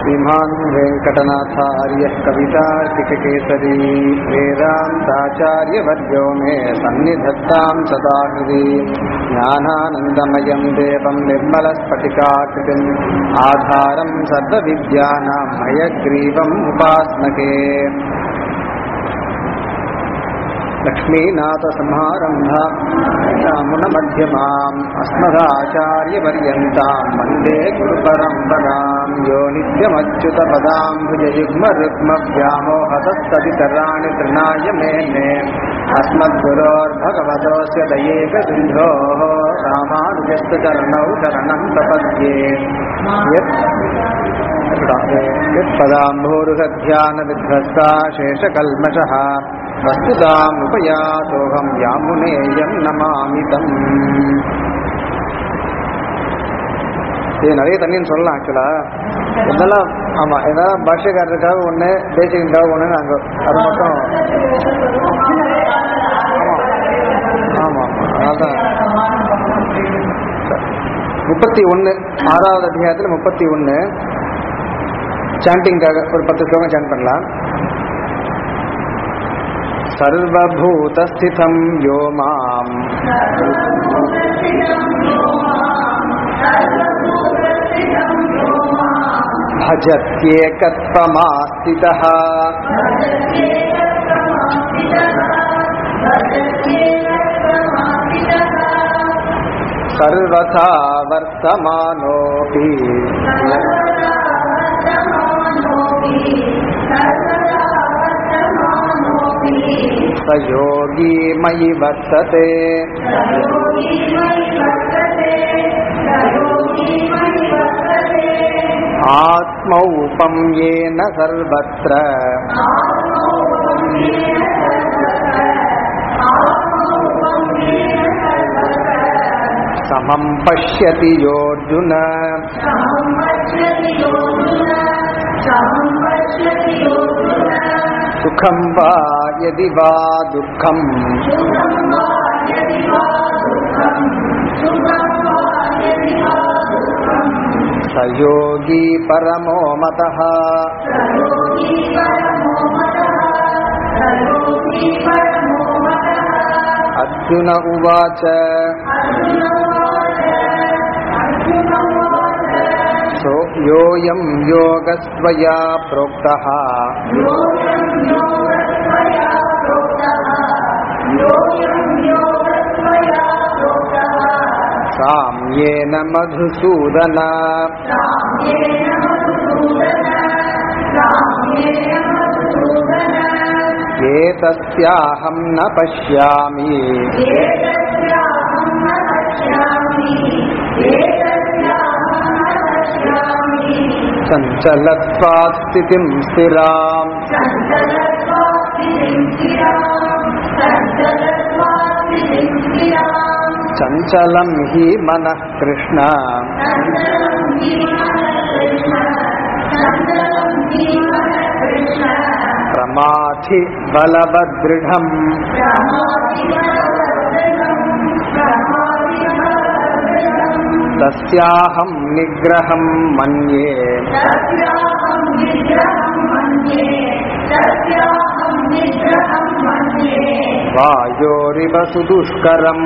श्रीमान् वेङ्कटनाथार्यः कवितार्किककेसरी वेदान्ताचार्यवर्यो मे सन्निधत्तां सदा हृदि ज्ञानानन्दमयं देवं निर्मलस्फटिकाकृतिम् आधारं सर्वविद्यानां मयग्रीवम् उपास्मके लक्ष्मीनाथसंहारम्भा मुनमध्यमाम् अस्मदाचार्यपर्यन्ताम् वन्दे गुरुपरम्पराम् यो नित्यमच्युतपदाम्भुजयुग्मरुग्मव्यामोहतस्तदितराणि तृणाय मेने अस्मद्गुरोर्भगवतोऽस्य दयेकसिन्धोः रामानुजस्य चरणौ शरणं प्रपद्ये यत् यत्पदाम्भोरुहध्यानविध्वस्ता शेषकल्मषः वस्तुतामुपयातोऽहं यामुनेयं नमामि தம் இது நிறைய தண்ணின்னு சொல்லலாம் ஆக்சுவலா இதெல்லாம் ஆமா ஏதாவது பாஷ்யக்காரருக்காக ஒன்று தேசிகனுக்காக ஒன்று நாங்கள் அது மட்டும் ஆமா ஆமா அதான் முப்பத்தி ஒன்று ஆறாவது அத்தியாயத்தில் முப்பத்தி ஒன்று சாண்டிங்காக ஒரு பத்து ஸ்லோகம் சாண்ட் பண்ணலாம் सर्वभूतस्थितं यो माम् भजत्येकत्वमास्थितः सर्वथा वर्तमानोऽपि स योगी मयि वर्तते आत्मौपं येन सर्वत्र समं पश्यति योऽर्जुन सुखं वा यदि वा दुःखम् स योगी परमो मतः अर्जुन उवाच सो योऽयं योगस्त्वया प्रोक्तः साम्येन मधुसूदन एतस्याहं न पश्यामि चञ्चलत्वात् स्थितिं स्थिराम् चञ्चलं हि मनः कृष्ण प्रमाथि बलवदृढम् तस्याहं निग्रहं मन्ये वायोरिव सुदुष्करम्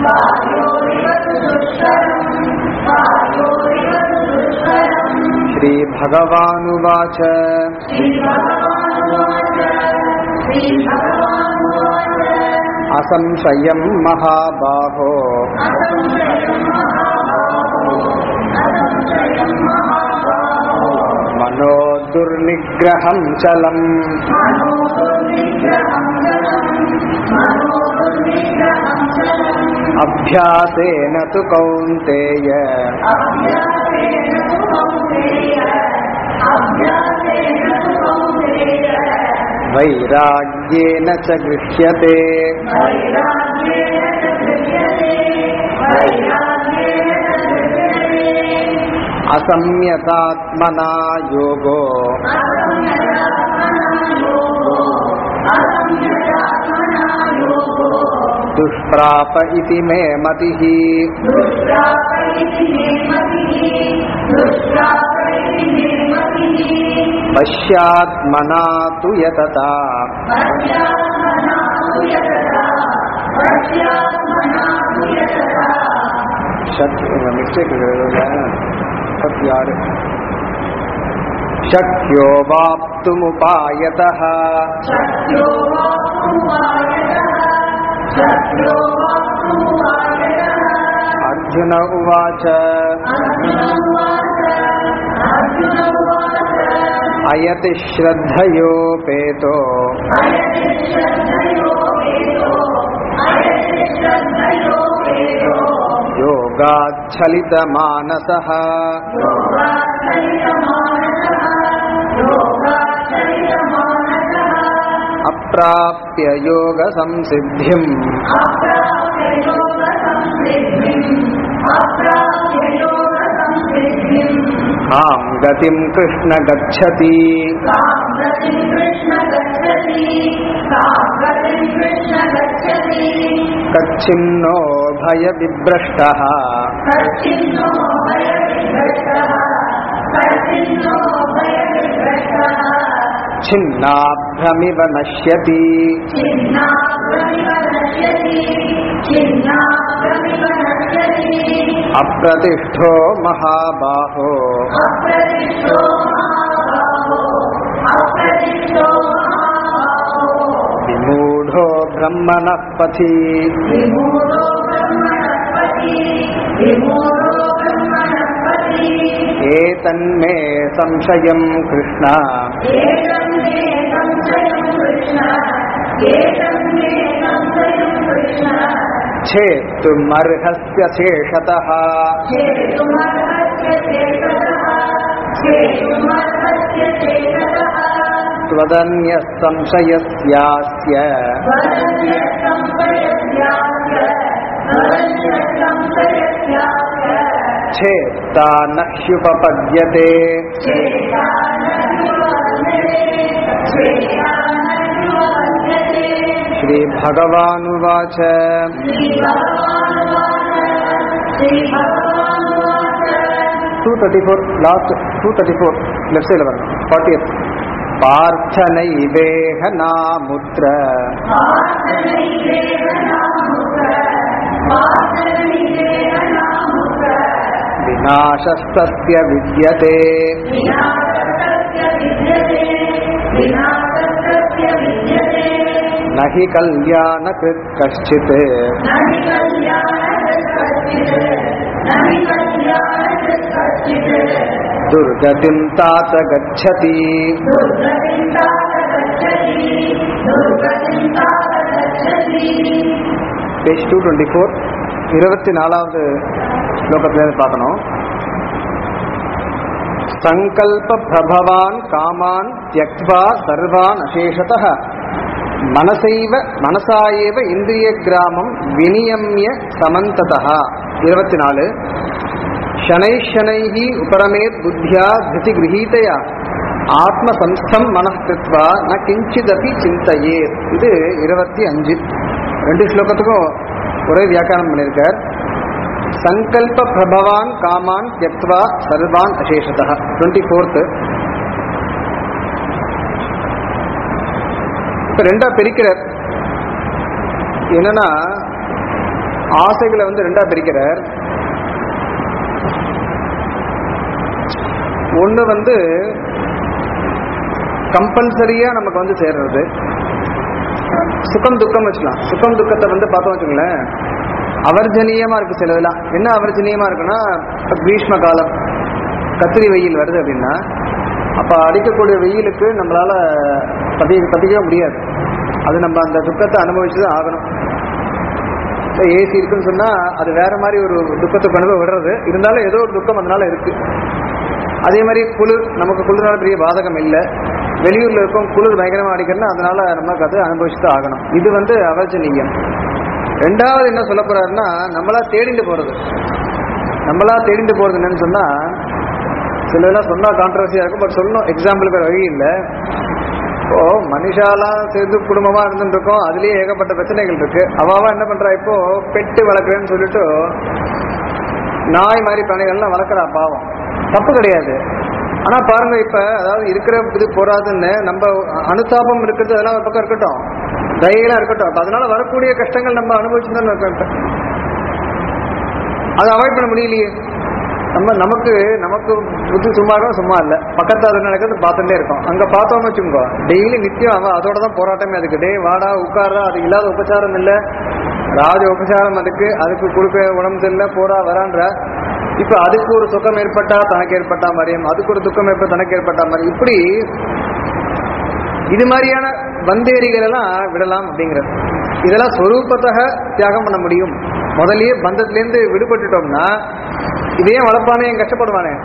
श्रीभगवानुवाच असंशयं महाबाहो मनो दुर्निग्रहं चलम् अभ्यासेन तु कौन्तेय वैराग्येन च गृह्यते असंयतात्मना योगो दुष्प्राप इति मे मतिः दुष्प्राप इति मे मतिः दुष्प्राप इति मे मतिः पश्यात्मना तु यतता ஷட் மிஸ்டேக் முப்பத்தி ஆறு शक्यो वाप्तुमुपायतः अर्जुन उवाच अयति श्रद्धयोपेतो योगाच्छलितमानसः अप्राप्य योगसंसिद्धिम् कां गतिं कृष्ण गच्छति कच्छिन्नो भयविभ्रष्टः छिन्नाभ्रमिव नश्यति अप्रतिष्ठो महाबाहो विमूढो ब्रह्मणः पथि एतन्मे संशयं कृष्ण छेत्तुमर्हस्य शेषतः त्वदन्यः संशयस्यास्य छेत्ता न ह्युपपद्यते श्रीभगवानुवाच two thirty four last two thirty four left side one forty Partha नैवेह नामुत्र विनाशस्तस्य विद्यते न हि कल्याणकृत् कश्चित् दुर्गतिं तात गच्छति பேஜ் டூ டுவெண்ட்டி ஃபோர் இருபத்தி நாலாவது ஸ்லோகத்திலேருந்து பார்க்கணும் சங்கல்ப பிரபவான் காமான் தியக்வா சர்வான் அசேஷதः மனசைவ மனசாயேவ இந்திரிய கிராமம் வினியமிய சமந்ததா இருபத்தி நாலு शनैः शनैः उपरमेत् बुद्ध्या धृतिगृहीतया ஆத்மசம்ஸ்தம் மனः கிருத்வா ந கிஞ்சிதபி சிந்தையேத் இது இருபத்தி அஞ்சு ரெண்டு ஸ்லோகத்துக்கும் ஒரே வியாக்கியானம் பண்ணியிருக்கார் சங்கல்ப பிரபவான் காமான் தியக்வா சர்வான் அசேஷதா டுவெண்ட்டி ஃபோர்த்து இப்போ ரெண்டா பிரிக்கிறார் என்னன்னா ஆசைகளை வந்து ரெண்டா பிரிக்கிறார் ஒன்று வந்து கம்பல்சரியா நமக்கு வந்து சேர்றது சுகம் துக்கம் வச்சுக்கலாம் சுகம் துக்கத்தை வந்து பார்த்தோம் வச்சுங்களேன் அவர்ஜனீயமா இருக்கு சிலதெல்லாம் என்ன அவர்ஜனீயமா இருக்குன்னா இப்ப கிரீஷ்ம காலம் கத்திரி வெயில் வருது அப்படின்னா அப்ப அடிக்கக்கூடிய வெயிலுக்கு நம்மளால பதி பதிக்கவே முடியாது அது நம்ம அந்த துக்கத்தை அனுபவிச்சு தான் ஆகணும் ஏசி இருக்குன்னு சொன்னா அது வேற மாதிரி ஒரு துக்கத்தை கொண்டு போய் விடுறது இருந்தாலும் ஏதோ ஒரு துக்கம் அதனால இருக்கு அதே மாதிரி குளிர் நமக்கு குளிர்னால பெரிய பாதகம் இல்லை வெளியூர்ல இருக்கும் குளிர் பயங்கரமா அடிக்கிறதுனா அதனால நமக்கு அது அனுபவிச்சு தான் ஆகணும் இது வந்து அவர்ஜனீயம் ரெண்டாவது என்ன சொல்ல போறாருன்னா நம்மளா தேடிட்டு போறது நம்மளா தேடிட்டு போறது என்னன்னு சொன்னா சிலதெல்லாம் சொன்னா கான்ட்ரவர்சியா இருக்கும் பட் சொல்லணும் எக்ஸாம்பிளுக்கு வேற வழி இல்லை இப்போ மனுஷாலாம் சேர்ந்து குடும்பமா இருந்துட்டு இருக்கோம் அதுலயே ஏகப்பட்ட பிரச்சனைகள் இருக்கு அவாவா என்ன பண்றா இப்போ பெட்டு வளர்க்குறேன்னு சொல்லிட்டு நாய் மாதிரி பிராணிகள்லாம் வளர்க்குறா பாவம் தப்பு கிடையாது ஆனா பாருங்க இப்ப அதாவது இருக்கிற இது போறாதுன்னு நம்ம அனுதாபம் இருக்கிறது அதெல்லாம் ஒரு பக்கம் இருக்கட்டும் தயெல்லாம் இருக்கட்டும் அப்ப அதனால வரக்கூடிய கஷ்டங்கள் நம்ம அனுபவிச்சுதான் இருக்கோம் அதை அவாய்ட் பண்ண முடியலையே நம்ம நமக்கு நமக்கு புத்தி சும்மா இருக்கா சும்மா இல்ல பக்கத்துல அது நடக்கிறது பார்த்துட்டே இருக்கோம் அங்க பார்த்தோம்னு வச்சுக்கோ டெய்லி நித்தியம் அவன் அதோட தான் போராட்டமே அதுக்கு டே வாடா உட்கார்றா அது இல்லாத உபச்சாரம் இல்ல ராஜ உபச்சாரம் அதுக்கு அதுக்கு கொடுக்க உடம்பு இல்லை போடா வரான்ற இப்ப அதுக்கு ஒரு சுகம் ஏற்பட்டா தனக்கு ஏற்பட்டா மாதிரியும் அதுக்கு ஒரு துக்கம் ஏற்பட்ட தனக்கு ஏற்பட்டா மாதிரி இப்படி இது மாதிரியான வந்தேரிகள் எல்லாம் விடலாம் அப்படிங்கிறது இதெல்லாம் ஸ்வரூபத்தக தியாகம் பண்ண முடியும் முதல்லயே பந்தத்திலேருந்து விடுபட்டுட்டோம்னா இதே வளர்ப்பானே என் கஷ்டப்படுவானே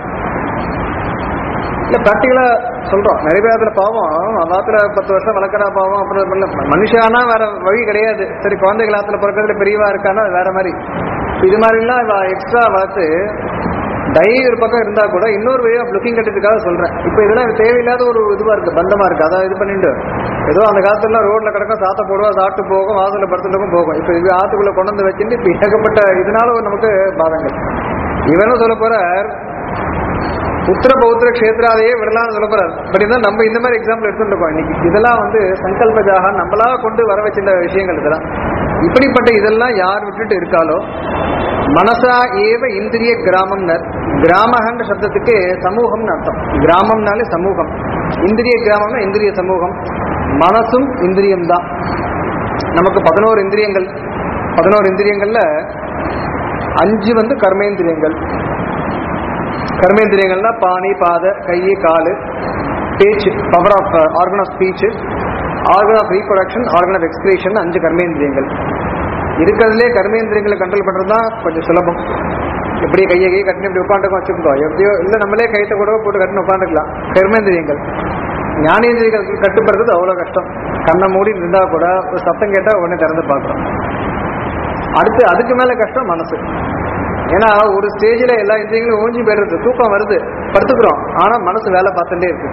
இல்ல பிராக்டிகலா சொல்றோம் நிறைய பேர் அதுல பாவம் அவாத்துல பத்து வருஷம் வளர்க்குறா பாவம் அப்புறம் இல்ல, மனுஷானா வேற வழி கிடையாது சரி குழந்தைகள் ஆத்துல பிறக்கிறதுல பெரியவா இருக்கானா அது வேற மாதிரி இது மாதிரிலாம் இவ எக்ஸ்ட்ரா வளர்த்து டை ஒரு பக்கம் இருந்தா கூட இன்னொரு வே ஆஃப் லுக்கிங் கட்டுறதுக்காக சொல்றேன் இப்போ இதெல்லாம் தேவையில்லாத ஒரு இதுவா இருக்கு பந்தமா இருக்கு அதான் இது பண்ணிட்டு ஏதோ அந்த காலத்துல ரோட்ல கிடக்கும் சாத்த போடுவா சாப்பிட்டு போகும் வாசல்ல படுத்துட்டுக்கும் போகும் இப்போ இது ஆத்துக்குள்ள கொண்டு வந்து வச்சுட்டு இப்போ ஏகப்பட்ட இதனால ஒரு நமக்கு பாதங்கள் இவனும் சொல்ல போறார் புத்திர பௌத்திர கஷேத்ராவையே விடலாம்னு சொல்ல போறாரு பட் இருந்தால் நம்ம இந்த மாதிரி எக்ஸாம்பிள் எடுத்துட்டு இருக்கோம் இன்னைக்கு இதெல்லாம் வந்து சங்கல்பஜாக நம்மளா கொண்டு வர வச்சிருந்த விஷயங்கள் இதெல்லாம் இப்படிப்பட்ட இதெல்லாம் யார் விட்டுட்டு இருக்காலோ மனசா ஏவ இந்திரிய கிராமம்னர் கிராமகன்ற சப்தத்துக்கு சமூகம்னு அர்த்தம் கிராமம்னாலே சமூகம் இந்திரிய கிராமம்னா இந்திரிய சமூகம் மனசும் இந்திரியம் தான் நமக்கு பதினோரு இந்திரியங்கள் பதினோரு இந்திரியங்கள்ல அஞ்சு வந்து கர்மேந்திரியங்கள் கர்மேந்திரியங்கள்னா பாணி பாத கை காலு பேச்சு power of organ of speech organ of reproduction organ of excretion அஞ்சு கர்மேந்திரியங்கள் இருக்கிறதுலே கர்மேந்திரியங்களை கண்ட்ரோல் பண்றது தான் கொஞ்சம் சுலபம் எப்படி கையை கையை கட்டினு இப்படி உட்காந்துக்கும் வச்சுக்கோ எப்படியோ இல்லை நம்மளே கைத்தை கூட போட்டு கட்டினு உட்காந்துக்கலாம் கர்மேந்திரியங்கள் ஞானேந்திரியங்கள் கட்டுப்படுறது அவ்வளோ கஷ்டம் கண்ணை மூடி இருந்தா கூட ஒரு சத்தம் கேட்டால் உடனே திறந்து பார்க்குறோம் அடுத்து அதுக்கு மேல கஷ்டம் மனசு ஏன்னா ஒரு ஸ்டேஜ்ல எல்லா இந்திரியங்களும் ஓஞ்சி போயிடுறது தூக்கம் வருது படுத்துக்கிறோம் ஆனா மனசு வேலை பார்த்துட்டே இருக்கு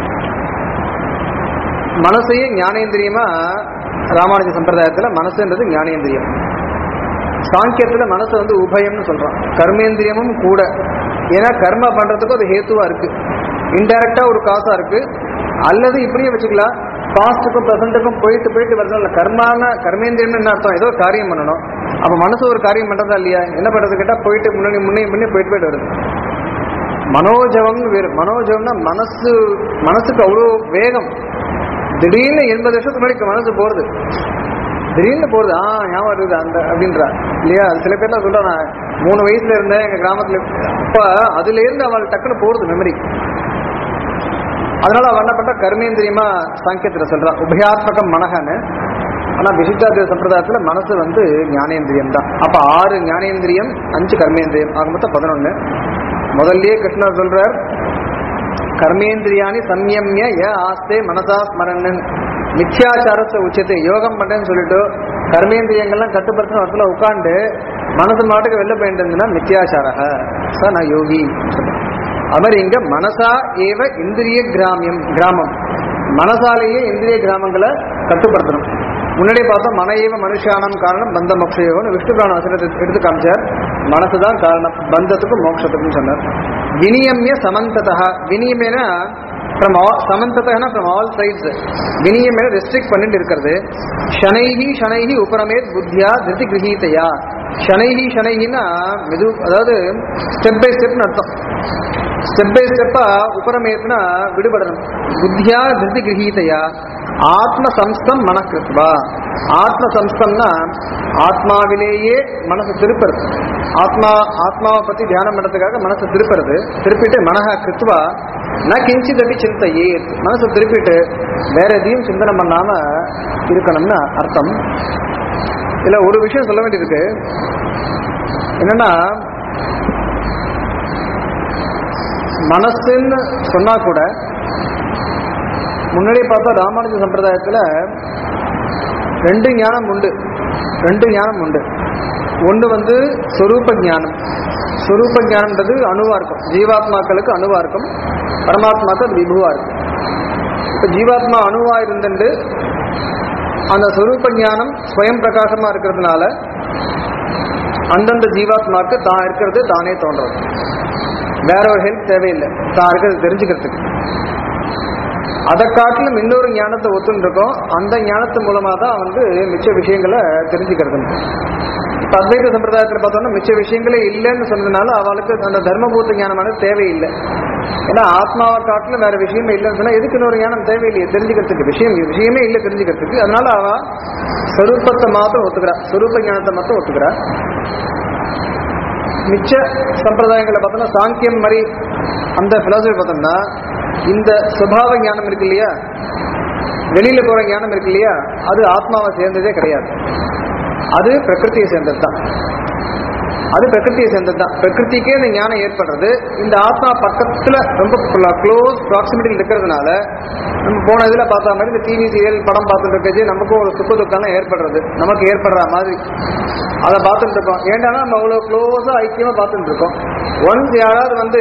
மனசையே ஞானேந்திரியமா ராமானுஜ சம்பிரதாயத்துல மனசுன்றது ஞானேந்திரியம் சாங்கியத்துல மனசு வந்து உபயம்னு சொல்றோம் கர்மேந்திரியமும் கூட ஏன்னா கர்ம பண்றதுக்கும் அது ஹேத்துவா இருக்கு இன்டைரக்டா ஒரு காசா இருக்கு அல்லது இப்படியே வச்சுக்கலாம் பாஸ்டுக்கும் ப்ரெசண்ட்டுக்கும் போயிட்டு போயிட்டு வருதுல கர்மான கர்மேந்திரியம்னு என்ன அர்த்தம் ஏதோ காரியம் பண்ணணும் அப்ப மனசு ஒரு காரியம் பண்றதா இல்லையா என்ன பண்றது கேட்டா போயிட்டு முன்னாடி முன்னே முன்னே போயிட்டு போயிட்டு வருது மனோஜவம்னு வேறு மனோஜவம்னா மனசு மனசுக்கு அவ்வளோ வேகம் திடீர்னு எண்பது வருஷத்துக்கு முன்னாடி மனசு போறது திடீர்னு போறது ஆ ஞாபகம் இருக்குது அந்த அப்படின்றா இல்லையா அது சில பேர்லாம் சொல்றா நான் மூணு வயசுல இருந்தேன் எங்க கிராமத்துல அப்ப அதுல இருந்து அவள் டக்குன்னு போறது மெமரி அதனால அவன் என்ன பண்றா கர்மேந்திரியமா சாங்கியத்துல சொல்றா உபயாத்மகம் மனகன்னு ஆனா விசிஷ்டாதிய சம்பிரதாயத்துல மனசு வந்து ஞானேந்திரியம் தான் அப்ப ஆறு ஞானேந்திரியம் அஞ்சு கர்மேந்திரியம் ஆக மொத்தம் பதினொன்னு முதல்லயே கிருஷ்ணர் சொல்றார் கர்மேந்திரியானி சம்யம்ய ய ஆஸ்தே மனசா ஸ்மரன் மித்யாச்சாரத்தை உச்சத்தை யோகம் பண்றேன்னு சொல்லிட்டு கர்மேந்திரியங்கள்லாம் கட்டுப்படுத்தின இடத்துல உட்காந்து மனசு மாட்டுக்கு வெளில போயிட்டு மித்யாச்சாரக ச ந யோகி அது மாதிரி இங்க மனசா ஏவ இந்திரிய கிராமியம் கிராமம் மனசாலேயே இந்திரிய கிராமங்களை கட்டுப்படுத்தணும் முன்னாடி பார்த்தோம் மன ஏவ மனுஷானம் காரணம் பந்த மோக்ஷயோன்னு விஷ்ணு புராண வசனத்தை எடுத்து காமிச்சார் மனசுதான் காரணம் பந்தத்துக்கும் மோட்சத்துக்கும் சொன்னார் வினியமிய சமந்ததா வினியமேனா ஃப்ரம் ஆல் சமந்ததா ஃப்ரம் ஆல் சைட்ஸ் வினியமேன ரெஸ்ட்ரிக்ட் பண்ணிட்டு இருக்கிறது ஷனைஹி ஷனைஹி உபரமேத் புத்தியா திருதி கிரகீதையா ஷனைஹி ஷனைஹின்னா மெது அதாவது ஸ்டெப் பை ஸ்டெப்னு அர்த்தம் ஸ்டெப் பை ஸ்டெப்பா உபரமேத்னா விடுபடணும் புத்தியா திருதி கிரகீதையா ஆத்ம சம்ஸ்தம் மனக்கிருத்வா ஆத்ம சம்ஸ்தம்னா ஆத்மாவிலேயே மனசு திருப்புறது ஆத்மா ஆத்மாவை பத்தி தியானம் பண்றதுக்காக மனசு திருப்புறது திருப்பிட்டு மனஹ கிருத்வா ந கிஞ்சித் அப்படி சிந்தையே மனசை திருப்பிட்டு வேற எதையும் சிந்தனை பண்ணாம இருக்கணும்னு அர்த்தம் இதுல ஒரு விஷயம் சொல்ல வேண்டியிருக்கு என்னன்னா மனசுன்னு சொன்னா கூட முன்னாடி பார்த்தா ராமானுஜ சம்பிரதாயத்துல ரெண்டு ஞானம் உண்டு ரெண்டு ஞானம் உண்டு ஒன்று வந்து சொரூப ஞானம் சொரூப ஞானம்ன்றது அணுவா இருக்கும் ஜீவாத்மாக்களுக்கு அணுவா இருக்கும் பரமாத்மாக்கு அது விபுவா இருக்கும் இப்போ ஜீவாத்மா அணுவா இருந்துட்டு அந்த சொரூப ஞானம் ஸ்வயம் பிரகாசமா இருக்கிறதுனால அந்தந்த ஜீவாத்மாக்கு தான் இருக்கிறது தானே தோன்றது வேற ஒரு ஹெல்ப் தேவையில்லை தான் இருக்கிறது தெரிஞ்சுக்கிறதுக்கு அதை காட்டிலும் இன்னொரு ஞானத்தை ஒத்துன்னு இருக்கோம் அந்த ஞானத்து மூலமா தான் வந்து மிச்ச விஷயங்களை தெரிஞ்சுக்கிறது இப்ப அத்வைத சம்பிரதாயத்தில் பார்த்தோம்னா மிச்ச விஷயங்களே இல்லைன்னு சொன்னதுனால அவளுக்கு அந்த தர்மபூத்த ஞானமானது தேவையில்லை ஏன்னா ஆத்மாவை காட்டிலும் வேற விஷயமே இல்லைன்னு சொன்னா எதுக்கு இன்னொரு ஞானம் தேவையில்லையே தெரிஞ்சுக்கிறதுக்கு விஷயம் விஷயமே இல்லை தெரிஞ்சுக்கிறதுக்கு அதனால அவ ஸ்வரூபத்தை மாத்திரம் ஒத்துக்கிறா ஸ்வரூப ஞானத்தை மட்டும் ஒத்துக்கிறா மிச்ச சம்பிரதாயங்களை பார்த்தோம்னா சாங்கியம் மாதிரி அந்த பிலாசபி பார்த்தோம்னா இந்த சுபாவ ஞானம் இருக்கு இல்லையா வெளியில போற ஞானம் இருக்கு இல்லையா அது ஆத்மாவை சேர்ந்ததே கிடையாது அது பிரகிருதியை சேர்ந்தது தான் அது பிரகிருதியை சேர்ந்தது தான் பிரகிருதிக்கே இந்த ஞானம் ஏற்படுறது இந்த ஆத்மா பக்கத்துல ரொம்ப க்ளோஸ் ப்ராக்சிமிட்டியில் இருக்கிறதுனால நம்ம போன இதுல பார்த்த மாதிரி இந்த டிவி சீரியல் படம் பார்த்துட்டு இருக்கச்சு நமக்கும் ஒரு சுக்க துக்கம்லாம் ஏற்படுறது நமக்கு ஏற்படுற மாதிரி அதை பார்த்துட்டு இருக்கோம் ஏண்டானா நம்ம அவ்வளோ க்ளோஸா ஐக்கியமா பார்த்துட்டு இருக்கோம் ஒன்ஸ் யாராவது வந்து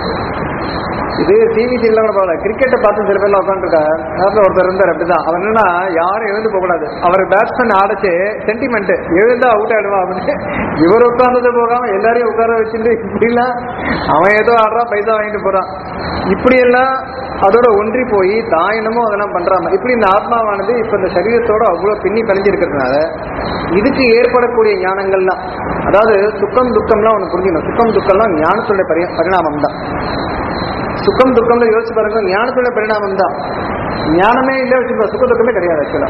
இது டிவி சீரியல் கூட பரவாயில்ல கிரிக்கெட்டை பார்த்து சில பேர்ல உட்காந்துருக்கா நேரத்தில் ஒருத்தர் இருந்தார் அப்படிதான் அவர் என்னன்னா யாரும் எழுந்து போக கூடாது அவர் பேட்ஸ்மேன் ஆடச்சு சென்டிமெண்ட் எழுந்தா அவுட் ஆயிடுவா அப்படின்னு இவர் உட்கார்ந்தது போகாம எல்லாரையும் உட்கார வச்சுட்டு இப்படிலாம் அவன் ஏதோ ஆடுறான் பைசா வாங்கிட்டு போறான் இப்படி எல்லாம் அதோட ஒன்றி போய் தான் என்னமோ அதெல்லாம் பண்றாம இப்படி இந்த ஆத்மாவானது இப்ப இந்த சரீரத்தோட அவ்வளவு பின்னி பிணைஞ்சு இருக்கிறதுனால இதுக்கு ஏற்படக்கூடிய ஞானங்கள்லாம் அதாவது சுக்கம் துக்கம்லாம் ஒன்று புரிஞ்சுக்கணும் சுக்கம் துக்கம்லாம் ஞானத்துடைய பரி பரிணாமம் தான் சுகம் துக்கம்ல யோசிச்சு பாருங்க ஞானத்தோட பரிணாமம் தான் ஞானமே இல்லை வச்சுக்கோ சுக துக்கமே கிடையாது ஆக்சுவலா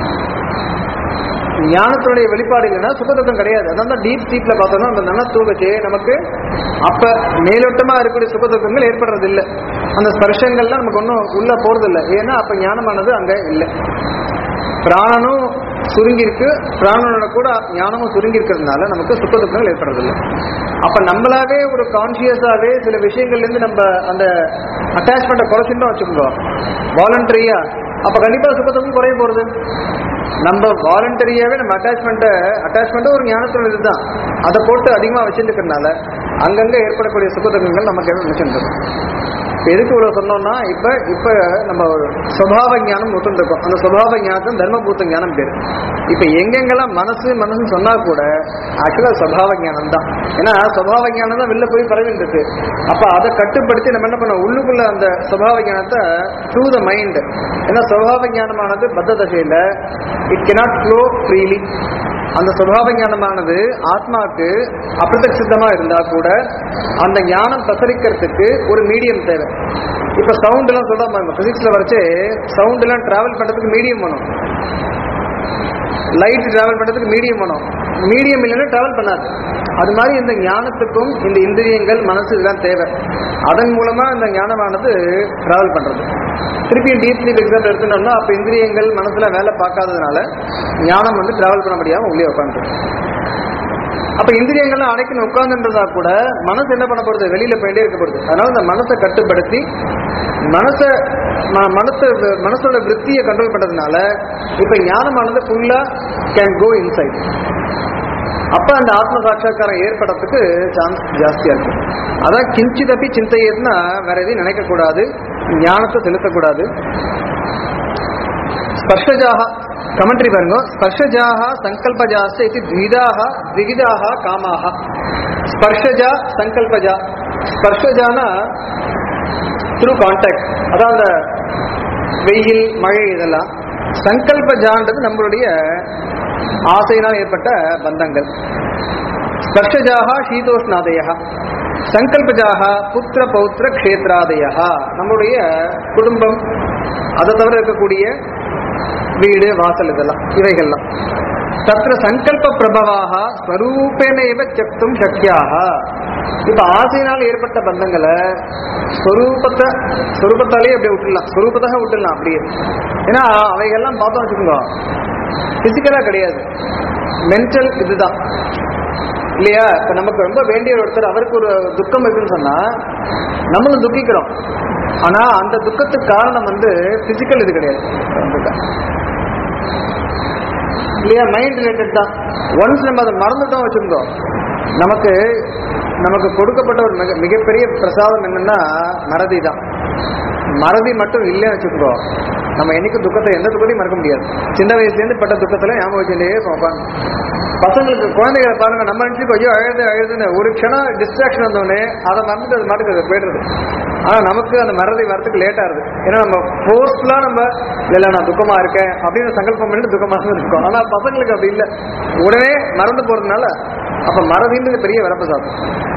ஞானத்தினுடைய வெளிப்பாடு இல்லைன்னா சுகதுக்கம் கிடையாது அதான் தான் டீப் ஸ்லீப்ல பார்த்தோம்னா அந்த நன தூக்கச்சே நமக்கு அப்ப மேலோட்டமா இருக்கக்கூடிய சுகதுக்கங்கள் ஏற்படுறது இல்லை அந்த ஸ்பர்ஷங்கள்லாம் நமக்கு ஒன்றும் உள்ள போறது இல்லை ஏன்னா அப்ப ஞானமானது அங்க இல்லை பிராணனும் சுருங்கி இருக்கு பிராணனோட கூட ஞானமும் சுருங்கி இருக்கிறதுனால நமக்கு சுகதுக்கங்கள் ஏற்படுறதில்லை அப்ப நம்மளாவே ஒரு கான்சியஸாவே சில விஷயங்கள்ல இருந்து நம்ம அந்த அட்டாச்மெண்ட்டை குறைச்சுட்டோம் வச்சுக்கோங்க வாலண்டரியா அப்ப கண்டிப்பா சுகத்துக்கும் குறைய போறது நம்ம வாலண்டரியாவே நம்ம அட்டாச்மெண்ட்டை அட்டாச்மெண்ட்டும் ஒரு ஞானத்தோட இதுதான் அதை போட்டு அதிகமா வச்சிருக்கிறதுனால அங்கங்க ஏற்படக்கூடிய சுகதுக்கங்கள் நமக்கு வச்சிருந்தோம் எதுக்கு இவ்வளவு சொன்னோம்னா இப்ப இப்ப நம்ம ஒரு சுபாவ ஞானம் ஒத்துருக்கோம் அந்த சுபாவ ஞானத்தை தர்மபூத்த ஞானம் பேரு இப்ப எங்கெங்கெல்லாம் மனசு மனசு சொன்னா கூட ஆக்சுவலா சுபாவ ஞானம் தான் ஏன்னா சுபாவ ஞானம் தான் வெளில போய் பரவிட்டு இருக்கு அப்ப அதை கட்டுப்படுத்தி நம்ம என்ன பண்ணோம் உள்ளுக்குள்ள அந்த சுபாவ ஞானத்தை த்ரூ த மைண்ட் ஏன்னா சுபாவ ஞானமானது பத்த தசையில இட் கெனாட் ஃப்ளோ ஃப்ரீலி அந்த சுபாவ ஞானமானது ஆத்மாவுக்கு அப்பிரதட்சிதமா இருந்தா கூட அந்த ஞானம் பிரசரிக்கிறதுக்கு ஒரு மீடியம் தேவை இப்ப சவுண்ட் எல்லாம் சொல்றோம் பிசிக்ஸ்ல வரைச்சு சவுண்ட் எல்லாம் டிராவல் பண்றதுக்கு மீடியம் வேணும் லைட் டிராவல் பண்றதுக்கு மீடியம் வேணும் மீடியம் இல்லைன்னா டிராவல் பண்ணாது அது மாதிரி இந்த ஞானத்துக்கும் இந்த இந்திரியங்கள் மனசு இதெல்லாம் தேவை அதன் மூலமா இந்த ஞானமானது டிராவல் பண்றது திருப்பி டீப் ஸ்லீப் எக்ஸாம்பிள் எடுத்துட்டோம்னா அப்ப இந்திரியங்கள் மனசுல வேலை பார்க்காததுனால ஞானம் வந்து டிராவல் பண்ண முடியாம உள்ளே உட்காந்து அப்ப இந்திரியங்கள்லாம் அடைக்கணும் உட்கார்ந்துன்றதா கூட மனசு என்ன பண்ண போறது வெளியில போயிட்டே இருக்க போறது அதனால இந்த மனசை கட்டுப்படுத்தி மனசை ம- மனசை மனசோட விற்த்தியை கண்ட்ரோல் பண்றதுனால இப்ப ஞானமானது ஃபுல்லா கேன் கோ இன்சைட் அப்ப அந்த ஆத்ம சாட்சா்காரம் ஏற்படுறதுக்கு சான்ஸ் ஜாஸ்தியா இருக்கு அதான் கிஞ்சிதப்பி சிந்தையதுன்னா வேற எதையும் நினைக்க கூடாது ஞானத்தை செலுத்தக்கூடாது ஸ்பர்ஷஜாக கமெண்ட்ரி பாருங்க ஸ்பர்ஷஜாக சங்கல்பஜாஸ்த இது த்விதாக திவிதாக காமாக ஸ்பர்ஷஜா சங்கல்பஜா ஸ்பர்ஷஜானா த்ரூ கான்டாக்ட் அதான் அந்த வெயில் மழை இதெல்லாம் சங்கல்பஜான்றது நம்மளுடைய ஆசையினால் ஏற்பட்ட பந்தங்கள் ஸ்பர்ஷஜாக சீதோஷ்ணாதயா சங்கல்பஜாக புத்திர பௌத்திர க்ஷேத்ராதயா நம்முடைய குடும்பம் அதை தவிர இருக்கக்கூடிய வீடு வாசல் இதெல்லாம் இவைகள்லாம் தத்திர சங்கல்ப பிரபவாக ஸ்வரூபேன இவ செப்தும் சக்கியாக இப்ப ஆசையினால் ஏற்பட்ட பந்தங்களை ஸ்வரூபத்தை ஸ்வரூபத்தாலே அப்படியே விட்டுடலாம் ஸ்வரூபத்தாக விட்டுடலாம் அப்படியே ஏன்னா அவைகள்லாம் பார்த்தோம் வச்சுக்கோங்க பிசிக்கலா கிடையாது மென்டல் இதுதான் இல்லையா இப்ப நமக்கு ரொம்ப வேண்டிய ஒருத்தர் அவருக்கு ஒரு துக்கம் இருக்குன்னு சொன்னா நம்மளும் துக்கிக்கிறோம் ஆனா அந்த துக்கத்துக்கு காரணம் வந்து பிசிக்கல் இது கிடையாது இல்லையா மைண்ட் ரிலேட்டட் தான் ஒன்ஸ் நம்ம அதை மறந்துட்டோம் வச்சிருந்தோம் நமக்கு நமக்கு கொடுக்கப்பட்ட ஒரு மிக மிகப்பெரிய பிரசாதம் என்னன்னா மறதி தான் மறதி மட்டும் இல்லைன்னு வச்சுக்கோ நம்ம என்னைக்கும் துக்கத்தை எந்த துக்கத்தையும் மறக்க முடியாது சின்ன வயசுலேருந்து பட்ட துக்கத்துல ஞாபகம் வச்சுட்டே இருப்போம் உட்காந்து பசங்களுக்கு குழந்தைகளை பாருங்க நம்ம நினைச்சு ஐயோ அழுது அழுதுன்னு ஒரு க்ஷணம் டிஸ்ட்ராக்ஷன் வந்தோடனே அதை மறந்துட்டு அது மாட்டுக்கு அது போயிடுறது ஆனா நமக்கு அந்த மறதி வரதுக்கு லேட் ஆகுது ஏன்னா நம்ம ஃபோர்ஸ்ஃபுல்லா நம்ம இல்ல இல்ல நான் துக்கமா இருக்கேன் அப்படின்னு சங்கல்பம் பண்ணிட்டு துக்கமா தான் இருக்கோம் ஆனா பசங்களுக்கு அப்படி இல்லை உடனே மறந்து போறதுனால அப்ப மறதின்றது பெரிய வரப்பிரசாதம்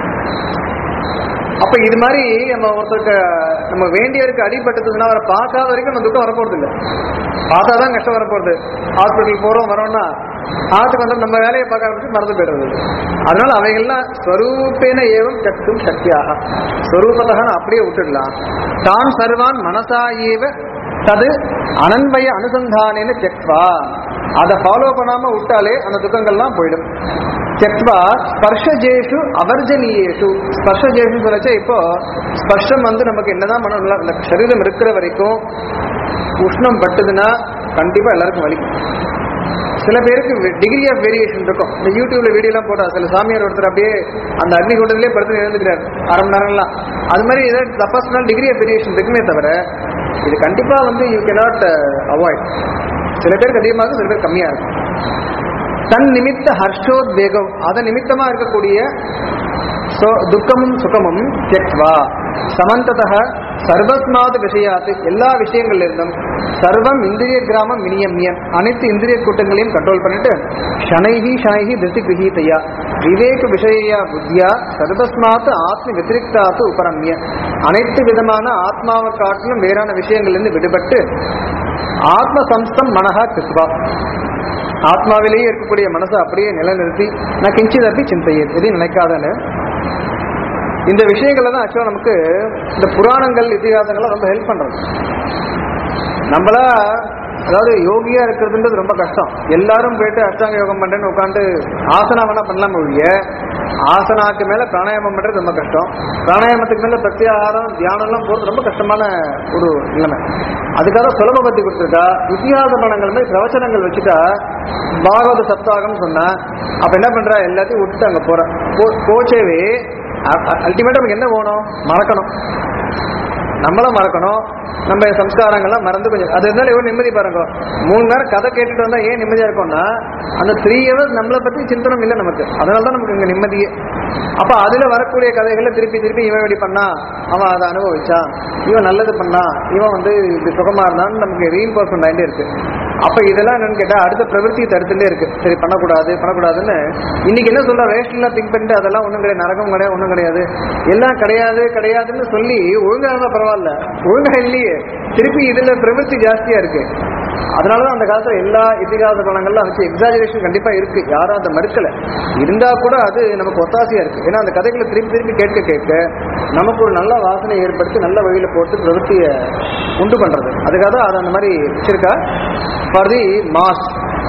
அப்ப இது மாதிரி நம்ம ஒருத்தருக்கு நம்ம வேண்டியவருக்கு அடிபட்டதுன்னா அவரை பார்க்காத வரைக்கும் நம்ம துக்கம் வரப்போறது இல்லை பார்த்தா தான் கஷ்டம் வரப்போறது ஹாஸ்பிட்டல் போறோம் வரோம்னா ஆத்துக்கு வந்து நம்ம வேலையை பார்க்க ஆரம்பிச்சு மறந்து போயிடுறது அதனால அவைகள்லாம் ஸ்வரூபேன ஏவம் சக்தும் சக்தியாக ஸ்வரூபத்தகன்னு அப்படியே விட்டுடலாம் தான் சர்வான் மனசா ஏவ தது அனன்வய அனுசந்தானேன்னு செக்வா அதை ஃபாலோ பண்ணாம விட்டாலே அந்த துக்கங்கள்லாம் போயிடும் செக்வா ஸ்பர்ஷஜேஷு அவர்ஜனீயேஷு ஸ்பர்ஷஜேஷு சொல்லச்சே இப்போ ஸ்பர்ஷம் வந்து நமக்கு என்னதான் பண்ணணும் இந்த சரீரம் இருக்கிற வரைக்கும் உஷ்ணம் பட்டுதுன்னா கண்டிப்பா எல்லாருக்கும் வலிக்கும் சில பேருக்கு டிகிரி ஆஃப் வேரியேஷன் இருக்கும் இந்த யூடியூப்ல வீடியோலாம் போட்டா சில சாமியார் ஒருத்தர் அப்படியே அந்த அக்னி கூட்டத்திலே படுத்து இழந்துக்கிறார் அரை மணி நேரம்லாம் அது மாதிரி ஏதாவது தப்பாஸ்னால் டிகிரி ஆஃப் வேரியேஷன் இருக்குமே தவிர இது கண்டிப்பா வந்து யூ cannot அவாய்ட் சில பேருக்கு அதிகமாக இருக்கும், சில பேர் கம்மியா இருக்கும் தன் நிமித்த ஹர்ஷோத்வேகம் அத நிமித்தமா இருக்கக்கூடிய சோ- துக்கமும் சுகமும் தியக்வா சமந்ததः சர்வஸ்மாத் விஷயாத்து எல்லா விஷயங்கள்ல இருந்தும் சர்வம் இந்திரிய கிராமம் மினியம்யன் அனைத்து இந்திரிய கூட்டங்களையும் கண்ட்ரோல் பண்ணிட்டு ஷனைஹி ஷனைஹி திருத்தி கிரகீதையா விவேக விஷயா புத்தியா சர்வஸ்மாத் ஆத்ம வத்திரிக்தாத்து உபரம்ய அனைத்து விதமான ஆத்மாவை காட்டிலும் வேறான விஷயங்கள்ல விடுபட்டு ஆத்ம சம்ஸ்தம் மனஹா கிருத்வா ஆத்மாவிலேயே இருக்கக்கூடிய மனசை அப்படியே நிலைநிறுத்தி நான் கிஞ்சித் அப்படி சிந்தையே எதையும் நினைக்காதன்னு இந்த விஷயங்கள்ல தான் ஆக்சுவலாக நமக்கு இந்த புராணங்கள் இதிகாசங்கள்லாம் ரொம்ப ஹெல்ப் பண்றது நம்மளா அதாவது யோகியா இருக்கிறதுன்றது ரொம்ப கஷ்டம் எல்லாரும் போயிட்டு அஷ்டாங்க யோகம் பண்றேன்னு உட்காந்து ஆசனா வேணா பண்ணலாம ஒழிய ஆசனாக்கு மேல பிராணாயாமம் பண்றது ரொம்ப கஷ்டம் பிராணாயாமத்துக்கு மேல பிரத்யாகாரம் தியானம்லாம் போறது ரொம்ப கஷ்டமான ஒரு நிலைமை அதுக்காக சுலப பத்தி கொடுத்துருக்கா இத்திகாச படங்கள் மாதிரி பிரவச்சனங்கள் வச்சுட்டா பாகவத சப்தாகம் சொன்னா அப்ப என்ன பண்றா எல்லாத்தையும் விட்டுட்டு அங்க போற போ- போச்சேவே அல்டிமேட்டா நமக்கு என்ன போகணும் மறக்கணும் நம்மளும் மறக்கணும் நம்ம சம்ஸ்காரங்கள்லாம் மறந்து கொஞ்சம் அது இருந்தாலும் எவ்வளவு நிம்மதி பாருங்க மூணு நேரம் கதை கேட்டுட்டு வந்தா ஏன் நிம்மதியா இருக்கும்னா அந்த த்ரீ ஹவர்ஸ் நம்மளை பத்தி சிந்தனம் இல்லை நமக்கு அதனால தான் நமக்கு இங்க நிம்மதியே அப்ப அதுல வரக்கூடிய கதைகளை திருப்பி திருப்பி இவன் இப்படி பண்ணா அவன் அதை அனுபவிச்சான் இவன் நல்லது பண்ணா இவன் வந்து இது சுகமா இருந்தான்னு நமக்கு ரீஇன்போர்ஸ்மெண்ட் ஆகிட்டே இருக்கு அப்ப இதெல்லாம் என்னன்னு கேட்டா அடுத்த பிரவൃத்தி தடுத்துட்டே இருக்கு சரி பண்ணக்கூடாது பண்ணக்கூடாதுன்னு இன்னைக்கு என்ன சொல்ற ரேஷனலா திங்க் பண்ணிட்டு அதெல்லாம் ஒண்ணும் கிடையாது நரகம் கிடையாது ஒண்ணும் கிடையாது எல்லாம் கிடையாது கிடையாதுன்னு சொல்லி ஒழுங்கா இருந்தா பரவாயில்ல ஒழுங்கா இல்லையே திருப்பி இதுல பிரவൃத்தி ஜாஸ்தியா இருக்கு அதனாலதான் அந்த காலத்துல எல்லா இதிகாச படங்கள்லாம் வச்சு எக்ஸாஜரேஷன் கண்டிப்பா இருக்கு யாரும் அதை மறுக்கல இருந்தா கூட அது நமக்கு ஒத்தாசையா இருக்கு ஏன்னா அந்த கதைகளை திருப்பி திருப்பி கேட்க கேட்க நமக்கு ஒரு நல்ல வாசனை ஏற்படுத்தி நல்ல வழியில போட்டு பிரவൃத்தியை உண்டு பண்றது அதுக்காக தான் அதை அந்த மாதிரி வச்சிருக்கா ஃபார் தி மாஸ்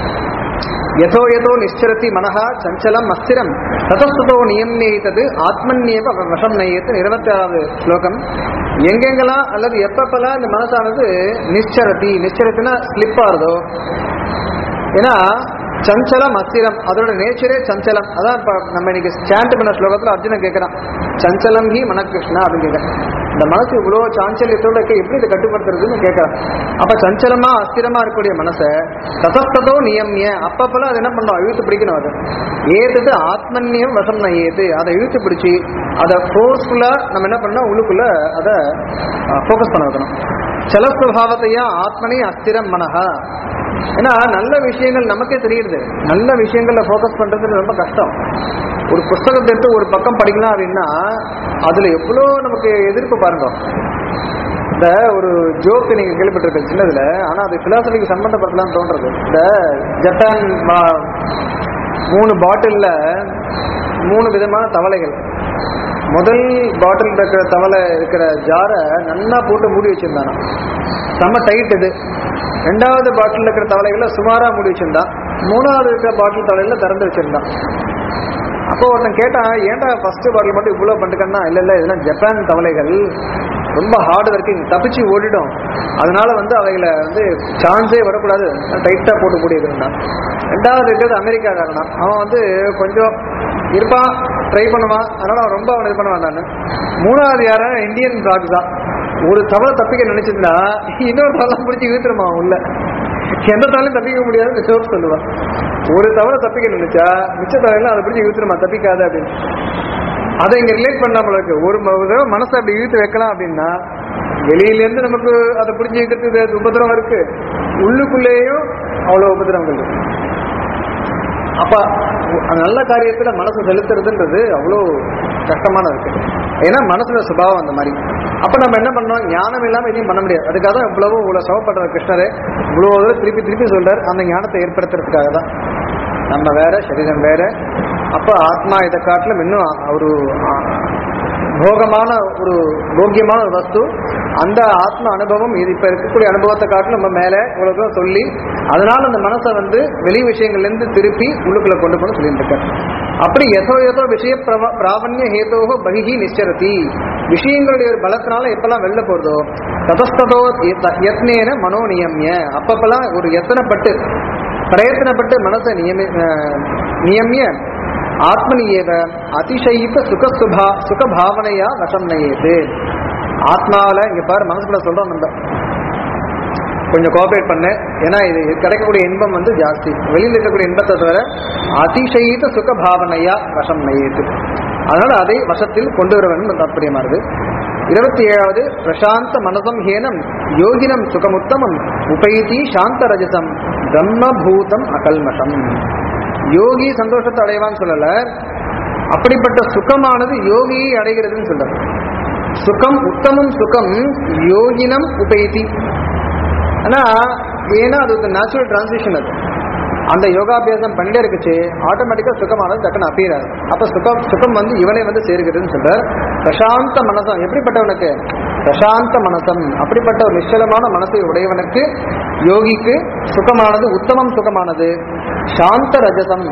யதோ யதோ நிச்சரதி மனஹா சஞ்சலம் அஸ்திரம் ததஸ்துதோ நியம்னேத்தது ஆத்மன்யேவ வசம் நயத்து இருபத்தி ஆறாவது ஸ்லோகம் எங்கெங்கெல்லாம் அல்லது எப்பப்பெல்லாம் இந்த மனசானது நிச்சரதி நிச்சரத்தினா ஸ்லிப் ஆகுதோ ஏன்னா சஞ்சலம் அஸ்திரம் அதோட நேச்சரே சஞ்சலம் அதான் இப்ப நம்ம இன்னைக்கு ஸ்டாண்ட் பண்ண ஸ்லோகத்துல அர்ஜுனன் கேட்கிறான் சஞ்சலம் ஹி மனகிருஷ்ணா அப்படின்னு கேட்கிறான் இந்த மனசு இவ்வளவு சாஞ்சல்யத்தோட இருக்க எப்படி இதை கட்டுப்படுத்துறதுன்னு கேட்கறான் அப்ப சஞ்சலமா அஸ்திரமா இருக்கக்கூடிய மனசை ததஸ்ததோ நியமிய அப்பப்பெல்லாம் அது என்ன பண்ணணும் இழுத்து பிடிக்கணும் அது ஏத்துது ஆத்மன்யம் வசம் நான் ஏது அதை இழுத்து பிடிச்சி அதை ஃபோர்ஸ்ஃபுல்லா நம்ம என்ன பண்ணோம் உள்ளுக்குள்ள அதை ஃபோக்கஸ் பண்ண வைக்கணும் சலஸ்வபாவத்தையா ஆத்மனி அஸ்திரம் மனஹா ஏன்னா நல்ல விஷயங்கள் நமக்கே தெரியுது நல்ல விஷயங்கள்ல ஃபோக்கஸ் பண்றது ரொம்ப கஷ்டம் ஒரு புஸ்தகத்தை எடுத்து ஒரு பக்கம் படிக்கலாம் அப்படின்னா அதுல எவ்வளோ நமக்கு எதிர்ப்பு பாருங்க இந்த ஒரு ஜோக்கு நீங்க கேள்விப்பட்டிருக்க சின்னதுல ஆனா அது பிலாசபிக்கு சம்பந்தப்படலாம் தோன்றது இந்த ஜப்பான் மா- மூணு பாட்டில்ல மூணு விதமான தவளைகள் முதல் பாட்டில் இருக்கிற தவளை இருக்கிற ஜாரை நல்லா போட்டு மூடி வச்சிருந்தானா செம்ம டைட் இது ரெண்டாவது பாட்டில் இருக்கிற தவளைகளை சுமாரா மூடி வச்சிருந்தான் மூணாவது இருக்கிற பாட்டில் தவளையில திறந்து வச்சிருந்தான் அப்போ ஒருத்தன் கேட்டான் ஏன்டா ஃபர்ஸ்ட் பாட்டில் மட்டும் இவ்வளோ பண்ணிருக்கேன்னா இல்லை இல்லை இதெல்லாம் ஜப்பான் தவளைகள் ரொம்ப ஹார்ட் ஒர்க்கிங் தப்பிச்சு ஓடிடும் அதனால வந்து அவைகளை வந்து சான்ஸே வரக்கூடாது டைட்டாக போட்டு கூடியதுன்னா ரெண்டாவது இருக்கிறது அமெரிக்காக்காரனா அவன் வந்து கொஞ்சம் இருப்பான் ட்ரை பண்ணுவான் அதனால அவன் ரொம்ப அவன் இது பண்ண வேண்டான்னு மூணாவது யாரா இந்தியன் டாக் தான் ஒரு தவளை தப்பிக்க நினைச்சிருந்தா இன்னொரு தவளை பிடிச்சி இழுத்துருமா அவன் உள்ள எந்த தலையும் தப்பிக்க முடியாதுன்னு ஜோக் சொல்லுவான் ஒரு தவறை தப்பிக்க நினைச்சா மிச்ச தலையெல்லாம் அதை பிடிச்சி இழுத்துருமா தப்பிக்காத அப்படின்னு அதை இங்க ரிலேட் பண்ணாமல் இருக்கு ஒரு ம- ஒரு தடவை மனசை அப்படி இழுத்து வைக்கலாம் அப்படின்னா வெளியில இருந்து நமக்கு அதை பிடிச்சி இழுக்கிறதுக்கு உபதிரவம் இருக்கு உள்ளுக்குள்ளேயும் அவ்வளவு உபதிரவங்கள் இருக்கு அப்ப அந்த நல்ல காரியத்துல மனசு செலுத்துறதுன்றது அவ்வளோ கஷ்டமான இருக்கு ஏன்னா மனசுல சுபாவம் அந்த மாதிரி அப்ப நம்ம என்ன பண்ணோம் ஞானம் இல்லாம எதையும் பண்ண முடியாது அதுக்காக தான் இவ்வளவு இவ்வளவு சவப்படுற கிருஷ்ணரே இவ்வளவு தூரம் திருப்பி திருப்பி சொல்றார் அந்த ஞானத்தை ஏற்படுத்துறதுக்காக தான் நம்ம வேற சரீரம் வேற அப்ப ஆத்மா இதை காட்டிலும் இன்னும் ஒரு ஆ, போகமான ஒரு போக்கியமான ஒரு வஸ்து அந்த ஆத்ம அனுபவம் இது இப்ப இருக்கக்கூடிய அனுபவத்தை காட்டிலும் நம்ம மேல இவ்வளவு தூரம் சொல்லி அதனால அந்த மனசை வந்து வெளி விஷயங்கள்ல இருந்து திருப்பி உள்ளுக்குள்ள கொண்டு போன சொல்லிட்டு இருக்காரு அப்படி எதோ ஏதோ விஷய பிரவ- பிராவண்ய ஹேதோகோ பகிஹி நிச்சரதி விஷயங்களுடைய ஒரு பலத்தினால எப்பெல்லாம் வெளில போறதோ ததஸ்ததோ யத்- யத்னேன மனோ நியமிய அப்பப்பெல்லாம் ஒரு எத்தனைப்பட்டு பிரயத்தனப்பட்டு மனசை நியமி அஹ், நியமிய ஆத்மனியேவ அதிசயித்த சுக சுபா சுக பாவனையா வசம் நயேது ஆத்மாவில இங்க பாரு மனசுக்குள்ள சொல்றோம் நம்ம கொஞ்சம் கோஆபரேட் பண்ணு ஏன்னா இது கிடைக்கக்கூடிய இன்பம் வந்து ஜாஸ்தி வெளியில் இருக்கக்கூடிய இன்பத்தை தவிர அதிசயித்த சுக பாவனையா வசம் நயேது அதனால அதை வசத்தில் கொண்டு வர வேண்டும் தாற்பயமானது இருபத்தி ஏழாவது பிரசாந்த மனசம் ஹேனம் யோகினம் சுகமுத்தமம் உபைதி சாந்த ரஜசம் பிரம்மபூதம் அகல்மஷம் யோகி சந்தோஷத்தை அடைவான்னு சொல்லல அப்படிப்பட்ட சுகமானது யோகியை அடைகிறதுன்னு சொல்ற சுகம் உத்தமம் சுகம் யோகினம் உபைதி ஆனா ஏன்னா அது ஒரு நேச்சுரல் டிரான்சிஷன் அது அந்த யோகாபியாசம் பண்ணிட்டே இருக்குச்சு ஆட்டோமேட்டிக்கா சுகமானது டக்குன்னு அப்பீராது அப்ப சுகம் சுகம் வந்து இவனை வந்து சேர்கிறதுன்னு சொல்ற பிரசாந்த மனசம் எப்படிப்பட்டவனுக்கு பிரசாந்த மனசம் அப்படிப்பட்ட ஒரு நிச்சலமான மனசை உடையவனுக்கு யோகிக்கு சுகமானது உத்தமம் சுகமானது சாந்த ரஜசம்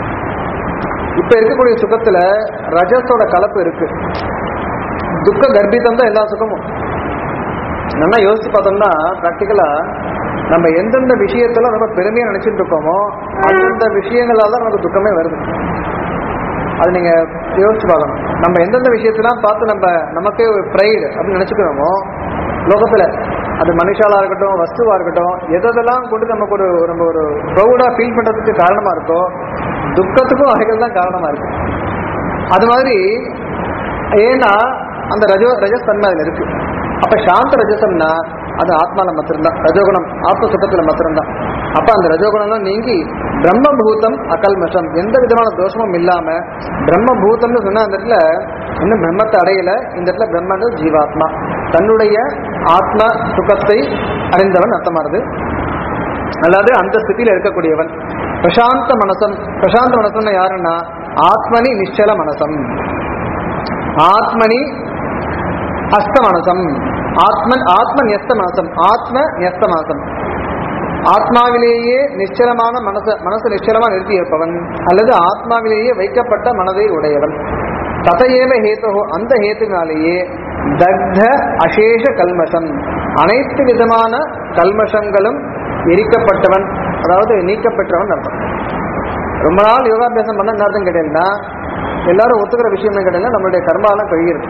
இப்ப இருக்கக்கூடிய சுகத்துல ரஜஸோட கலப்பு இருக்கு துக்க கர்ப்பிதம் தான் எல்லா சுகமும் நல்லா யோசிச்சு பார்த்தோம்னா ப்ராக்டிக்கலா நம்ம எந்தெந்த விஷயத்துல ரொம்ப பெருமையா நினைச்சிட்டு இருக்கோமோ அந்தந்த விஷயங்களால தான் நமக்கு துக்கமே வருது அது நீங்க யோசிச்சு பார்க்கணும் நம்ம எந்தெந்த விஷயத்தெல்லாம் பார்த்து நம்ம நமக்கே ஒரு ப்ரைடு அப்படின்னு நினைச்சுக்கிறோமோ லோகத்துல அது மனுஷாலா இருக்கட்டும் வஸ்துவா இருக்கட்டும் எதெல்லாம் கொண்டு நமக்கு ஒரு நம்ம ஒரு ப்ரௌடா ஃபீல் பண்றதுக்கு காரணமா இருக்கோ துக்கத்துக்கும் அவைகள் தான் காரணமா இருக்கு அது மாதிரி ஏன்னா அந்த ரஜோ ரஜஸ் தன்மை அதுல இருக்கு அப்ப சாந்த ரஜசம்னா அது ஆத்மால மாத்திரம்தான் ரஜோகுணம் ஆத்ம சுத்தத்துல மாத்திரம்தான் அப்ப அந்த ரஜோகுணம்லாம் நீங்கி பிரம்மபூதம் அகல்மஷம் எந்த விதமான தோஷமும் இல்லாம பிரம்மபூதம்னு சொன்னா அந்த இடத்துல இன்னும் பிரம்மத்தை அடையல இந்த இடத்துல பிரம்மன் ஜீவாத்மா தன்னுடைய ஆத்ம சுகத்தை அறிந்தவன் அர்த்தமானது அல்லாது அந்த ஸ்திதியில இருக்கக்கூடியவன் பிரசாந்த மனசம் பிரசாந்த மனசம்னா யாருன்னா ஆத்மனி நிச்சல மனசம் ஆத்மனி அஸ்த மனசம் ஆத்மன் ஆத்ம நியஸ்த மனசம் ஆத்ம நியஸ்த மனசம் ஆத்மாவிலேயே நிச்சலமான மனச மனசு நிச்சலமா நிறுத்தி இருப்பவன் அல்லது ஆத்மாவிலேயே வைக்கப்பட்ட மனதை உடையவன் ததையேவ ஹேத்து அந்த ஹேத்துனாலேயே தக்த அசேஷ கல்மஷம் அனைத்து விதமான கல்மஷங்களும் எரிக்கப்பட்டவன் அதாவது நீக்கப்பட்டவன் அர்த்தம் ரொம்ப நாள் யோகாபியாசம் பண்ண என்ன அர்த்தம் கேட்டீங்கன்னா எல்லாரும் ஒத்துக்கிற விஷயம் என்ன கேட்டீங்கன்னா நம்மளுடைய கர்மாலாம் கழுகிறது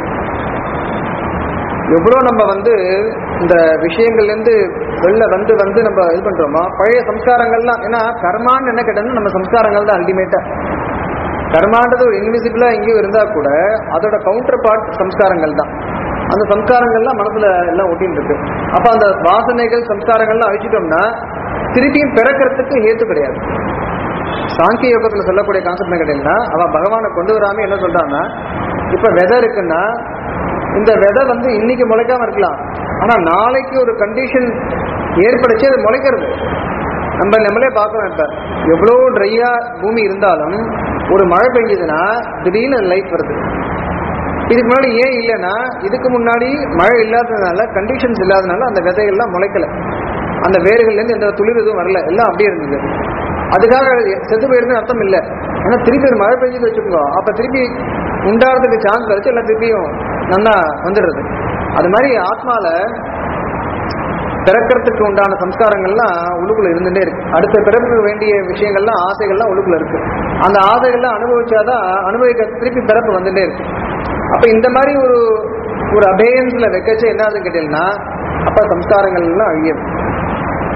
எவ்வளோ நம்ம வந்து இந்த விஷயங்கள்ல இருந்து வெளில வந்து வந்து நம்ம இது பண்றோமோ பழைய சம்ஸ்காரங்கள்லாம் ஏன்னா கர்மான்னு என்ன கேட்டோம்னா நம்ம சம்ஸ்காரங்கள் தான் அல்டிமேட்டா கர்மான்றது ஒரு இன்விசிபிளா எங்கேயும் இருந்தா கூட அதோட கவுண்டர் பார்ட் சம்ஸ்காரங்கள் தான் அந்த சம்ஸ்காரங்கள்லாம் மனசுல எல்லாம் ஒட்டின்னு இருக்கு அப்ப அந்த வாசனைகள் சம்ஸ்காரங்கள்லாம் அழிச்சிட்டோம்னா திருப்பியும் பிறக்கிறதுக்கு ஹேத்து கிடையாது சாங்கிய யோகத்துல சொல்லக்கூடிய கான்செப்ட் என்ன கேட்டீங்கன்னா அவன் பகவானை கொண்டு வராம என்ன சொல்றான்னா இப்ப விதை இருக்குன்னா இந்த விதை வந்து இன்னைக்கு முளைக்காம இருக்கலாம் ஆனா நாளைக்கு ஒரு கண்டிஷன் ஏற்படுச்சு அது முளைக்கிறது நம்ம நம்மளே பார்க்கணும் இப்ப எவ்வளோ ட்ரையா பூமி இருந்தாலும் ஒரு மழை பெஞ்சதுன்னா திடீர்னு லைஃப் வருது இதுக்கு முன்னாடி ஏன் இல்லைன்னா இதுக்கு முன்னாடி மழை இல்லாததுனால கண்டிஷன்ஸ் இல்லாதனால அந்த விதைகள்லாம் முளைக்கல அந்த வேர்கள்ல இருந்து எந்த துளிர் எதுவும் வரல எல்லாம் அப்படியே இருந்தது அதுக்காக செத்து போயிருந்தது அர்த்தம் இல்லை ஏன்னா திருப்பி ஒரு மழை பெஞ்சது வச்சுக்கோங்க அப்ப திருப்பி உண்டாகிறதுக்கு சான்ஸ் வச்சு எல்லாம் திருப்பியும் நல்லா வந்துடுறது அது மாதிரி ஆத்மால பிறக்கிறதுக்கு உண்டான சம்ஸ்காரங்கள்லாம் உள்ளுக்குள்ள இருந்துட்டே இருக்கு அடுத்த பிறப்புக்கு வேண்டிய விஷயங்கள்லாம் ஆசைகள்லாம் உள்ளுக்குள்ள இருக்கு அந்த ஆசைகள்லாம் அனுபவிச்சாதான் அனுபவிக்க திருப்பி பிறப்பு வந்துட்டே இருக்கு அப்ப இந்த மாதிரி ஒரு ஒரு அபேயன்ஸ்ல வைக்கச்சு என்ன ஆகுதுன்னு கேட்டீங்கன்னா அப்ப சம்ஸ்காரங்கள் எல்லாம் அழியும்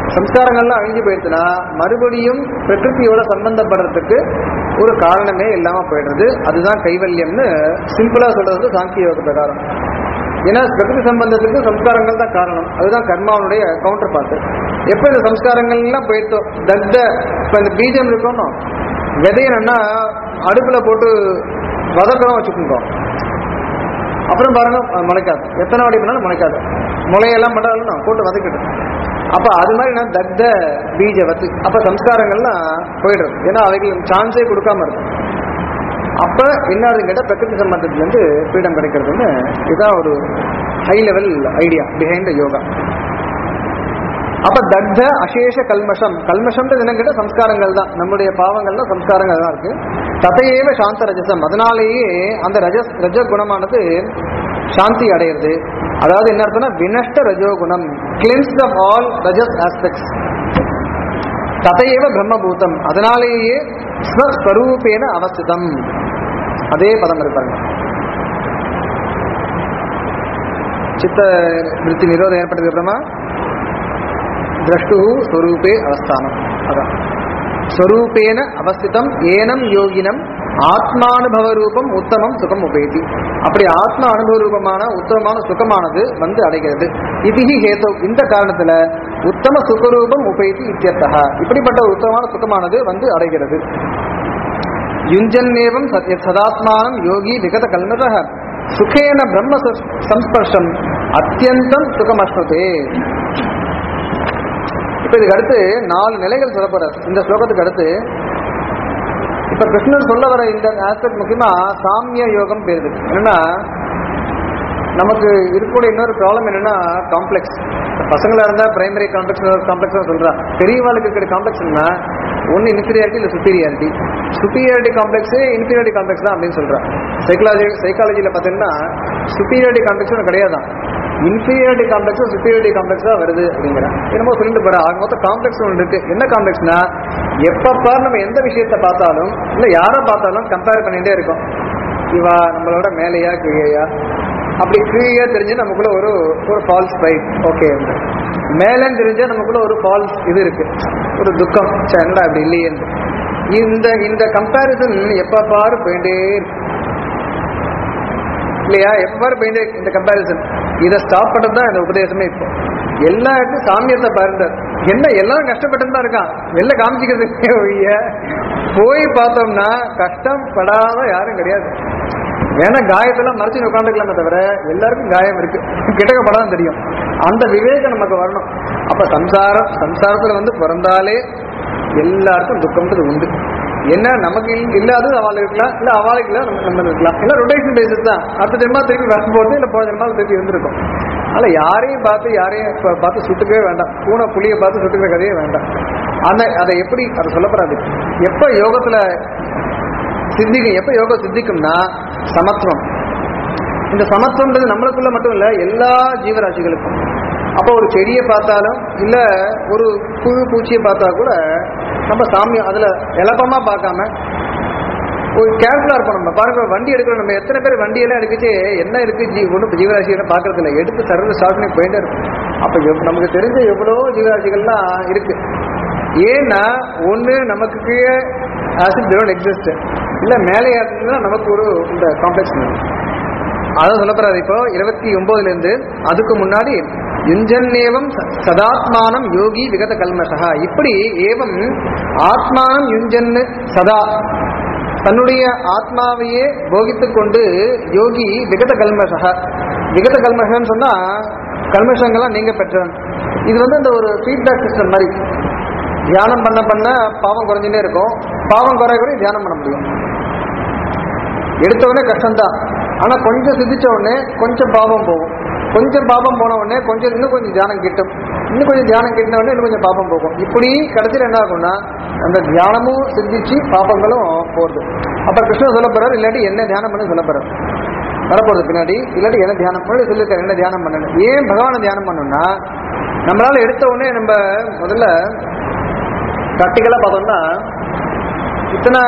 சம்ஸ்காரங்கள்லாம் அழிஞ்சு போயிடுச்சுன்னா மறுபடியும் பிரகிருதியோட சம்பந்தப்படுறதுக்கு ஒரு காரணமே இல்லாம போயிடுறது அதுதான் கைவல்யம்னு சிம்பிளா சொல்றது சாங்கிய யோக பிரகாரம் ஏன்னா பிரகிருதி சம்பந்தத்துக்கு சம்ஸ்காரங்கள் தான் காரணம் அதுதான் கர்மாவுடைய கவுண்டர் பார்த்து எப்ப இந்த சம்ஸ்காரங்கள் எல்லாம் போயிட்டோம் தத்த இப்ப இந்த பீஜம் இருக்கணும் விதை என்னன்னா அடுப்புல போட்டு வதக்கிறோம் வச்சுக்கோங்க அப்புறம் பாருங்க அஹ் முளைக்காது எத்தனை வாடி பண்ணாலும் முளைக்காது முளையெல்லாம் பண்ணாலும் போட்டு வதக்கிடும் அப்ப அது மாதிரி நான் தக்த பீஜ வத்து அப்ப சம்ஸ்காரங்கள்லாம் போயிடுறது ஏன்னா அவைகள் சான்ஸே கொடுக்காம இருக்கும் அப்ப என்ன ஆகுதுன்னு கேட்டா பிரகிருதி சம்பந்தத்துல இருந்து ஃப்ரீடம் கிடைக்கிறதுன்னு இதுதான் ஒரு high level idea behind yoga அப்ப தக்த அசேஷ கல்மஷம் கல்மஷம்ன்றது என்ன கேட்டா சம்ஸ்காரங்கள் தான் நம்முடைய பாவங்கள்ல சம்ஸ்காரங்கள் தான் இருக்கு ததையேவ சாந்த ரஜசம் அதனாலேயே அந்த ரஜஸ் ரஜ குணமானது சாந்தி அடையிறது அதாவது என்ன அர்த்தம்னா வினஷ்ட ரஜோகுணம் cleanse of all rajas aspects ததையேவ பிரம்மபூதம் அதனாலேயே ஸ்வஸ்வரூபேன அவஸ்திதம் அதே பதம் இருப்பாங்க சித்த விருத்தி நிரோதம் ஏற்பட்டதுக்கு அப்புறமா திரஷ்டு ஸ்வரூபே அவஸ்தானம் அதான் ஸ்வரூபேன அவஸ்திதம் ஏனம் யோகினம் ஆத்மானுபவ ரூபம் உத்தமம் சுகம் உபேதி அப்படி ஆத்ம அனுபவ ரூபமான உத்தமமான சுகமானது வந்து அடைகிறது இதிகி ஹேதோ இந்த காரணத்துல உத்தம சுகரூபம் உபேதி இத்தியர்த்தா இப்படிப்பட்ட ஒரு உத்தமமான சுகமானது வந்து அடைகிறது யுஞ்சன்னேவம் சத்ய சதாத்மானம் யோகி விகத கல்மதः சுகேன பிரம்ம ச- சம்ஸ்பர்ஷம் அத்தியந்தம் சுகமஸ்னுதே இப்ப இதுக்கு அடுத்து நாலு நிலைகள் சொல்ல போறார் இந்த ஸ்லோகத்துக்கு அடுத்து இப்ப கிருஷ்ணன் சொல்ல வர இந்த ஆஸ்பெக்ட் முக்கியமா சாமிய யோகம் பேருது என்னன்னா நமக்கு இருக்கக்கூடிய இன்னொரு ப்ராப்ளம் என்னன்னா காம்ப்ளெக்ஸ் பசங்களா இருந்தா பிரைமரி காம்ப்ளெக்ஸ் காம்ப்ளெக்ஸ் சொல்றா பெரியவாளுக்கு இருக்கிற காம்ப்ளெக்ஸ் என்ன ஒன்னு இன்ஃபீரியாரிட்டி இல்ல superiority superiority complex inferiority complex தான் அப்படின்னு சொல்றா சைக்காலஜி சைக்காலஜில பாத்தீங்கன்னா சுப்பீரியாரிட்டி காம்ப்ளெக்ஸ் ஒன்று கிடையாதான் இன்ஃபீரியாரிட்டி காம்ப்ளெக்ஸ் சுப்பீரியாரிட்டி காம்ப்ளெக்ஸ் தான் வருது அப்படிங்கிறா என்னமோ சொல்லிட்டு போறா ஆக மொத்தம் காம்ப்ளெக்ஸ் ஒன்று இருக்கு என்ன காம்ப்ளெக்ஸ்னா எப்பப்பா நம்ம எந்த விஷயத்தை பார்த்தாலும் இல்ல யாரை பார்த்தாலும் கம்பேர் பண்ணிட்டே இருக்கோம் இவா நம்மளோட மேலையா கீழேயா அப்படி கீழே தெரிஞ்சு நமக்குள்ள ஒரு ஒரு ஃபால்ஸ் ரைட் ஓகே மேலன்னு தெரிஞ்சா நமக்குள்ள ஒரு ஃபால்ஸ் இது இருக்கு ஒரு துக்கம் ச்சே, என்னடா அப்படி இல்லையே இந்த இந்த கம்பேரிசன் எப்ப பாரு போயிட்டே இருக்கு இல்லையா எப்ப பாரு போயிட்டே இருக்கு இந்த கம்பேரிசன் இதை ஸ்டாப் பண்ணது தான் இந்த உபதேசமே இப்போ எல்லா இடத்தும் சாமியத்தை பாருங்க என்ன எல்லாரும் கஷ்டப்பட்டு தான் இருக்கான் வெளில காமிச்சிக்கிறதுக்கே ஒழிய போய் பார்த்தோம்னா கஷ்டம் படாத யாரும் கிடையாது வேணா காயத்தெல்லாம் மறைச்சு உட்காந்துக்கலாமே தவிர எல்லாருக்கும் காயம் இருக்கு கிட்டக்க படம் தெரியும் அந்த விவேகம் நமக்கு வரணும் அப்ப சம்சாரம் சம்சாரத்துல வந்து பிறந்தாலே எல்லாருக்கும் துக்கம்ன்றது உண்டு என்ன நமக்கு இல்ல- இல்லாதது அவளுக்கு இருக்கலாம் இல்ல அவளுக்கு இல்ல நம்ம நம்ம இருக்கலாம் இல்ல ரொட்டேஷன் பேசிஸ் தான் அடுத்த ஜென்மா திருப்பி வரும்போது இல்ல போன ஜென்மா திருப்பி இருந்திருக்கும் அதனால யாரையும் பார்த்து யாரையும் பா- பார்த்து சுட்டுக்கவே வேண்டாம் பூனை புளியை பார்த்து சுட்டுக்கிற கதையே வேண்டாம் ஆனா அதை எப்படி அதை சொல்லப்படாது எப்ப யோகத்துல சித்திக்கும் எப்ப யோகம் சித்திக்கும்னா சமத்துவம் இந்த சமத்துவம்ன்றது நம்மளுக்குள்ள மட்டும் இல்ல எல்லா ஜீவராசிகளுக்கும் அப்போ ஒரு செடியை பார்த்தாலும் இல்ல ஒரு புழு பூச்சியை பார்த்தா கூட நம்ம சாமியம் அதுல இலப்பமா பார்க்காம ஒரு கேர்ஃபுல்லா இருப்போம் நம்ம பாருங்க வண்டி எடுக்கிறோம் நம்ம எத்தனை பேர் வண்டியெல்லாம் எடுத்துச்சு என்ன இருக்கு ஜீ ஒன்றும் ஜீவராசிகள் பார்க்கறது இல்லை எடுத்து சர்வ ஸ்டார்ட் பண்ணி போயிட்டே இருக்கும் அப்ப எவ்- நமக்கு தெரிஞ்ச எவ்வளோ ஜீவராசிகள்லாம் இருக்கு ஏன்னா ஒண்ணு நமக்கு கீழே ஆசிட் டோன்ட் எக்ஸிஸ்ட் இல்ல மேலே இருந்ததுன்னா நமக்கு ஒரு இந்த காம்ப்ளெக்ஸ் அதான் சொல்லப்படுறாரு இப்போ இருபத்தி ஒன்பதுல இருந்து அதுக்கு முன்னாடி யுஞ்சன்னேவம் ச- சதாத்மானம் யோகி விகத கல்மஷா இப்படி ஏவம் ஆத்மானம் யுஞ்சன்னு சதா தன்னுடைய ஆத்மாவையே போகித்துக் கொண்டு யோகி விகத கல்மஷா விகத கல்மஷன்னு சொன்னா கல்மஷங்கள்லாம் நீங்க பெற்றவன் இது வந்து இந்த ஒரு ஃபீட்பேக் சிஸ்டம் மாதிரி தியானம் பண்ண பண்ண பாவம் குறைஞ்சுட்டே இருக்கும் பாவம் குறைய குறைய தியானம் பண்ண முடியும் எடுத்த உடனே கஷ்டம்தான் ஆனா கொஞ்சம் சிந்திச்ச உடனே கொஞ்சம் பாவம் போகும் கொஞ்சம் பாவம் போன உடனே கொஞ்சம் இன்னும் கொஞ்சம் தியானம் கிட்டும் இன்னும் கொஞ்சம் தியானம் கிட்டின உடனே இன்னும் கொஞ்சம் பாபம் போகும் இப்படி கடைசியில் என்ன ஆகும்னா அந்த தியானமும் சிந்திச்சு பாபங்களும் போகுது அப்புறம் கிருஷ்ணன் சொல்ல போறாரு இல்லாட்டி என்ன தியானம் பண்ண சொல்ல போறாரு வரப்போறது பின்னாடி இல்லாட்டி என்ன தியானம் பண்ணி சொல்லிருக்காரு என்ன தியானம் பண்ணணும் ஏன் பகவானை தியானம் பண்ணணும்னா நம்மளால எடுத்த உடனே நம்ம முதல்ல ப்ராக்டிக்கலா பார்த்தோம்னா இத்தனை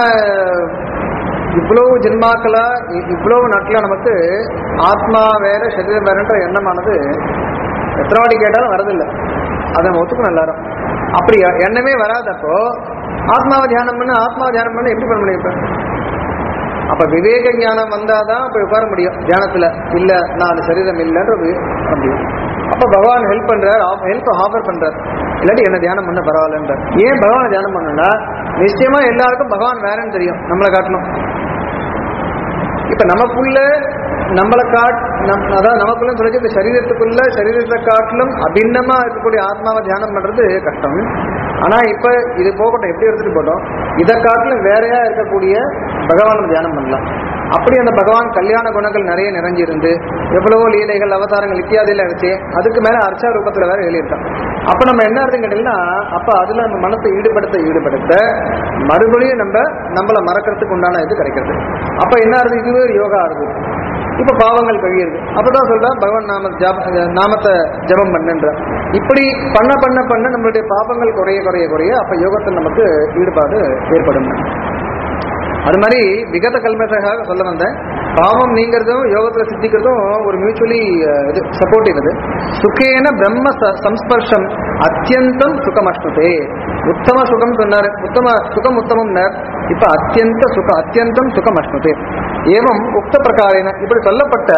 இவ்வளவு ஜென்மாக்களா இ- இவ்வளவு நாட்களா நமக்கு ஆத்மா வேற சரீரம் வேறன்ற எண்ணமானது எத்தனை வாட்டி கேட்டாலும் வரதில்லை அதை நம்ம ஒத்துக்கணும் எல்லாரும் அப்படி எண்ணமே வராதப்போ ஆத்மாவை தியானம் பண்ண ஆத்மாவை தியானம் பண்ண எப்படி பண்ண முடியும் இப்ப அப்ப விவேக ஞானம் வந்தாதான் போய் உட்கார முடியும் தியானத்துல இல்ல நான் அந்த சரீரம் இல்லைன்ற ஒரு வர முடியும் அப்ப பகவான் ஹெல்ப் பண்றார் ஹெல்ப் ஆஃபர் பண்றார் இல்லாட்டி என்ன தியானம் பண்ண பரவாயில்லன்றார் ஏன் பகவான் தியானம் பண்ணனா நிச்சயமா எல்லாருக்கும் பகவான் வேறன்னு தெரியும் நம்மளை காட்டணும் இப்ப நமக்குள்ள நம்மளை காட் நம் அதாவது நமக்குள்ள சொல்லிச்சு இந்த சரீரத்துக்குள்ள சரீரத்தை காட்டிலும் அபிண்ணமா இருக்கக்கூடிய ஆத்மாவை தியானம் பண்றது கஷ்டம் ஆனா இப்ப இது போகட்டும் எப்படி எடுத்துட்டு போட்டோம் இதை காட்டிலும் வேறையா இருக்கக்கூடிய பகவானை தியானம் பண்ணலாம் அப்படி அந்த பகவான் கல்யாண குணங்கள் நிறைய நிறைஞ்சிருந்து எவ்வளவோ லீலைகள் அவதாரங்கள் இத்தியாதியில வச்சு அதுக்கு மேல அர்ச்சா ரூபத்துல வேற எழுதியிருக்கான் அப்ப நம்ம என்ன அர்த்தம் கேட்டீங்கன்னா அப்ப அதுல நம்ம மனத்தை ஈடுபடுத்த ஈடுபடுத்த மறுபடியும் நம்ம நம்மளை மறக்கிறதுக்கு உண்டான இது கிடைக்கிறது அப்ப என்ன ஆகுது இதுவே ஒரு யோகா ஆகுது இப்ப பாவங்கள் கழியுது அப்பதான் சொல்ற பகவான் நாம ஜப நாமத்தை ஜபம் பண்ணுன்ற இப்படி பண்ண பண்ண பண்ண நம்மளுடைய பாபங்கள் குறைய குறைய குறைய அப்ப யோகத்தில் நமக்கு ஈடுபாடு ஏற்படும் அது மாதிரி விகத கல்மத்தாக சொல்ல வந்தேன் பாவம் நீங்கிறதும் யோகத்துல சித்திக்கிறதும் ஒரு மியூச்சுவலி இது சப்போர்ட்டிவ் இது சுகேன பிரம்ம ச- சம்ஸ்பர்ஷம் அத்தியந்தம் சுகமஷ்ணுதே உத்தம சுகம் சொன்னார் உத்தம சுகம் உத்தமம்னார் இப்ப அத்தியந்த சுக அத்தியந்தம் சுகமஷ்ணுதே ஏவம் உக்த பிரகாரேன இப்படி சொல்லப்பட்ட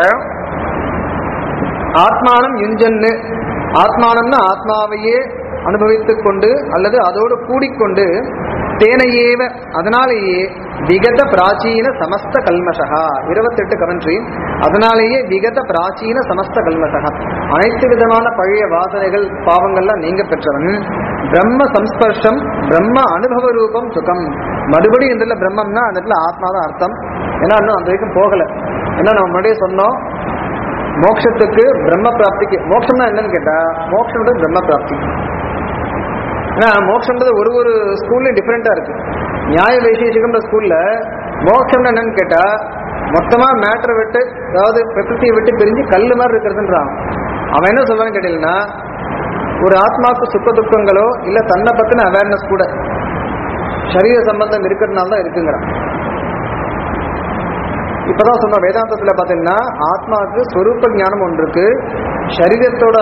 ஆத்மானம் யுஞ்சன்னு ஆத்மானம்னா ஆத்மாவையே அனுபவித்துக் கொண்டு அல்லது அதோடு கூடிக்கொண்டு தேனையேவ அதனாலேயே விகத பிராச்சீன சமஸ்த கல்மஷகா இருபத்தெட்டு கவன்ட்ரி அதனாலேயே விகத பிராச்சீன சமஸ்த கல்மஷகா அனைத்து விதமான பழைய வாசனைகள் பாவங்கள்லாம் நீங்க பெற்றவன் பிரம்ம சம்ஸ்பர்ஷம் பிரம்ம அனுபவ ரூபம் சுகம் மறுபடியும் இந்த இடத்துல பிரம்மம்னா அந்த இடத்துல ஆத்மா தான் அர்த்தம் ஏன்னா இன்னும் அந்த வரைக்கும் போகல ஏன்னா நம்ம முன்னாடியே சொன்னோம் மோட்சத்துக்கு பிரம்ம பிராப்திக்கு மோட்சம்னா என்னன்னு கேட்டா மோட்சம்ன்றது பிரம்ம பிராப்தி ஏன்னா மோட்சம்ன்றது ஒரு ஒரு ஸ்கூல்லையும் டிஃப்ரெண்டா இருக்கு நியாய வைசேஷிகம்ன்ற ஸ்கூல்ல மோட்சம்னா என்னன்னு கேட்டா மொத்தமா மேட்டரை விட்டு அதாவது பிரகிருதியை விட்டு பிரிஞ்சு கல்லு மாதிரி இருக்கிறதுன்றான் அவன் என்ன சொல்றான்னு கேட்டீங்கன்னா ஒரு ஆத்மாவுக்கு சுக்க துக்கங்களோ இல்ல தன்னை பத்தின அவேர்னஸ் கூட சரீர சம்பந்தம் இருக்கிறதுனால தான் இருக்குங்கிறான் இப்பதான் சொன்ன வேதாந்தத்துல பாத்தீங்கன்னா ஆத்மாவுக்கு ஸ்வரூப ஞானம் ஒன்று இருக்கு சரீரத்தோட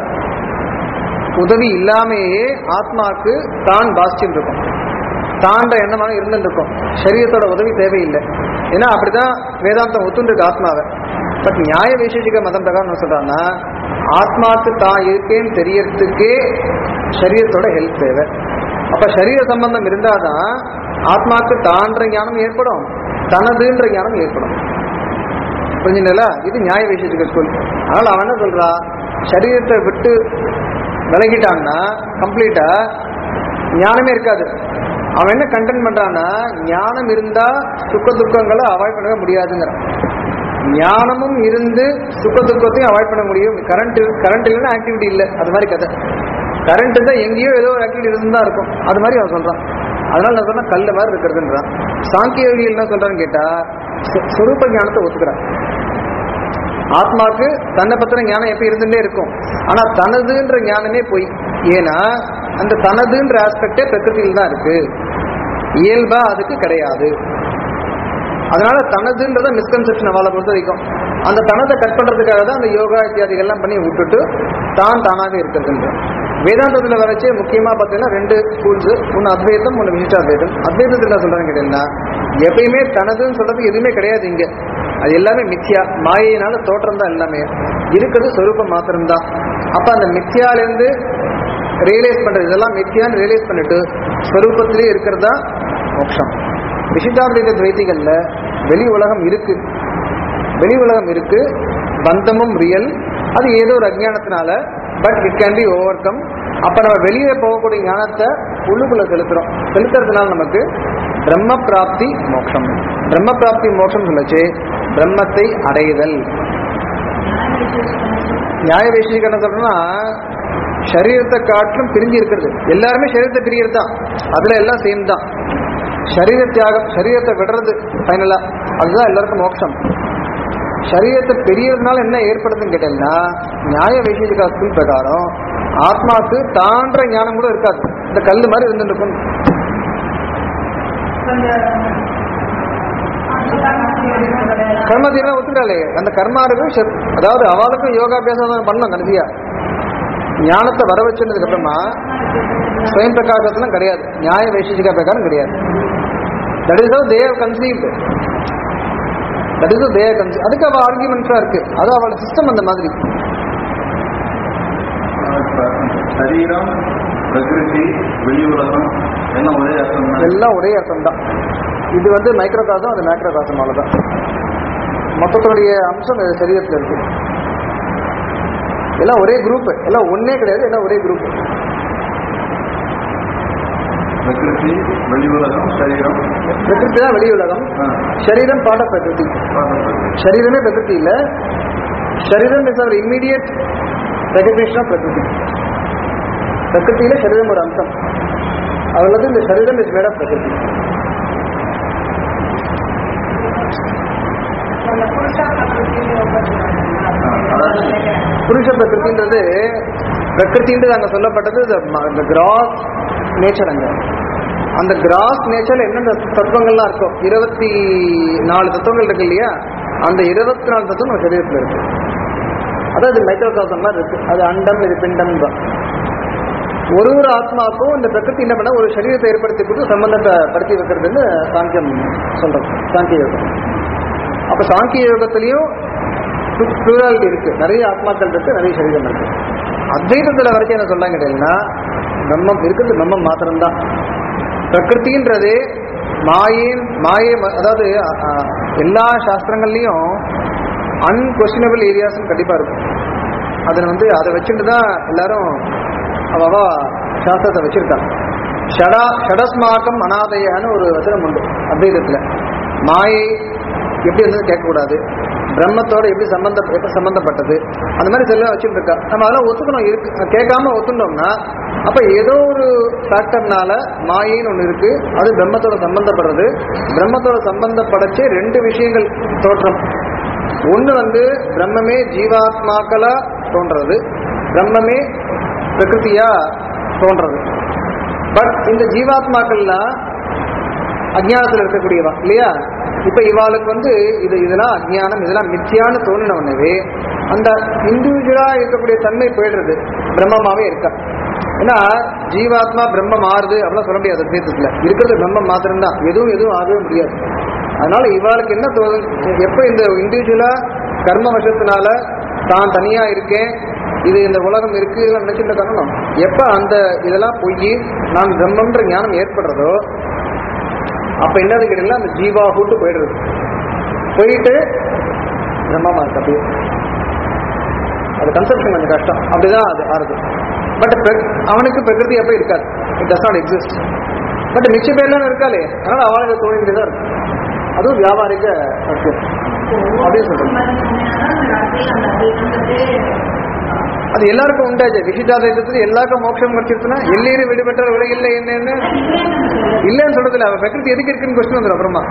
உதவி இல்லாமையே ஆத்மாவுக்கு தான் பாஸ்டியம் இருக்கும் தாண்ட எண்ணமாக இருந்துட்டு இருக்கும் சரீரத்தோட உதவி தேவையில்லை ஏன்னா அப்படிதான் வேதாந்தம் ஒத்துண்டிருக்கு ஆத்மாவை பட் நியாய வைசேஷிக மதம் பிரகாரம் என்ன சொல்றாங்கன்னா ஆத்மாவுக்கு தான் இருக்கேன்னு தெரியறதுக்கே சரீரத்தோட ஹெல்ப் தேவை அப்ப சரீர சம்பந்தம் இருந்தாதான் ஆத்மாவுக்கு தான்ற ஞானம் ஏற்படும் தனதுன்ற ஞானம் ஏற்படும் புரிஞ்சுங்களா இது நியாய வைசேஷிக ஸ்கூல் அதனால அவன் என்ன சொல்றா சரீரத்தை விட்டு விலகிட்டான்னா கம்ப்ளீட்டா ஞானமே இருக்காது அவன் என்ன கண்டென்ட் பண்றான்னா ஞானம் இருந்தா சுக்க துக்கங்களை அவாய்ட் பண்ணவே முடியாதுங்கிறான் ஞானமும் இருந்து சுக்க துக்கத்தையும் அவாய்ட் பண்ண முடியும் கரண்ட் கரண்ட் இல்லைன்னா ஆக்டிவிட்டி இல்லை அது மாதிரி கதை கரண்ட் தான் எங்கேயோ ஏதோ ஒரு ஆக்டிவிட்டி இருந்து தான் இருக்கும் அது மாதிரி அவன் சொல்றான் அதனால நான் சொன்னா கல்ல மாதிரி இருக்கிறதுன்றான் சாங்கிய யோகிகள் என்ன சொல்றான்னு கேட்டா சு- சுரூப ஞானத்தை ஒத்துக்கிறான் ஆத்மாவுக்கு தன்னை பத்தின ஞானம் எப்ப இருந்துட்டே இருக்கும் ஆனா தனதுன்ற ஞானமே போய் ஏன்னா அந்த தனதுன்ற ஆஸ்பெக்டே பிரகிருதியில் தான் இருக்கு இயல்பா அதுக்கு கிடையாது அதனால தனதுன்றத மிஸ்கன்செப்ஷன் அவளை பொறுத்த வரைக்கும் அந்த தனதை கட் பண்றதுக்காக தான் அந்த யோகா இத்தியாதிகள்லாம் பண்ணி விட்டுட்டு தான் தானாக இருக்கிறதுன்ற வேதாந்தத்துல வரைச்சே முக்கியமா பார்த்தீங்கன்னா ரெண்டு ஸ்கூல்ஸ் ஒன்று அத்வைதம் ஒன்று விசிஷ்டாத்வைதம் அத்வைதத்துல சொல்றாங்க கேட்டீங்கன்னா எப்பயுமே தனதுன்னு சொல்றதுக்கு எதுவுமே கிடையாது இங்க அது எல்லாமே மித்யா மாயினால தோற்றம் தான் எல்லாமே இருக்கிறது சொரூபம் மாத்திரம்தான் அப்ப அந்த மித்யாலேருந்து ரியலைஸ் பண்றது இதெல்லாம் மித்யான்னு ரியலைஸ் பண்ணிட்டு ஸ்வரூபத்திலே இருக்கிறதா மோட்சம் விசிஷ்டாத்வைத துவைத்திகள்ல வெளி உலகம் இருக்கு வெளி உலகம் இருக்கு பந்தமும் ரியல் அது ஏதோ ஒரு அஜ்ஞானத்தினால but it can be overcome அப்ப நம்ம வெளியே போகக்கூடிய ஞானத்தை உள்ளுக்குள்ள செலுத்துறோம் செலுத்துறதுனால நமக்கு பிரம்ம பிராப்தி மோட்சம் பிரம்ம பிராப்தி மோட்சம் சொல்லச்சு பிரம்மத்தை அடைதல் நியாய வைசேஷிக என்ன சொல்றோம்னா சரீரத்தை காட்டிலும் பிரிஞ்சு இருக்கிறது எல்லாருமே சரீரத்தை பிரியறது தான் அதுல எல்லாம் சேம் தான் சரீர தியாகம் சரீரத்தை விடுறது ஃபைனலா அதுதான் எல்லாருக்கும் மோட்சம் சரீரத்தை பெரியதுனால என்ன ஏற்படுதுன்னு கேட்டீங்கன்னா நியாய வைசேஷிகா ஸ்கூல் பிரகாரம் ஆத்மாவுக்கு தான்ற ஞானம் கூட இருக்காது இந்த கல்லு மாதிரி இருந்துட்டு இருக்கும் கர்மதீனா ஒத்துக்கிறாளே அந்த கர்மாருக்கும் செத்- அதாவது அவளுக்கும் யோகாபியாசம் தான் பண்ணலாம் கடைசியா ஞானத்தை வர வச்சதுக்கு அப்புறமா ஸ்வயம் பிரகாசத்துலாம் கிடையாது நியாய வைசேஷிகா பிரகாரம் கிடையாது that is they have conceived that is they conceive அதுக்கு அவள் ஆர்குமெண்ட்ஸா இருக்கு அது அவளோட சிஸ்டம் அந்த மாதிரி இப்ப சரீரம் பிரகிருதி வெளி உலகம் எல்லாம் ஒரே அர்த்தம் தான் எல்லாம் ஒரே அர்த்தம் தான் இது வந்து மைக்ரோ காசம் அது மேக்ரோ காசம் அவ்வளவுதான் மொத்தத்தினுடைய அம்சம் இது சரீரத்தில் இருக்கு எல்லாம் ஒரே குரூப் எல்லாம் ஒண்ணே கிடையாது எல்லாம் ஒரே குரூப் பிரகிருதி வெளி உலகம் சரீரம் பிரகிருதி தான் வெளி உலகம் ஆ, சரீரம் பாட பிரகிருதி பார்த்தது. சரீரமே பிரகிருதி இல்ல சரீரம் is our immediate recognition of prakriti பிரகிருதியில சரீரம் ஒரு அம்சம் அவளது இந்த சரீரம் இஸ் மேட் ஆஃப் பிரகிருதி அந்த புருஷா பிரகிருதி புருஷ பிரகிருதின்றது பிரகிருதின்றது அங்க சொல்லப்பட்டது இந்த கிராஸ் நேச்சர் அங்க அந்த கிராஸ் நேச்சர்ல என்னென்ன தத்துவங்கள்லாம் இருக்கும் இருபத்தி நாலு தத்துவங்கள் இருக்கு இல்லையா அந்த இருபத்தி நாலு தத்துவம் நம்ம சரீரத்தில் இருக்கு அதாவது மைக்ரோ காசம் மாதிரி இருக்கு அது அண்டம் இது பிண்டம் தான் ஒரு ஒரு ஆத்மாவுக்கும் இந்த பிரகிருதி என்ன பண்ண ஒரு சரீரத்தை ஏற்படுத்தி கொடுத்து சம்பந்தத்தை படுத்தி வைக்கிறதுன்னு சாங்கியம் சொல்றது சாங்கிய யோகம் அப்ப சாங்கிய யோகத்திலையும் பிளூராலிட்டி இருக்கு நிறைய ஆத்மாக்கள் இருக்கு நிறைய சரீரம் இருக்கு அத்வைதத்துல வரைக்கும் என்ன சொல்றாங்க கேட்டீங்கன்னா பிரம்மம் இருக்கிறது பிரம்மம் மாத்திரம்தான் பிரகிருத்தின்றது மாயின் மாயை ம- அதாவது அ, அ, எல்லா சாஸ்திரங்கள்லயும் அன்கொஸ்டினபிள் ஏரியாஸும் கண்டிப்பா இருக்கும் அதில் வந்து அதை வச்சுட்டு தான் எல்லாரும் அவவா சாஸ்திரத்தை வச்சிருக்காங்க ஷடா ஷடஸ்மாக்கம் அனாதையான்னு ஒரு வசனம் உண்டு அத்வைதத்துல மாயை எப்படி இருந்தது கேட்கக்கூடாது பிரம்மத்தோட எப்படி சம்பந்தம் எப்படி சம்பந்தப்பட்டது அந்த மாதிரி சில வச்சுட்டு இருக்கா நம்ம அதெல்லாம் ஒத்துக்கணும் இருக்கு கேட்காம ஒத்துட்டோம்னா அப்ப ஏதோ ஒரு ஃபேக்டர்னால மாயின்னு ஒன்று இருக்கு அது பிரம்மத்தோட சம்பந்தப்படுறது பிரம்மத்தோட சம்பந்தப்படச்சே ரெண்டு விஷயங்கள் தோற்றம் ஒண்ணு வந்து பிரம்மமே ஜீவாத்மாக்களா தோன்றது பிரம்மமே பிரகிருதியா தோன்றது பட் இந்த ஜீவாத்மாக்கள்லாம் அஜ்ஞானத்துல இருக்கக்கூடியவா இல்லையா இப்ப இவாளுக்கு வந்து இது இதெல்லாம் அஜ்ஞானம் இதெல்லாம் மித்தியான்னு தோணின உடனே அந்த இண்டிவிஜுவலா இருக்கக்கூடிய தன்மை போயிடுறது பிரம்மமாவே இருக்கா ஏன்னா ஜீவாத்மா பிரம்மம் மாறுது அப்படிலாம் சொல்ல முடியாது அத்வைதத்துல இருக்கிறது பிரம்மம் மாத்திரம்தான் எதுவும் எதுவும் ஆகவே முடியாது அதனால இவாளுக்கு என்ன தோணும் எப்ப இந்த இண்டிவிஜுவலா கர்ம வசத்தினால தான் தனியா இருக்கேன் இது இந்த உலகம் இருக்கு இதெல்லாம் நினைச்சுட்டு காரணம் எப்ப அந்த இதெல்லாம் பொய் நான் பிரம்மன்ற ஞானம் ஏற்படுறதோ அப்ப என்னது கேட்டீங்கன்னா அந்த ஜீவா கூட்டு போயிடுறது போயிட்டு பிரம்மமா இருக்கு அப்படியே அது கன்செப்ஷன் கொஞ்சம் கஷ்டம் அப்படிதான் அது ஆறுது பட் அவனுக்கு பிரகிருதி அப்ப இருக்காது it does not exist but மிச்ச பேர்லாம் இருக்காளே அதனால அவளுக்கு தோணிட்டு தான் இருக்கும் அதுவும் வியாபாரிக சத்தியம் அப்படின்னு சொல்றேன் அது எல்லாருக்கும் உண்டாச்சு விசிட்டாதத்துல எல்லாருக்கும் மோட்சம் கிடைச்சிருச்சுன்னா எல்லீரும் விடுபட்ட உலகில்லை என்னன்னு இல்லைன்னு சொல்றதுல அவன் பிரகிருதி எதுக்கு இருக்குன்னு கொஸ்டின் வந்துடும் அப்புறமா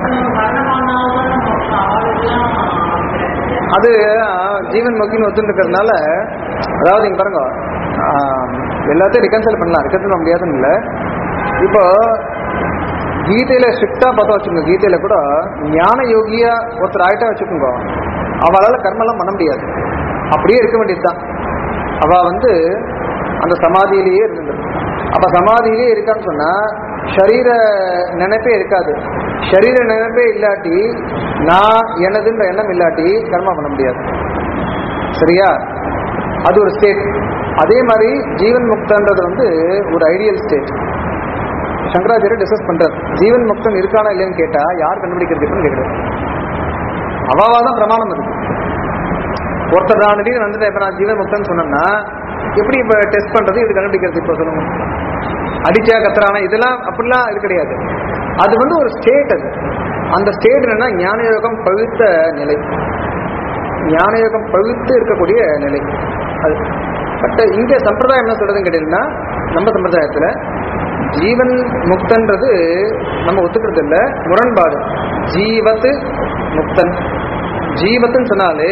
அது ஆஹ், ஜீவன் முக்கின்னு ஒத்துன்னு இருக்கிறதுனால அதாவது இங்க பாருங்க ஆஹ், எல்லாத்தையும் ரிகன்சல் பண்ணலாம் ரிகன்சல் பண்ண முடியாதுன்னு இல்லை இப்போ கீதையில ஸ்ட்ரிக்டா பார்த்தா வச்சுக்கோங்க கீதையில கூட ஞான யோகியா ஒருத்தர் ஆயிட்டா வச்சுக்கோங்க அவளால கர்மெல்லாம் பண்ண முடியாது அப்படியே இருக்க வேண்டியதுதான் அவ வந்து அந்த சமாதியிலேயே இருந்தது அப்ப சமாதியிலேயே இருக்கான்னு சொன்னா ஷரீர நினைப்பே இருக்காது ஷரீர நினைப்பே இல்லாட்டி நான் எனதுன்ற எண்ணம் இல்லாட்டி கர்மா பண்ண முடியாது சரியா அது ஒரு ஸ்டேட் அதே மாதிரி ஜீவன் முக்தன்றது வந்து ஒரு ஐடியல் ஸ்டேட் சங்கராச்சாரியர் டிஸ்கஸ் பண்றாரு ஜீவன் முக்தன் இருக்கானா இல்லைன்னு கேட்டா யார் கண்டுபிடிக்கிறது எப்படின்னு கேட்கிறாரு அவாவா தான் பிரமாணம் இருக்கு ஒருத்தர் நான் திடீர்னு வந்துட்டு இப்ப நான் ஜீவன் முக்தன் சொன்னேன்னா எப்படி இப்ப டெஸ்ட் பண்றது இது கண்டுபிடிக்கிறது இப்ப சொல்லுங்க அடிச்சா கத்துறானா இதெல்லாம் அப்படிலாம் இது கிடையாது அது வந்து ஒரு ஸ்டேட் அது அந்த ஸ்டேட் என்னன்னா ஞானயோகம் பழுத்த நிலை ஞானயோகம் பழுத்து இருக்கக்கூடிய நிலை அது பட் இங்க சம்பிரதாயம் என்ன சொல்றதுன்னு கேட்டீங்கன்னா நம்ம சம்பிரதாயத்துல ஜீவன் முக்தன்றது நம்ம ஒத்துக்கிறது இல்ல முரண்பாடு ஜீவத்து முக்தன் ஜீவத்துன்னு சொன்னாலே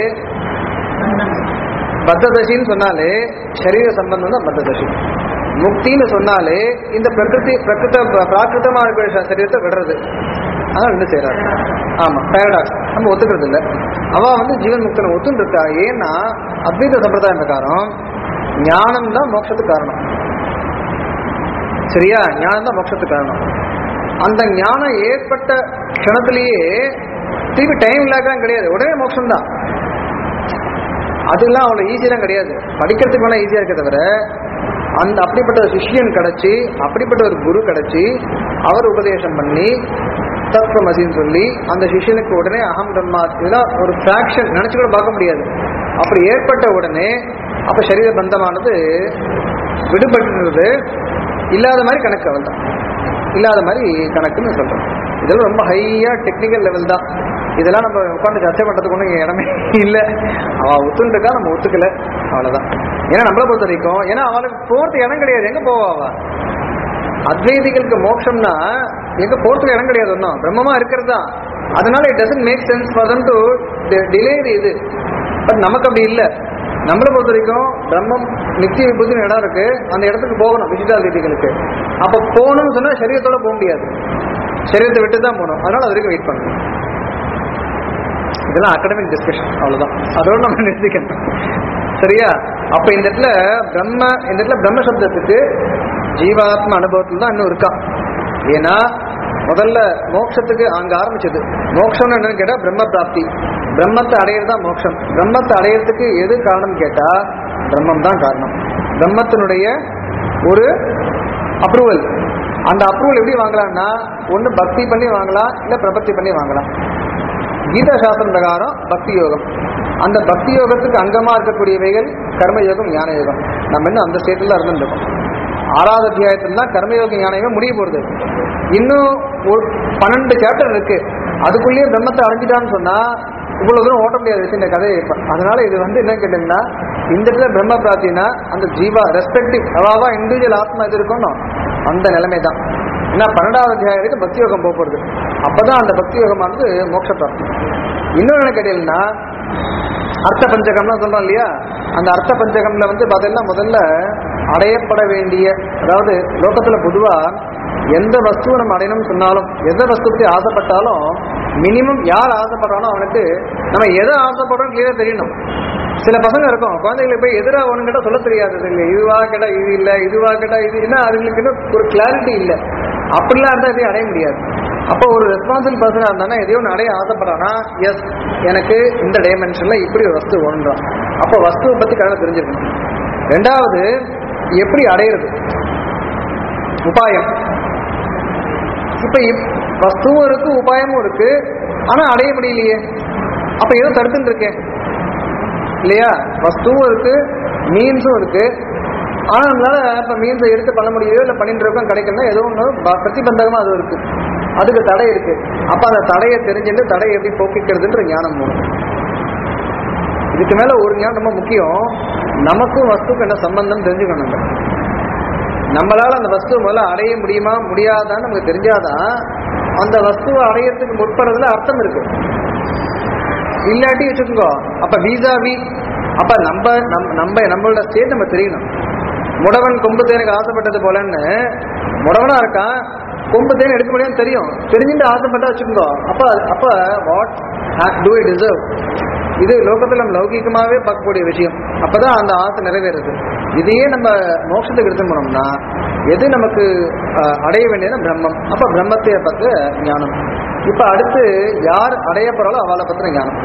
பத்ததசின்னு சொன்னாலே சரீர சம்பந்தம் தான் பத்ததசி முக்தின்னு சொன்னாலே இந்த பிரகிருதி பிரகிருத பிராகிருத்தமா இருக்கிற ச- சரீரத்தை விடுறது அதான் ரெண்டு செய்யறாரு ஆமா பேரடாக்ஸ் நம்ம ஒத்துக்கிறது இல்ல அவ வந்து ஜீவன் முக்தனை ஒத்துன்னு இருக்கா ஏன்னா அத்வைத சம்பிரதாயம் பிரகாரம் ஞானம் தான் மோட்சத்துக்கு காரணம் சரியா ஞானம் தான் மோட்சத்துக்கு காரணம் அந்த ஞானம் ஏற்பட்ட க்ஷணத்திலேயே திருப்பி டைம் லேக்லாம் கிடையாது உடனே மோட்சம் தான் அதெல்லாம் அவ்வளோ ஈஸியெல்லாம் கிடையாது படிக்கிறதுக்கு வேணா ஈஸியாக இருக்க தவிர அந்த அப்படிப்பட்ட ஒரு சிஷ்யன் கிடைச்சி அப்படிப்பட்ட ஒரு குரு கிடைச்சி அவர் உபதேசம் பண்ணி தத்துவமசின்னு சொல்லி அந்த சிஷ்யனுக்கு உடனே அகம் பிரம்மா இதெல்லாம் ஒரு ஃபிராக்ஷன் நினைச்சு கூட பார்க்க முடியாது அப்படி ஏற்பட்ட உடனே அப்ப சரீர பந்தமானது விடுபட்டுறது இல்லாத மாதிரி கணக்கு அவள் தான் இல்லாத மாதிரி கணக்குன்னு சொல்றோம் இதெல்லாம் ரொம்ப ஹையா டெக்னிக்கல் லெவல் தான் இதெல்லாம் நம்ம உட்காந்து சர்ச்சை பண்றதுக்கு ஒன்றும் இங்க இடமே இல்லை அவ ஒத்துருக்கா நம்ம ஒத்துக்கல அவ்வளவுதான் ஏன்னா நம்மளை பொறுத்த வரைக்கும் ஏன்னா அவளுக்கு போறது இடம் கிடையாது எங்க போவா அவ அத்வைதிகளுக்கு மோட்சம்னா எங்க போறதுக்கு இடம் கிடையாது ஒன்றும் பிரம்மமா இருக்கிறது தான் அதனால it doesn't make sense for them to delay இது பட் நமக்கு அப்படி இல்லை நம்மளை பொறுத்த வரைக்கும் பிரம்மம் நித்திய விபூதின்னு இடம் இருக்கு அந்த இடத்துக்கு போகணும் விசிட்டாதிகளுக்கு அப்ப போகணும்னு சொன்னா சரீரத்தோட போக முடியாது சரீரத்தை விட்டு தான் போகணும் அதனால அது வரைக்கும் வெயிட் பண்ணணும் இதெல்லாம் அகடமிக் டிஸ்கஷன் அவ்வளவுதான் அதோட நம்ம நிறுத்திக்கணும் சரியா அப்ப இந்த இடத்துல பிரம்ம இந்த இடத்துல பிரம்ம சப்தத்துக்கு ஜீவாத்ம அனுபவத்தில் தான் இன்னும் இருக்கா ஏன்னா முதல்ல மோட்சத்துக்கு அங்க ஆரம்பிச்சது மோட்சம்னு என்னன்னு கேட்டா பிரம்ம பிராப்தி பிரம்மத்தை அடையிறது தான் மோட்சம் பிரம்மத்தை அடையிறதுக்கு எது காரணம் கேட்டா பிரம்மம் தான் காரணம் பிரம்மத்தினுடைய ஒரு அப்ரூவல் அந்த அப்ரூவல் எப்படி வாங்கலாம்னா ஒன்று பக்தி பண்ணி வாங்கலாம் இல்லை பிரபத்தி பண்ணி வாங்கலாம் கீதா சாஸ்திரம் பிரகாரம் பக்தி யோகம் அந்த பக்தி யோகத்துக்கு அங்கமா இருக்கக்கூடியவைகள் கர்மயோகம் ஞான யோகம் நம்ம இன்னும் அந்த ஸ்டேட்டில் தான் இருந்துருக்கோம் ஆறாவது அத்தியாயத்துல தான் கர்மயோக ஞான யோகம் முடிய போறது இன்னும் ஒரு பன்னெண்டு சாப்டர் இருக்கு அதுக்குள்ளேயே பிரம்மத்தை அடைஞ்சிட்டான்னு சொன்னா இவ்வளவு தூரம் ஓட்ட முடியாது வச்சு இந்த கதையை இப்ப அதனால இது வந்து என்ன கேட்டீங்கன்னா இந்த இடத்துல பிரம்ம பிராப்தினா அந்த ஜீவா ரெஸ்பெக்டிவ் அவாவா இண்டிவிஜுவல் ஆத்மா எது இருக்கணும் அந்த நிலைமை தான் ஏன்னா பன்னெண்டாவது அத்தியாயம் வரைக்கும் பக்தி யோகம் போக போறது அப்பதான் அந்த பக்தி யோகமானது மோட்ச பிராப்தி இன்னொன்று என்ன கேட்டீங்கன்னா அர்த்த பஞ்சகம்லாம் சொல்றோம் இல்லையா அந்த அர்த்த பஞ்சகம்ல வந்து பார்த்தீங்கன்னா முதல்ல அடையப்பட வேண்டிய அதாவது லோகத்துல பொதுவா எந்த வஸ்துவை நம்ம அடையணும்னு சொன்னாலும் எந்த வஸ்துக்கு ஆசைப்பட்டாலும் மினிமம் யார் ஆசைப்படுறானோ அவனுக்கு நம்ம எதை ஆசைப்படுறோம் கிளியரா தெரியணும் சில பசங்க இருக்கும் குழந்தைங்களுக்கு போய் எதிராக ஒன்று கேட்டால் சொல்ல தெரியாது இல்லை இதுவா கேட்டா இது இல்லை இதுவா கேட்டா இது இல்லை அதுங்களுக்கு இன்னும் ஒரு கிளாரிட்டி இல்லை அப்படிலாம் இருந்தால் எதையும் அடைய முடியாது அப்போ ஒரு ரெஸ்பான்சிபிள் பர்சனாக இருந்தானா எதையோ ஒன்று அடைய ஆசைப்படுறானா எஸ் எனக்கு இந்த டைமென்ஷனில் இப்படி ஒரு வஸ்து ஒன்றான் அப்போ வஸ்துவை பற்றி கரெக்டாக தெரிஞ்சிருக்கணும் ரெண்டாவது எப்படி அடையிறது உபாயம் இப்ப இப்- வஸ்துவும் இருக்கு உபாயமும் இருக்கு ஆனா அடைய முடியலையே அப்ப ஏதோ தடுத்துட்டு இருக்கேன் இல்லையா வஸ்துவும் இருக்கு மீன்ஸும் இருக்கு ஆனா நம்மளால இப்ப மீன்ஸை எடுத்து பண்ண முடியலையோ இல்ல பண்ணிட்டு இருக்கோம் கிடைக்கலன்னா ஏதோ ஒன்று பிரதிபந்தகமா அது இருக்கு அதுக்கு தடை இருக்கு அப்ப அந்த தடையை தெரிஞ்சுட்டு தடையை எப்படி போக்கிக்கிறதுன்ற ஞானம் மூலம் இதுக்கு மேல ஒரு ஞானம் ரொம்ப முக்கியம் நமக்கும் வஸ்துக்கும் என்ன சம்பந்தம் தெரிஞ்சுக்கணும் நம்ம. நம்மளால அந்த வஸ்துவை முதல்ல அடைய முடியுமா முடியாதான்னு நமக்கு தெரிஞ்சாதான் அந்த வஸ்துவை அடையறதுக்கு முற்படுறதுல அர்த்தம் இருக்கு இல்லாட்டி வச்சுக்கோங்க அப்ப வீசா வி அப்ப நம்ம நம்- நம்ம நம்மளோட ஸ்டேட் நம்ம தெரியணும் முடவன் கொம்பு தேனுக்கு ஆசைப்பட்டது போலன்னு முடவனா இருக்கான் கொம்பு தேன் எடுக்க முடியும்னு தெரியும் தெரிஞ்சுட்டு ஆசைப்பட்டா வச்சுக்கோங்க அப்ப அப்ப வாட் டூ இட் டிசர்வ் இது லோகத்துல நம்ம லௌகிகமாவே பார்க்கக்கூடிய விஷயம் அப்பதான் அந்த ஆசை நிறைவேறுது இதையே நம்ம மோட்சத்துக்கு எடுத்து போனோம்னா எது நமக்கு அஹ், அடைய வேண்டியதுன்னா பிரம்மம் அப்ப பிரம்மத்தை பத்திர ஞானம் இப்ப அடுத்து யார் அடைய போறாளோ அவளை பத்திர ஞானம்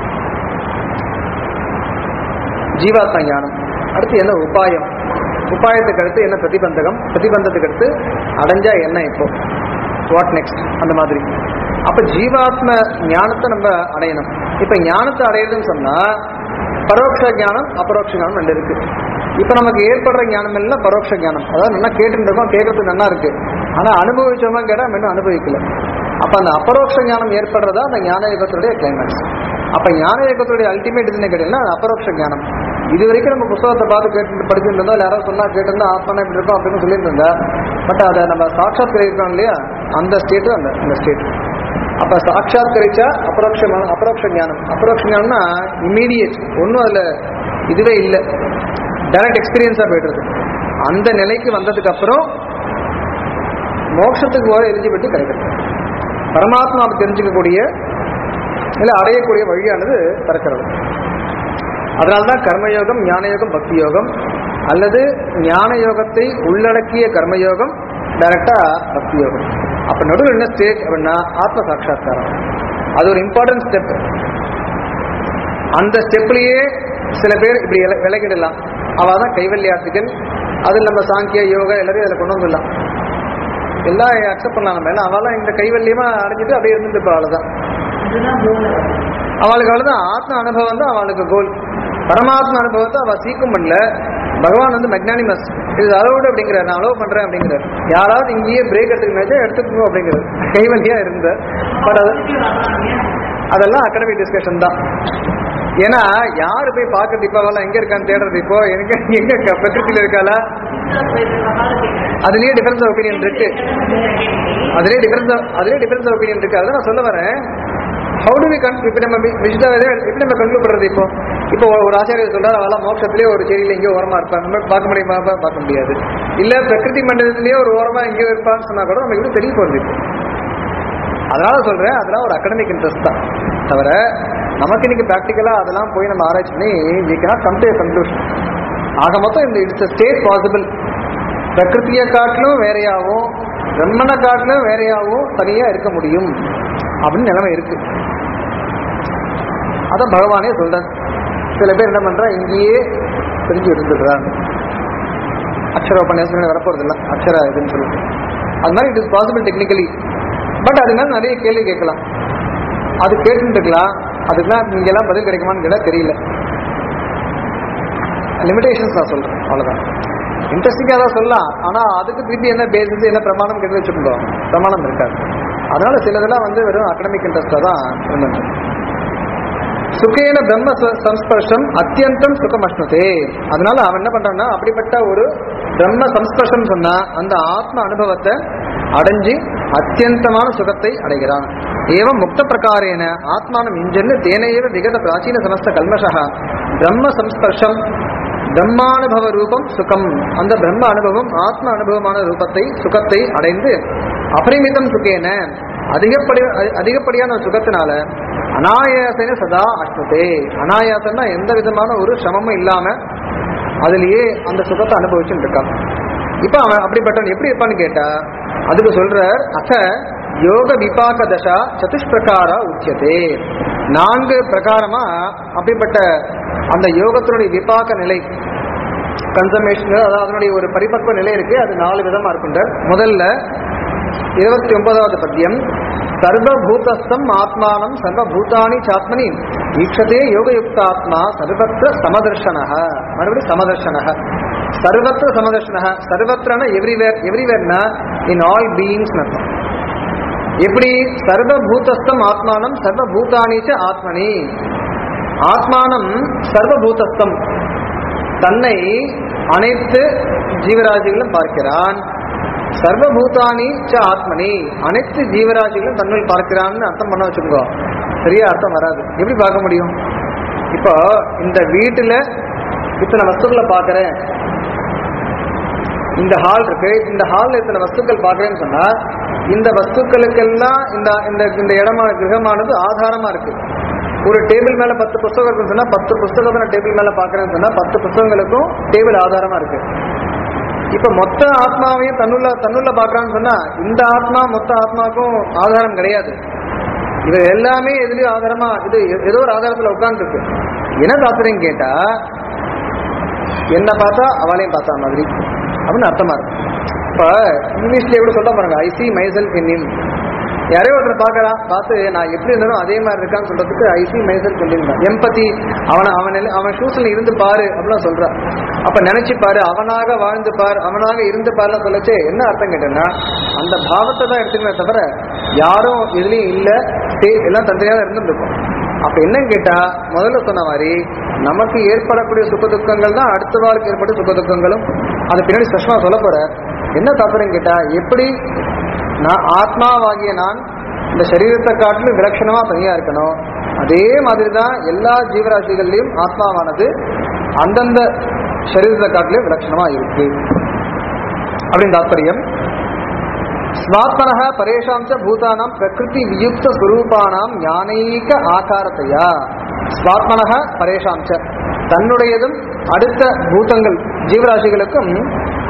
ஜீவாத்மா ஞானம் அடுத்து என்ன உபாயம் உபாயத்துக்கு அடுத்து என்ன பிரதிபந்தகம் பிரதிபந்தத்துக்கு அடுத்து அடைஞ்சா என்ன இப்போ வாட் நெக்ஸ்ட் அந்த மாதிரி அப்ப ஜீவாத்ம ஞானத்தை நம்ம அடையணும் இப்ப ஞானத்தை அடையறதுன்னு சொன்னா பரோட்ச ஞானம் அபரோக்ஷ ஞானம் ரெண்டு இருக்கு இப்ப நமக்கு ஏற்படுற ஞானம் எல்லாம் பரோட்ச ஞானம் அதாவது நல்லா கேட்டுட்டு இருக்கோம் கேட்கறதுக்கு நல்லா இருக்கு ஆனா அனுபவிச்சோமா கேட்டா நம்ம இன்னும் அனுபவிக்கல அப்ப அந்த அபரோக்ஷ ஞானம் ஏற்படுறதா அந்த ஞான யுகத்துடைய கிளைமேக்ஸ் அப்ப ஞான யுகத்துடைய அல்டிமேட் இதுன்னு கேட்டீங்கன்னா அது அபரோக்ஷ ஞானம் இது வரைக்கும் நம்ம புத்தகத்தை பார்த்து கேட்டு படிச்சுட்டு இருந்தோம் இல்லை யாராவது சொன்னா கேட்டிருந்தா ஆத்மா இப்படி இருக்கும் அப்படின்னு சொல்லிட்டு இருந்தா பட் அதை நம்ம சாட்சாத் கிரகிக்கிறோம் இல்லையா அந்த ஸ்டேட்டு அந்த அந்த ஸ்டேட் அப்ப சாட்சாத் கரிச்சா அபரோக்ஷ அபரோக்ஷ ஞானம் அபரோக்ஷ ஞானம்னா இம்மீடியட் ஒன்றும் அதுல இதுவே இல்லை டைரக்ட் எக்ஸ்பீரியன்ஸா போயிடுறது அந்த நிலைக்கு வந்ததுக்கு அப்புறம் மோட்சத்துக்கு போக எலிஜிபிலிட்டி கிடைக்கிறது பரமாத்மாவை தெரிஞ்சுக்கக்கூடிய இல்லை அடையக்கூடிய வழியானது பிறக்கிறது அதனால்தான் கர்மயோகம் ஞான யோகம் பக்தி யோகம் அல்லது ஞான யோகத்தை உள்ளடக்கிய கர்மயோகம் டைரக்டா பக்தி யோகம் அப்ப நடுவில் என்ன ஸ்டேட் அப்படின்னா ஆத்ம சாட்சா்காரம் அது ஒரு இம்பார்ட்டன்ட் ஸ்டெப் அந்த ஸ்டெப்லயே சில பேர் இப்படி வில- விலகிடலாம் அவ தான் கைவல்யாசிகள் அதில் நம்ம சாங்கிய யோகா எல்லாரையும் அதில் கொண்டு வந்துடலாம் எல்லாம் அக்செப்ட் பண்ணலாம் நம்ம ஏன்னா அவெல்லாம் இந்த கைவல்யமா அடைஞ்சிட்டு அப்படியே இருந்துட்டு இருப்பா அவ்வளவுதான் இதுதான் மூணு அவளுக்கு அவ்வளவுதான் ஆத்ம அனுபவம் தான் அவளுக்கு கோல் பரமாத்ம அனுபவத்தை அவ சீக்கும் பண்ணல பகவான் வந்து மெக்னானிமஸ் இது அலோடு அப்படிங்கிறார் நான் அலோவ் பண்றேன் அப்படிங்கிறார் யாராவது இங்கேயே பிரேக் எடுத்துக்கணும் எடுத்துக்கணும் அப்படிங்கிறது கைவல்யா இருந்த பட் அது அதெல்லாம் அகாடமிக் டிஸ்கஷன் தான் ஏன்னா யாரு போய் பார்க்கறது இப்போ அவெல்லாம் எங்க இருக்கான்னு தேடுறது இப்போ எங்க எங்க க- பிரகிருதியில இருக்காளா அதுலயே டிஃபரன்ஸ் ஒப்பீனியன் இருக்கு அதுலயே டிஃபரன்ஸ் அதுலயே டிஃபரன்ஸ் ஒப்பீனியன் இருக்கு அதான் நான் சொல்ல வரேன் ஹவு டு வி கன் இப்போ நம்ம விசிட்டா எப்படி நம்ம கன்க்ளூட் பண்றது இப்போ இப்போ ஒரு- ஒரு ஆச்சாரியர் சொல்றாரு அவெல்லாம் மோட்சத்திலேயே ஒரு செடியில எங்கேயோ ஓரமா இருப்பாங்க நம்ம பார்க்க முடியுமா பா- பார்க்க முடியாது இல்ல பிரகிருதி மண்டலத்திலேயே ஒரு ஓரமா எங்கேயோ இருப்பான்னு சொன்னா கூட நமக்கு எப்படி தெரிய போறது இப்போ அதனால சொல்றேன் அதெல்லாம் ஒரு அகடமிக் இன்ட்ரெஸ்ட் தான் தவிர நமக்கு இன்னைக்கு ப்ராக்டிக்கலா அதெல்லாம் போய் நம்ம ஆராய்ச்சி பண்ணி we cannot come to a conclusion ஆக மொத்தம் இந்த இட்ஸ் ஸ்டேட் பாசிபிள் பிரகிருத்தியை காட்டிலும் வேறையாகவும் பிரம்மனை காட்டிலும் வேறையாகவும் தனியா இருக்க முடியும் அப்படின்னு நிலைமை இருக்கு அதான் பகவானே சொல்றார் சில பேர் என்ன பண்றா இங்கேயே தெரிஞ்சு இருந்துடுறாங்க அக்ஷர உபன்யாசம் வரப்போறது இல்லை அக்ஷர இதுன்னு சொல்லிட்டு அது மாதிரி it is possible technically but அது மேல நிறைய கேள்வி கேட்கலாம் அது கேட்டுட்டு இருக்கலாம் அதுக்கெல்லாம் இங்கெல்லாம் பதில் கிடைக்குமான்னு கேட்டா தெரியல லிமிடேஷன்ஸ் நான் சொல்றேன் அவ்வளவுதான் இன்ட்ரெஸ்டிங்காக தான் சொல்லலாம் ஆனா அதுக்கு திருப்பி என்ன பேசிஸ் என்ன பிரமாணம் கேட்டு வச்சுக்கோ பிரமாணம் இருக்காது அதனால சிலதெல்லாம் வந்து வெறும் அகடமிக் இன்ட்ரெஸ்டா தான் இருந்துச்சு சுகேன பிரம்ம ச- சம்ஸ்பர்ஷம் அத்தியந்தம் சுகம் அஷ்ணுதே அதனால அவன் என்ன பண்றான்னா அப்படிப்பட்ட ஒரு பிரம்ம சம்ஸ்பர்ஷம் சொன்னா அந்த ஆத்ம அனுபவத்தை அடைஞ்சு அத்தியந்தமான சுகத்தை அடைகிறான் ஏவம் முக்த பிரகாரேன ஆத்மானம் இஞ்சன்னு தேனையேவ விகத பிராச்சீன சமஸ்த கல்மஷா பிரம்ம சம்ஸ்பர்ஷம் பிரம்மானுபவ ரூபம் சுகம் அந்த பிரம்ம அனுபவம் ஆத்ம அனுபவமான ரூபத்தை சுகத்தை அடைந்து அபரிமிதம் சுகேன அதிகப்படி அ- அதிகப்படியான ஒரு சுகத்தினால அனாயாசன சதா அஷ்டதே அனாயாசம்னா எந்த விதமான ஒரு சிரமமும் இல்லாம அதுலயே அந்த சுகத்தை அனுபவிச்சுட்டு இருக்கான் இப்ப அவன் அப்படிப்பட்டவன் எப்படி இருப்பான்னு கேட்டா அதுக்கு சொல்றார் அச்ச யோக விபாக தசா சதுஷ்பிரகாரா உச்சியதே நான்கு பிரகாரமா அப்படிப்பட்ட அந்த யோகத்தினுடைய விபாக நிலை கன்சர்மேஷன் அதாவது அதனுடைய ஒரு பரிபக்வ நிலை இருக்கு அது நாலு விதமா இருக்குன்ற முதல்ல இருபத்தி ஒன்பதாவது பத்தியம் சர்வபூதஸ்தம் ஆத்மானம் சர்வபூதானி சாத்மனி ஈக்ஷதே யோகயுக்தாத்மா சர்வத்திர சமதர்ஷன மறுபடியும் சமதர்ஷன சர்வத்திர சமதர்ஷன சர்வத்திரன எவ்ரிவேர் எவ்ரிவேர்னா இன் ஆல் பீயிங்ஸ் அர்த்தம் எப்படி சர்வபூதஸ்தம் ஆத்மானம் சர்வபூதானி ச ஆத்மனி ஆத்மானம் சர்வபூதஸ்தம் தன்னை அனைத்து ஜீவராசிகளும் பார்க்கிறான் சர்வபூதானி ச ஆத்மனி அனைத்து ஜீவராசிகளும் தன்னுள் பார்க்கிறான்னு அர்த்தம் பண்ண வச்சுக்கோ சரியா அர்த்தம் வராது எப்படி பார்க்க முடியும் இப்போ இந்த வீட்டுல இத்தனை வஸ்துக்களை பார்க்கறேன் இந்த ஹால் இருக்கு இந்த ஹால்ல இத்தனை வஸ்துக்கள் பார்க்கறேன்னு சொன்னா இந்த வஸ்துக்களுக்கெல்லாம் இந்த இந்த இந்த இடமான கிரகமானது ஆதாரமா இருக்கு ஒரு டேபிள் மேல பத்து புஸ்தகம் இருக்குன்னு சொன்னா பத்து புஸ்தகத்தை நான் டேபிள் மேல பார்க்கறேன்னு சொன்னா பத்து புஸ்தகங்களுக்கும் டேபிள் ஆதாரமா இருக்கு இப்ப மொத்த ஆத்மாவையும் தன்னுள்ள தன்னுள்ள பார்க்கறான்னு சொன்னா இந்த ஆத்மா மொத்த ஆத்மாவுக்கும் ஆதாரம் கிடையாது இது எல்லாமே எதுலயும் ஆதாரமா இது ஏதோ ஒரு ஆதாரத்துல உட்கார்ந்து இருக்கு என்ன தாத்பரியம் கேட்டா என்ன பார்த்தா அவளையும் பார்த்தா மாதிரி அப்படின்னு அர்த்தமா இருக்கு இப்ப இங்கிலீஷ்ல கூட சொல்ல பாருங்க I see myself in him யாரையோ ஒருத்தர் பார்க்கறான் பார்த்து நான் எப்படி இருந்தாலும் அதே மாதிரி இருக்கான்னு சொல்றதுக்கு ஐ சி மைசெல்ஃப் இன் தான் எம்பத்தி அவனை அவன் நிலை- அவன் ஷூஸ்ல இருந்து பாரு அப்படிலாம் சொல்றான் அப்ப நினைச்சு பாரு அவனாக வாழ்ந்து பார் அவனாக இருந்து பாருலாம் சொல்லச்சு என்ன அர்த்தம் கேட்டேன்னா அந்த பாவத்தை தான் எடுத்துக்கணும் தவிர யாரும் இதுலயும் இல்ல சே- எல்லாம் தந்தையாக தான் இருந்துருக்கும் அப்ப என்னன்னு கேட்டா முதல்ல சொன்ன மாதிரி நமக்கு ஏற்படக்கூடிய சுக துக்கங்கள் தான் அடுத்த வாழ்க்கை ஏற்படும் சுக துக்கங்களும் அது பின்னாடி ஸ்பஷ்டமா சொல்ல போற என்ன தப்புறேன்னு கேட்டா எப்படி நான் ஆத்மாவாகிய நான் இந்த சரீரத்தை காட்டிலும் விலட்சணமா தனியா இருக்கணும் அதே மாதிரி தான் எல்லா ஜீவராசிகள்லயும் ஆத்மாவானது அந்தந்த சரீரத்தை காட்டிலும் விலட்சணமா இருக்கு அப்படின்னு தாத்பரியம் ஸ்வாத்மனः பரேஷாம் ச பூதானாம் பிரகிருதி வியுக்த ஸ்வரூபானாம் ஞானைக ஆகாரத்தையா ஸ்வாத்மனः பரேஷாம் ச தன்னுடையதும் அடுத்த பூதங்கள் ஜீவராசிகளுக்கும்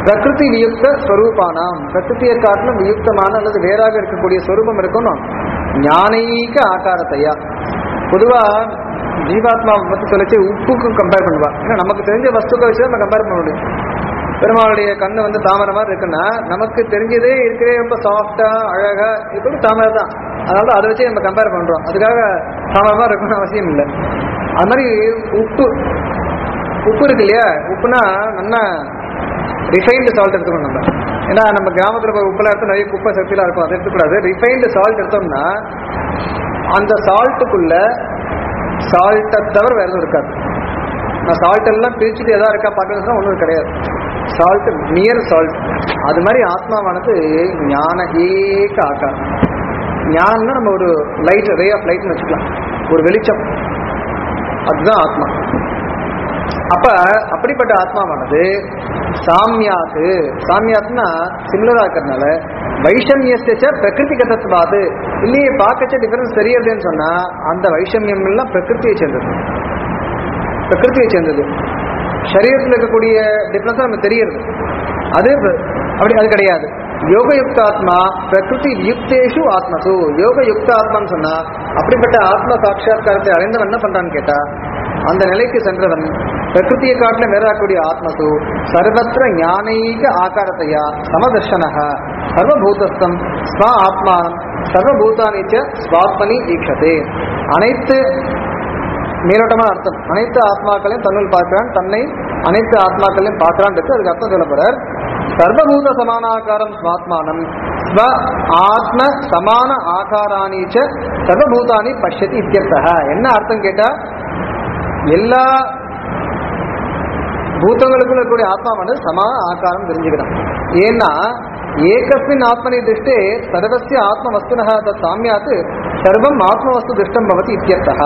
பிரகிருதி வியுக்த ஸ்வரூபானாம் பிரகிருதியை காட்டிலும் வியுக்தமான அல்லது வேறாக இருக்கக்கூடிய ஸ்வரூபம் இருக்கணும் ஞானீக ஆகாரத்தையா பொதுவா ஜீவாத்மாவை பத்தி சொல்லிச்சு உப்புக்கும் கம்பேர் பண்ணுவா ஏன்னா நமக்கு தெரிஞ்ச வஸ்துக்களை வச்சு நம்ம கம்பேர் பண்ண முடியும் பெருமாளுடைய கண்ணு வந்து தாமரை மாதிரி இருக்குன்னா நமக்கு தெரிஞ்சதே இருக்கிறே ரொம்ப சாஃப்டா அழகா இது கூட தாமரை தான் அதனால அதை வச்சு நம்ம கம்பேர் பண்றோம் அதுக்காக தாமரை மாதிரி இருக்கணும்னு அவசியம் இல்லை அது மாதிரி உப்பு உப்பு இருக்கு இல்லையா உப்புனா நல்லா ரிஃபைன்டு சால்ட் எடுத்துக்கணும் நம்ம ஏன்னா நம்ம கிராமத்துல போய் உப்புலாம் எடுத்து நிறைய குப்பை சக்திலாம் இருக்கும் அதை எடுத்துக்கூடாது ரிஃபைன்டு சால்ட் எடுத்தோம்னா அந்த சால்ட்டுக்குள்ள சால்ட்டை தவிர வேற எதுவும் இருக்காது நான் சால்ட் எல்லாம் பிரிச்சுட்டு எதா இருக்கா பார்க்கறதுனா ஒன்றும் கிடையாது சால்ட் நியர் சால்ட் அது மாதிரி ஆத்மாவானது ஞான ஏக ஆக்காரம் ஞானம்னா நம்ம ஒரு லைட் ரே ஆஃப் லைட்னு வச்சுக்கலாம் ஒரு வெளிச்சம் அதுதான் ஆத்மா அப்ப அப்படிப்பட்ட ஆத்மாவானது சாமியாத்து சாமியாத்துனா சிமிலரா இருக்கிறதுனால வைஷமியஸ்ட பிரகிருதி கதத்துவாது இல்லையே பார்க்கச்ச டிஃபரன்ஸ் தெரியறதுன்னு சொன்னா அந்த வைஷமியம் எல்லாம் பிரகிருத்தியை சேர்ந்தது பிரகிருத்தியை சேர்ந்தது சரீரத்தில் இருக்கக்கூடிய டிஃபரன்ஸ் நமக்கு தெரியுது அது அப்படி அது கிடையாது யோக யுக்தாத்மா பிரகிருதி யுக்தேஷு ஆத்மசு யோக யுக்த ஆத்மான்னு சொன்னா அப்படிப்பட்ட ஆத்ம சாட்சா்காரத்தை அடைந்தவன் என்ன பண்றான்னு கேட்டா அந்த நிலைக்கு சென்றவன் பிரகிருத்தியை காட்டிலும் வேறாக்கூடிய ஆத்மசு சர்வத்திர ஞானீக ஆகாரத்தையா சமதர்ஷனக சர்வபூதஸ்தம் ஸ்வ ஆத்மானம் சர்வபூதானிச்ச ஸ்வாத்மனி ஈக்ஷதே அனைத்து மேலோட்டமான அர்த்தம் அனைத்து ஆத்மாக்களையும் தன்னுள் பார்க்கிறான் தன்னை அனைத்து ஆத்மாக்களையும் பார்க்கிறான் அதுக்கு அர்த்தம் சொல்ல போறார் சர்வபூத சமானாகாரம் ஸ்வாத்மானம் ஸ்வ ஆத்ம சமான ஆகாராணிச்ச சர்வபூதானி பஷ்யதி இத்தியர்த்தக என்ன அர்த்தம் கேட்டா எல்லா பூத்தங்களுக்குள்ள இருக்கக்கூடிய ஆத்மாவானது சமான ஆகாரம் தெரிஞ்சுக்கிறான் ஏன்னா ஏகஸ்மின் ஆத்மனி திருஷ்டே சர்வசிய ஆத்ம வஸ்துனः தத் சாமியாத் சர்வம் ஆத்மவஸ்து திருஷ்டம் பவதி இத்தியர்த்தக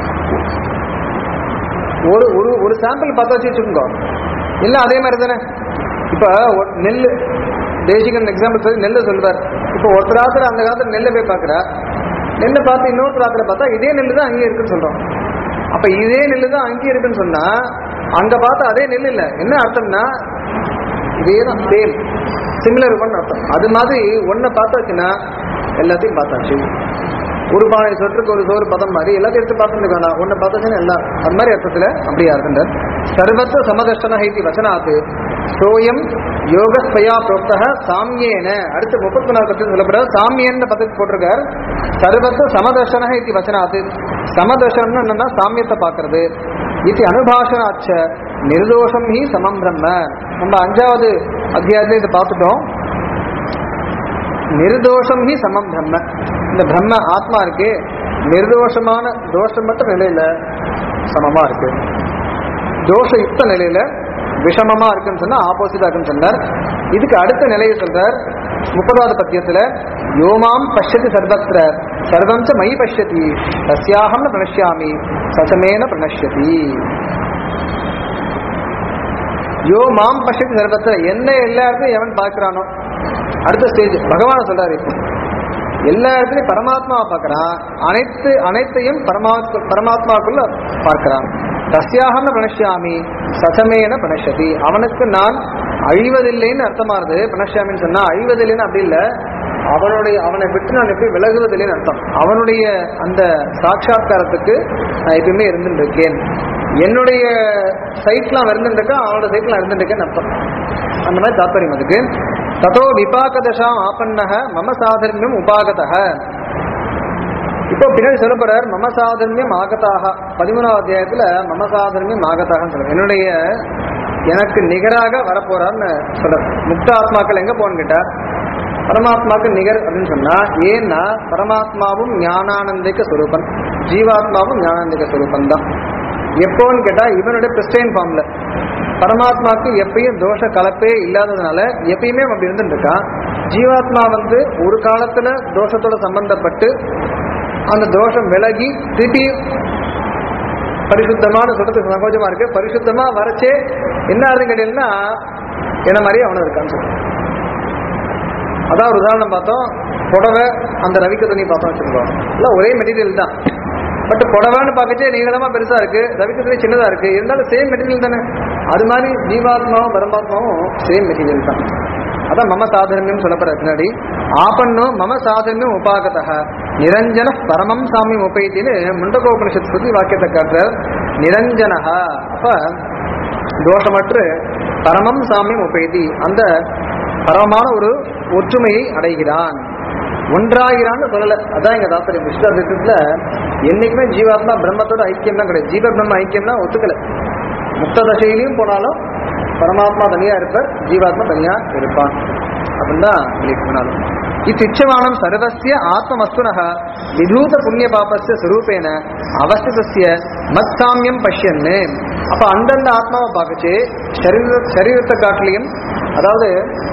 ஒரு ஒரு ஒரு சாம்பிள் பார்த்தா வச்சு வச்சுக்கோங்க எல்லாம் அதே மாதிரி தானே இப்போ நெல் தேசிகன் எக்ஸாம்பிள் சொல்லி நெல்லை சொல்வார் இப்போ ஒருத்தர் ஆத்திர அந்த காலத்துல நெல்லை போய் பார்க்குறா நெல்லை பார்த்து இன்னொருத்தர் ஆத்திர பார்த்தா இதே நெல் தான் அங்கேயே இருக்குன்னு சொல்றோம் அப்ப இதே நெல் தான் அங்கேயே இருக்குன்னு சொன்னா அங்க பார்த்தா அதே நெல் இல்லை என்ன அர்த்தம்னா இதே தான் சேம் சிமிலர் ஒன் அர்த்தம் அது மாதிரி ஒன்றை பார்த்தாச்சுன்னா எல்லாத்தையும் பார்த்தாச்சு ஒரு பானை சொற்றுக்கு ஒரு சோறு பதம் மாதிரி எல்லாத்தையும் எடுத்து பார்த்துட்டு வேணாம் ஒன்று பார்த்தாச்சுன்னா எல்லாம் அது மாதிரி அர்த்தத்தில் அப்படியா இருக்கின்றார் சர்வத்த சமதர்ஷன ஹைதி வசனாத்து சோயம் யோகஸ்வயா புரோக்தக சாமியேன அடுத்து முப்பத்தி நாலு பத்தி சொல்லப்படுறது சாமியன்னு பதத்துக்கு போட்டிருக்கார் சர்வத்த சமதர்ஷன ஹைதி வசனாத்து சமதர்ஷனம் என்னன்னா சாமியத்தை பார்க்கறது இது அனுபாஷனாச்ச நிர்தோஷம் ஹி சமம் பிரம்ம நம்ம அஞ்சாவது அத்தியாயத்துல இதை பார்த்துட்டோம் நிர்தோஷம் ஹி சமம் பிரம்ம இந்த பிரம்ம ஆத்மா இருக்கு நிர்தோஷமான தோஷம் மட்டும் நிலையில சமமா இருக்கு தோஷயுக்த நிலையில விஷமமா இருக்குன்னு சொன்னா ஆப்போசிட்டா இருக்குன்னு சொன்னார் இதுக்கு அடுத்த நிலையை சொல்றார் முப்பதாவது பத்தியத்துல யோமாம் பஷ்யதி சர்வத்திர சர்வம் ச மயி பஷ்யதி தஸ்யாகம் ந பிரணஷ்யாமி சசமேன பிரணஷ்யதி யோ மாம் பஷ்யதி சர்வத்திர என்ன எல்லா இடத்துலையும் எவன் பார்க்கிறானோ அடுத்த ஸ்டேஜ் பகவான சொல்றாரு இப்போ எல்லா இடத்துலையும் பரமாத்மாவை பார்க்கறான் அனைத்து அனைத்தையும் பரமாத்மா பரமாத்மாவுக்குள்ள பார்க்கிறான் தஸ்யாகம் பிரணஷ்யாமி சசமேன பிரணஷதி அவனுக்கு நான் அழிவதில்லைன்னு அர்த்தமாகுது பிரணஷ்யாமின்னு சொன்னா அழிவதில்லைன்னு அப்படி இல்லை அவனுடைய அவனை விட்டு நான் எப்படி விலகுவதில்லைன்னு அர்த்தம் அவனுடைய அந்த சாட்சா்காரத்துக்கு நான் எப்பயுமே இருந்துட்டு இருக்கேன் என்னுடைய சைட்லாம் இருந்துருக்கேன் அவனோட சைட்லாம் இருந்துருக்கேன்னு அர்த்தம் அந்த மாதிரி தாத்பரியம் அதுக்கு ததோ விபாகதசாம் ஆபன்னக மம சாதர்மியம் உபாகதக இப்போ பின்னாடி சொல்ல போறார் மம சாதர்மியம் ஆகதாக பதிமூணாவது அத்தியாயத்துல மம சாதர்மியம் ஆகதாகன்னு சொல்ற என்னுடைய எனக்கு நிகராக வரப்போறான்னு சொல்றார் முக்த ஆத்மாக்கள் எங்க போன்னு கேட்டா பரமாத்மாவுக்கு நிகர் அப்படின்னு சொன்னா ஏன்னா பரமாத்மாவும் ஞானானந்திக சொரூபன் ஜீவாத்மாவும் ஞானானந்திக சொரூபன் தான் எப்போன்னு கேட்டா இவனுடைய பிரிஸ்டைன் ஃபார்ம்ல பரமாத்மாவுக்கு எப்பயும் தோஷ கலப்பே இல்லாததுனால எப்பயுமே அவன் அப்படி இருந்துட்டு இருக்கான் ஜீவாத்மா வந்து ஒரு காலத்துல தோஷத்தோட சம்பந்தப்பட்டு அந்த தோஷம் விலகி திருப்பி பரிசுத்தமான சொல்றதுக்கு சங்கோஜமா இருக்கு பரிசுத்தமா வரச்சே என்ன ஆகுதுன்னு கேட்டீங்கன்னா என்ன மாதிரியே அவனும் இருக்கான்னு சொல்றான் அதான் ஒரு உதாரணம் பார்த்தோம் புடவை அந்த ரவிக்க துணி பார்த்தோம் வச்சுருக்கோம் எல்லாம் ஒரே மெட்டீரியல் தான் பட் புடவைன்னு பார்க்கச்சே நீளமா பெருசா இருக்கு ரவிக்க துணி சின்னதா இருக்கு இருந்தாலும் சேம் மெட்டீரியல் தானே அது மாதிரி ஜீவாத்மாவும் பரமாத்மாவும் சேம் மெட்டீரியல் தான் அதான் மம சாதர்மியம் சொல்லப்படுற பின்னாடி ஆபன்னோ மம சாதர்மியம் உபாகத நிரஞ்சன பரமம் சாமியம் உபயத்தின்னு முண்டகோபனிஷத் ஸ்ருதி வாக்கியத்தை காட்டுறார் நிரஞ்சனஹா அப்ப தோஷமற்று பரமம் சாமியம் உபயதி அந்த பரமமான ஒரு ஒற்றுமையை அடைகிறான் ஒன்றாகிறான்னு சொல்லல அதான் எங்க தாத்தர் விஷ்ணத்துல என்னைக்குமே ஜீவாத்மா பிரம்மத்தோட ஐக்கியம் தான் கிடையாது ஜீவ பிரம்ம ஐக்கியம்னா ஒத்துக்கல முக்த தசையிலையும் போனாலும் பரமாத்மா தனியா இருப்பார் ஜீவாத்மா தனியா இருப்பான் அப்படின்னு தான் பிலீவ் பண்ணாலும் இத்திச்சமானம் சர்வசிய ஆத்மவஸ்துனக விதூத புண்ணிய பாபஸ்ய சுரூபேன அவஸ்திதஸ்ய மத்சாமியம் பஷ்யன்னு அப்ப அந்தந்த ஆத்மாவை பார்க்கச்சு சரீர சரீரத்தை காட்டிலையும் அதாவது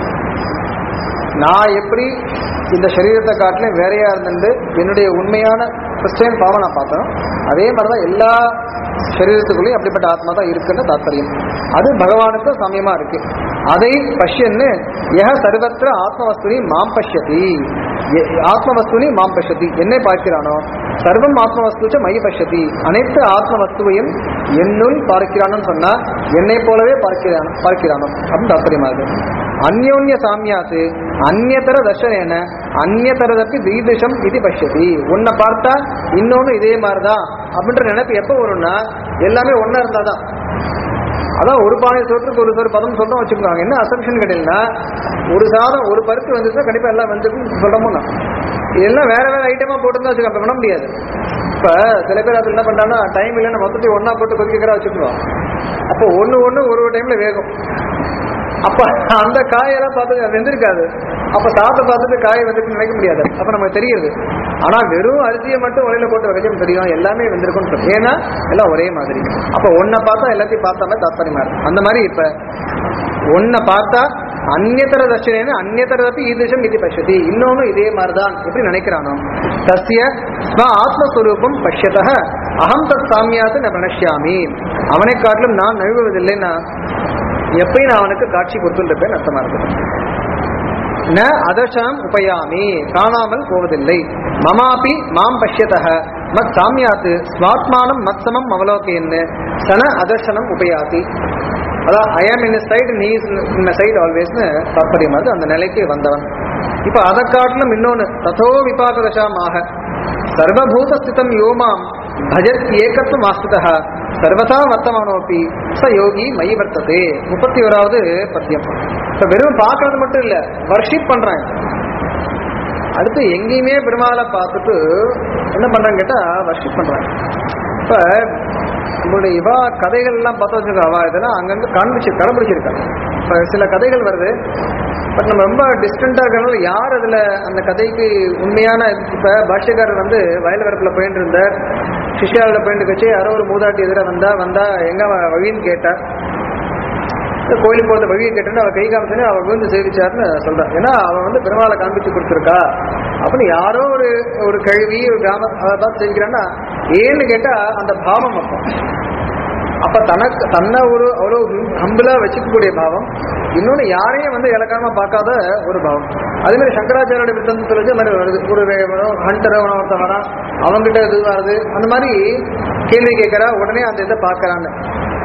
நான் எப்படி இந்த சரீரத்தை காட்டிலும் வேறையா இருந்துட்டு என்னுடைய உண்மையான கிறிஸ்டியன் பாவம் நான் பார்த்தோம் அதே மாதிரிதான் எல்லா சரீரத்துக்குள்ளேயும் அப்படிப்பட்ட ஆத்மா தான் இருக்குன்னு தாத்பரியம் அது பகவானுக்கு சமயமா இருக்கு அதை பஷ்யன்னு யக சர்வத்திர ஆத்மவஸ்துனி மாம் பஷ்யதி எ- ஆத்மவஸ்துனி மாம் பஷ்யதி என்னை பார்க்கிறானோ சர்வம் ஆத்மவஸ்து மயி பஷ்யதி அனைத்து ஆத்மவஸ்துவையும் என்னுள் பார்க்கிறானு சொன்னா என்னை போலவே பார்க்கிறான் பார்க்கிறானோ அப்படின்னு தாத்பரியமா இருக்கு அந்யோன்ய சாமியாத்து அந்நியதர தர்ஷனேன அந்நியதரதப்பி தீதிஷம் இது பஷ்யதி உன்னை பார்த்தா இன்னொன்னு இதே மாதிரிதான் அப்படின்ற நினைப்பு எப்போ வரும்னா எல்லாமே ஒன்னா இருந்தாதான் அதான் ஒரு பானை சோற்றுக்கு ஒரு ஒரு பதம் சொல்றோம் வச்சுக்கோங்க என்ன அசம்ஷன் கேட்டீங்கன்னா ஒரு சாதம் ஒரு பருப்பு வந்துச்சுன்னா கண்டிப்பா எல்லாம் வந்துருக்கும் சொல்றோமோ நான் இதெல்லாம் வேற வேற ஐட்டமா போட்டுருந்தா வச்சுக்கோ அப்ப பண்ண முடியாது இப்ப சில பேர் அது என்ன பண்றாங்கன்னா டைம் இல்லைன்னு மொத்தத்தையும் ஒண்ணா போட்டு கொதிக்கிறா வச்சுக்குவோம் அப்போ ஒண்ணு ஒண்ணு ஒரு ஒரு டைம்ல வேகும் அப்ப அந்த காயெல்லாம் பார்த்து அது வெந்திருக்காது அப்ப சாப்பிட்டு பார்த்துட்டு காய் வந்துட்டு நினைக்க முடியாது அப்ப நமக்கு தெரியுது ஆனா வெறும் அரிசியை மட்டும் உலையில போட்டு வைக்கணும் தெரியும் எல்லாமே வெந்திருக்கும் சொல்லு. ஏன்னா எல்லாம் ஒரே மாதிரி அப்ப ஒன்ன பார்த்தா எல்லாத்தையும் பார்த்தா மாதிரி தாத்பரியமா இருக்கும் அந்த மாதிரி இப்ப ஒன்ன பார்த்தா அந்நியதர தர்ஷனேன்னு அந்நியதரப்பி ஈதிஷம் இது பஷ்யதி இன்னொன்னு இதே மாதிரிதான் எப்படி நினைக்கிறானோ தஸ்ய ஸ்வ ஆத்மஸ்வரூபம் பஷ்யத அகம் தத் சாமியாத்து ந பிரணஷ்யாமி அவனை காட்டிலும் நான் நழுவுவதில்லைன்னா எப்பயும் நான் அவனுக்கு காட்சி கொடுத்துருப்பேன் அர்த்தமா இருக்கு ந அதர்ஷனம் உபயாமி காணாமல் போவதில்லை மமாபி மாம் பஷ்யதः மத் சாமியாத்து ஸ்வாத்மானம் மத் சமம் அவலோகையன்னு சன அதர்ஷனம் உபயாதி அதான் ஐ ஆம் இன் சைடு நீ இன் சைடு ஆல்வேஸ்னு தாற்பயமாது அந்த நிலைக்கு வந்தவன் இப்ப அதை காட்டிலும் இன்னொன்னு ததோ விபாக தசாமாக சர்வபூத ஸ்திதம் யோமாம் பஜத் ஏகத்துவம் ஆஸ்திதா சர்வதா வர்த்தமானோப்பி ச யோகி மயி வர்த்ததே முப்பத்தி ஓராவது பத்தியம் இப்ப வெறும் பார்க்கறது மட்டும் இல்ல வர்ஷிப் பண்றாங்க அடுத்து எங்கேயுமே பெருமாளை பார்த்துட்டு என்ன பண்றாங்க கேட்டா வர்ஷிப் பண்றாங்க இப்ப நம்மளுடைய இவா கதைகள் எல்லாம் பார்த்து வச்சிருக்கா அவா இதெல்லாம் அங்கங்க காண்பிச்சு கடைபிடிச்சிருக்காங்க இப்ப சில கதைகள் வருது பட் நம்ம ரொம்ப டிஸ்டண்டா இருக்கிறனால யார் அதுல அந்த கதைக்கு உண்மையான இப்ப பாஷ்யக்காரர் வந்து வயல் வரப்புல போயிட்டு இருந்தார் சிஷ்யாவில போயிட்டு வச்சு யாரோ ஒரு மூதாட்டி எதிர வந்தா வந்தா எங்க அவ வழின்னு கேட்டார் இந்த கோயிலுக்கு போகிற வழியை கேட்டேன்னு அவ கை காமிச்சுன்னு அவ விழுந்து சேவிச்சாருன்னு சொல்றான் ஏன்னா அவன் வந்து பெருமாளை காண்பிச்சு கொடுத்துருக்கா அப்படின்னு யாரோ ஒரு ஒரு கழுவி ஒரு கிராம அதை பார்த்து சேவிக்கிறான்னா ஏன்னு கேட்டா அந்த பாவம் அப்போ அப்ப தனக்கு தன்னை ஒரு அவ்வளவு ஹம்பிளா வச்சுக்கக்கூடிய பாவம் இன்னொன்னு யாரையும் வந்து இலக்காரமா பார்க்காத ஒரு பாவம் அதே மாதிரி சங்கராச்சாரியோட வித்தந்தத்தில் வச்சு மாதிரி வருது ஒரு ஹண்டர் ஒருத்தன் வரான் அவங்ககிட்ட இது வருது அந்த மாதிரி கேள்வி கேட்கறா உடனே அந்த இதை பார்க்கறான்னு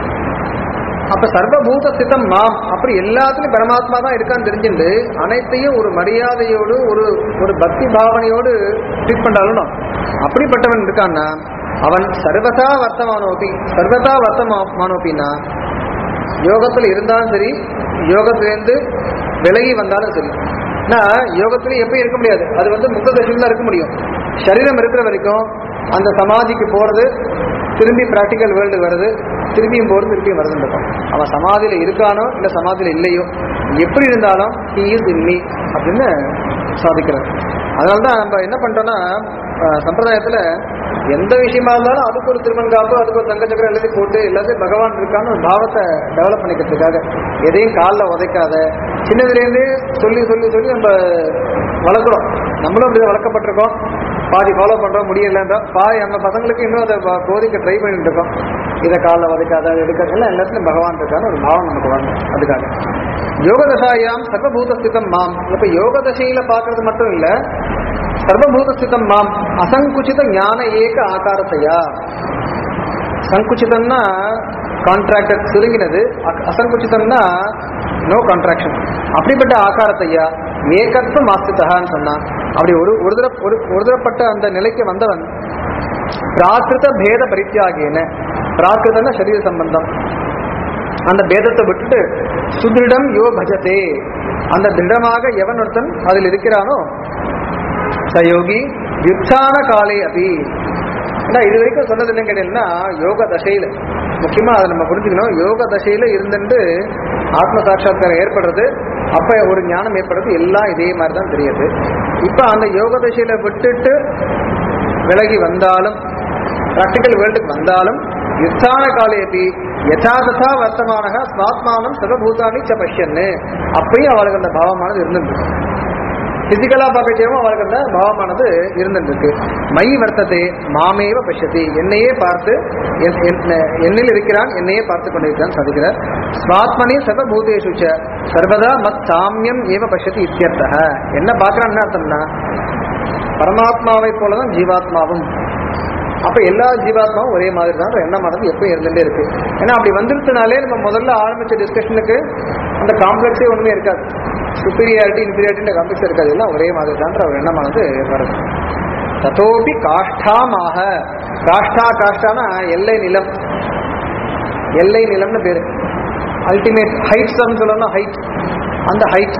அப்ப சர்வபூத சித்தம் மாம் அப்படி எல்லாத்துலயும் பரமாத்மா தான் இருக்கான்னு தெரிஞ்சுட்டு அனைத்தையும் ஒரு மரியாதையோடு ஒரு ஒரு பக்தி பாவனையோடு ட்ரீட் பண்றாலும் அப்படிப்பட்டவன் இருக்கான்னா அவன் சர்வதா வர்த்தமானோபி சர்வதா வர்த்தமானோப்பின்னா யோகத்துல இருந்தாலும் சரி யோகத்திலேருந்து விலகி வந்தாலும் சரி நான் யோகத்துல எப்பயும் இருக்க முடியாது அது வந்து முக்த தசையில் தான் இருக்க முடியும் சரீரம் இருக்கிற வரைக்கும் அந்த சமாதிக்கு போறது திரும்பி பிராக்டிக்கல் வேர்ல்டு வருது திரும்பியும் போறது திரும்பியும் வருதுன்னு இருக்கும் அவன் சமாதியில இருக்கானோ இல்ல சமாதியில இல்லையோ எப்படி இருந்தாலும் he is in me அப்படின்னு சாதிக்கிறார் அதனால தான் நம்ம என்ன பண்றோம்னா அஹ், சம்பிரதாயத்துல எந்த விஷயமா இருந்தாலும் அதுக்கு ஒரு திருமண் காப்பு அதுக்கு ஒரு தங்க சக்கரம் எல்லாத்தையும் போட்டு எல்லாத்தையும் பகவான் இருக்கான்னு ஒரு பாவத்தை டெவலப் பண்ணிக்கிறதுக்காக எதையும் காலில் உதைக்காத சின்னதுலேருந்து சொல்லி சொல்லி சொல்லி நம்ம வளர்க்குறோம் நம்மளும் அப்படி வளர்க்கப்பட்டிருக்கோம் பாதி ஃபாலோ பண்றோம் முடியலன்றா பாதி நம்ம பசங்களுக்கு இன்னும் அதை ப- போதிக்க ட்ரை பண்ணிட்டு இருக்கோம் இதை காலில் உதைக்காத அதை எடுக்காத எல்லாம் எல்லாத்துலயும் பகவான் இருக்கான்னு ஒரு பாவம் நமக்கு வரணும் அதுக்காக யோக தசாயாம் சர்வபூத ஸ்திதம் மாம் இப்ப யோக தசையில பாக்குறது மட்டும் இல்ல சர்வபூத ஸ்திதம் மாம் அசங்குச்சித ஞான ஏக ஆகாரத்தையா சங்குச்சிதம்னா கான்ட்ராக்டட் சுருங்கினது அ- அசங்குச்சிதம்னா நோ கான்ட்ராக்ஷன் அப்படிப்பட்ட ஆகாரத்தையா ஏகத்துவ மாஸ்திதகான்னு சொன்னான் அப்படி ஒரு ஒரு தர ஒரு ஒரு தரப்பட்ட அந்த நிலைக்கு வந்தவன் பிராகிருத பேத பரித்தியாகின பிராகிருதன சரீர சம்பந்தம் அந்த பேதத்தை விட்டுட்டு சுதிருடம் யோ பஜதே அந்த திருடமாக எவன் ஒருத்தன் அதில் இருக்கிறானோ சயோகி யுத்தான காலே அபி ஏன்னா இது வரைக்கும் சொன்னது இல்லைன்னு கேட்டீங்கன்னா யோக தசையில முக்கியமா அதை நம்ம புரிஞ்சுக்கணும் யோக தசையில இருந்துட்டு ஆத்ம சாட்சாத்காரம் ஏற்படுறது அப்ப ஒரு ஞானம் ஏற்படுறது எல்லாம் இதே மாதிரி தான் தெரியுது இப்ப அந்த யோக தசையில விட்டுட்டு விலகி வந்தாலும் பிராக்டிக்கல் வேர்ல்டுக்கு வந்தாலும் யுத்தான காலேபி யதாததா வர்த்தமானக ஸ்வாத்மானம் சர்வபூதானி ச பஷ்யன்னு அப்பயும் அவளுக்கு அந்த பாவமானது இருந்துருக்கு பிசிக்கலா பார்க்கச்சேவும் அவளுக்கு அந்த பாவமானது இருந்துருக்கு மை வர்த்ததே மாமேவ பஷ்யதி என்னையே பார்த்து என்- என்- என்னில் இருக்கிறான் என்னையே பார்த்து கொண்டிருக்கிறான் சாதிக்கிறார் ஸ்வாத்மனி சர்வபூதேஷு ச சர்வதா மத் சாமியம் ஏவ பஷ்யதி இத்தியர்த்தக என்ன பார்க்கறான் என்ன அர்த்தம்னா பரமாத்மாவை போலதான் ஜீவாத்மாவும் அப்ப எல்லா ஜீவாத்மாவும் ஒரே மாதிரி தான் எண்ணமானது எப்பவும் இருந்துட்டே இருக்கு ஏன்னா அப்படி வந்துருச்சுனாலே நம்ம முதல்ல ஆரம்பிச்ச டிஸ்கஷனுக்கு அந்த காம்ப்ளெக்ஸே ஒண்ணுமே இருக்காது சுப்பீரியாரிட்டி இன்ஃபீரியாரிட்டி காம்ப்ளெக்ஸ் இருக்காது எல்லாம் ஒரே மாதிரி தான் ஒரு எண்ணமானது வருது ததோபி காஷ்டாமாக காஷ்டா காஷ்டானா எல்லை நிலம் எல்லை நிலம்னு பேரு அல்டிமேட் ஹைட்ஸ் சொல்லணும் ஹைட் அந்த ஹைட்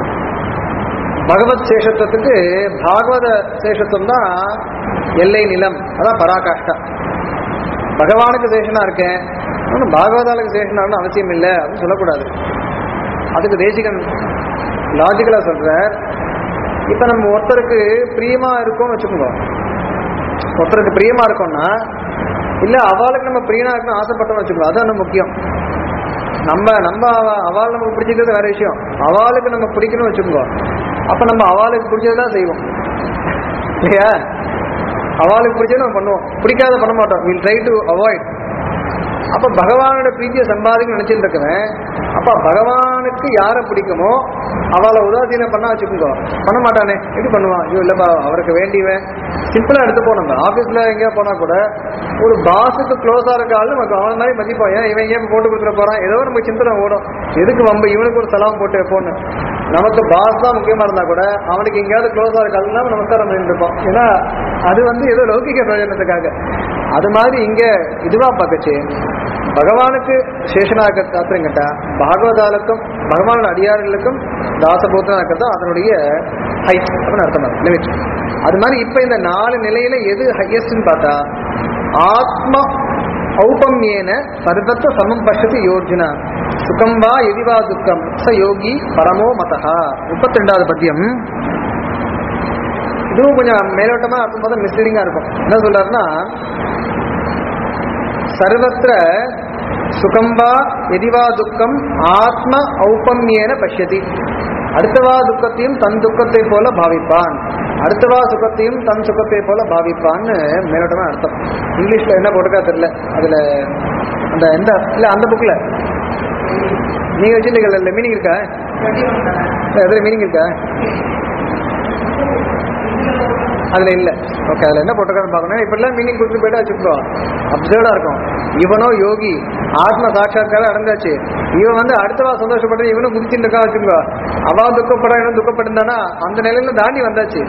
பகவத் சேஷத்துவத்துக்கு பாகவத சேஷத்துவம் தான் எல்லை நிலம் அதான் பராகாஷ்டா பகவானுக்கு சேஷனா இருக்கேன் ஒன்றும் பாகவதாலுக்கு சேஷனாகணும் அவசியம் இல்லை அப்படின்னு சொல்லக்கூடாது அதுக்கு தேசிகன் லாஜிக்கலா சொல்றார் இப்ப நம்ம ஒருத்தருக்கு பிரியமா இருக்கோம்னு வச்சுக்கோங்க ஒருத்தருக்கு பிரியமா இருக்கோம்னா இல்ல அவளுக்கு நம்ம பிரியனா இருக்கணும் ஆசைப்பட்டோம்னு வச்சுக்கோங்க அதான் முக்கியம் நம்ம நம்ம அவ- அவள் நமக்கு பிடிச்சிக்கிறது வேற விஷயம் அவளுக்கு நம்ம பிடிக்கணும்னு வச்சுக்கோங்க அப்ப நம்ம அவளுக்கு பிடிச்சதுதான் செய்வோம் இல்லையா அவளுக்கு பிடிச்சது நம்ம பண்ணுவோம் பிடிக்காத பண்ண மாட்டோம் வில் ட்ரை டு அவாய்ட் அப்ப பகவானோட பிரீத்தியை சம்பாதிக்க நினைச்சிட்டு இருக்கவன் அப்ப பகவானுக்கு யாரை பிடிக்குமோ அவளை உதாசீனம் பண்ண வச்சுக்கோங்க பண்ண மாட்டானே எப்படி பண்ணுவான் ஐயோ இல்லப்பா அவருக்கு வேண்டியவன் சிம்பிளா எடுத்துப்போம் நம்ம ஆபீஸ்ல எங்கேயா போனா கூட ஒரு பாஸுக்கு க்ளோஸா இருக்க ஆளு நமக்கு அவன் மாதிரி மதிப்போம் ஏன் இவன் ஏன் போட்டு கொடுத்துட போறான் ஏதோ நம்ம சிந்தனை ஓடும் எதுக்கு வம்பு இவனுக்கு ஒரு சலாம் போட்டு வைப்போம்னு நமக்கு பாஸ் தான் முக்கியமா இருந்தா கூட அவனுக்கு எங்கேயாவது க்ளோஸா இருக்காதுன்னா நமஸ்காரம் பண்ணிட்டு இருப்போம் ஏன்னா அது வந்து ஏதோ லௌகிக பிரயோஜனத்துக்காக அது மாதிரி இங்க இதுவா பார்க்கச்சு பகவானுக்கு சேஷனாக தாத்திரம் கேட்டா பாகவதாலுக்கும் பகவானோட அடியார்களுக்கும் தாசபூத்தனா இருக்கிறதா அதனுடைய ஹைட் அப்படின்னு அர்த்தம் லிமிட் அது மாதிரி இப்ப இந்த நாலு நிலையில எது ஹையஸ்ட்னு பார்த்தா ஆத்ம ஔபம்யேன சர்வத்த சமம் பஷ்யத்து யோர்ஜுனா சுகம் வா எதி வா துக்கம் ச யோகி பரமோ மதஹா முப்பத்தி ரெண்டாவது பத்தியம் இதுவும் கொஞ்சம் மேலோட்டமா அர்த்தம் பார்த்தா மிஸ்லீடிங்கா இருக்கும் என்ன சொல்றாருன்னா சர்வத்திர சுகம் வா எதிவா துக்கம் ஆத்ம ஔபம்யேன பஷ்யதி அடுத்தவா துக்கத்தையும் தன் துக்கத்தை போல பாவிப்பான் அடுத்தவா சுகத்தையும் தன் சுகத்தை போல பாவிப்பான்னு மேலோட்டமா அர்த்தம் இங்கிலீஷ்ல என்ன போட்டுக்கா தெரியல அதுல அந்த எந்த இல்ல அந்த புக்ல நீங்க வச்சிருக்கீங்கல்ல மீனிங் இருக்கா இல்ல, அதுல மீனிங் இருக்கா அதுல இல்ல ஓகே அதுல என்ன போட்டிருக்கான்னு பார்க்கணும் இப்ப எல்லாம் மீனிங் கொடுத்து போயிட்டா வச்சுக்கோ அப்சர்டா இருக்கும் இவனோ யோகி ஆத்ம சாட்சாத்காரம் அடைஞ்சாச்சு இவன் வந்து அடுத்தவா சந்தோஷப்பட்டு இவனும் குதிச்சுட்டு இருக்கா வச்சுக்கோ அவா துக்கப்படுறா இவன் துக்கப்பட்டிருந்தானா அந்த நிலையில தாண்டி வந்தாச்சு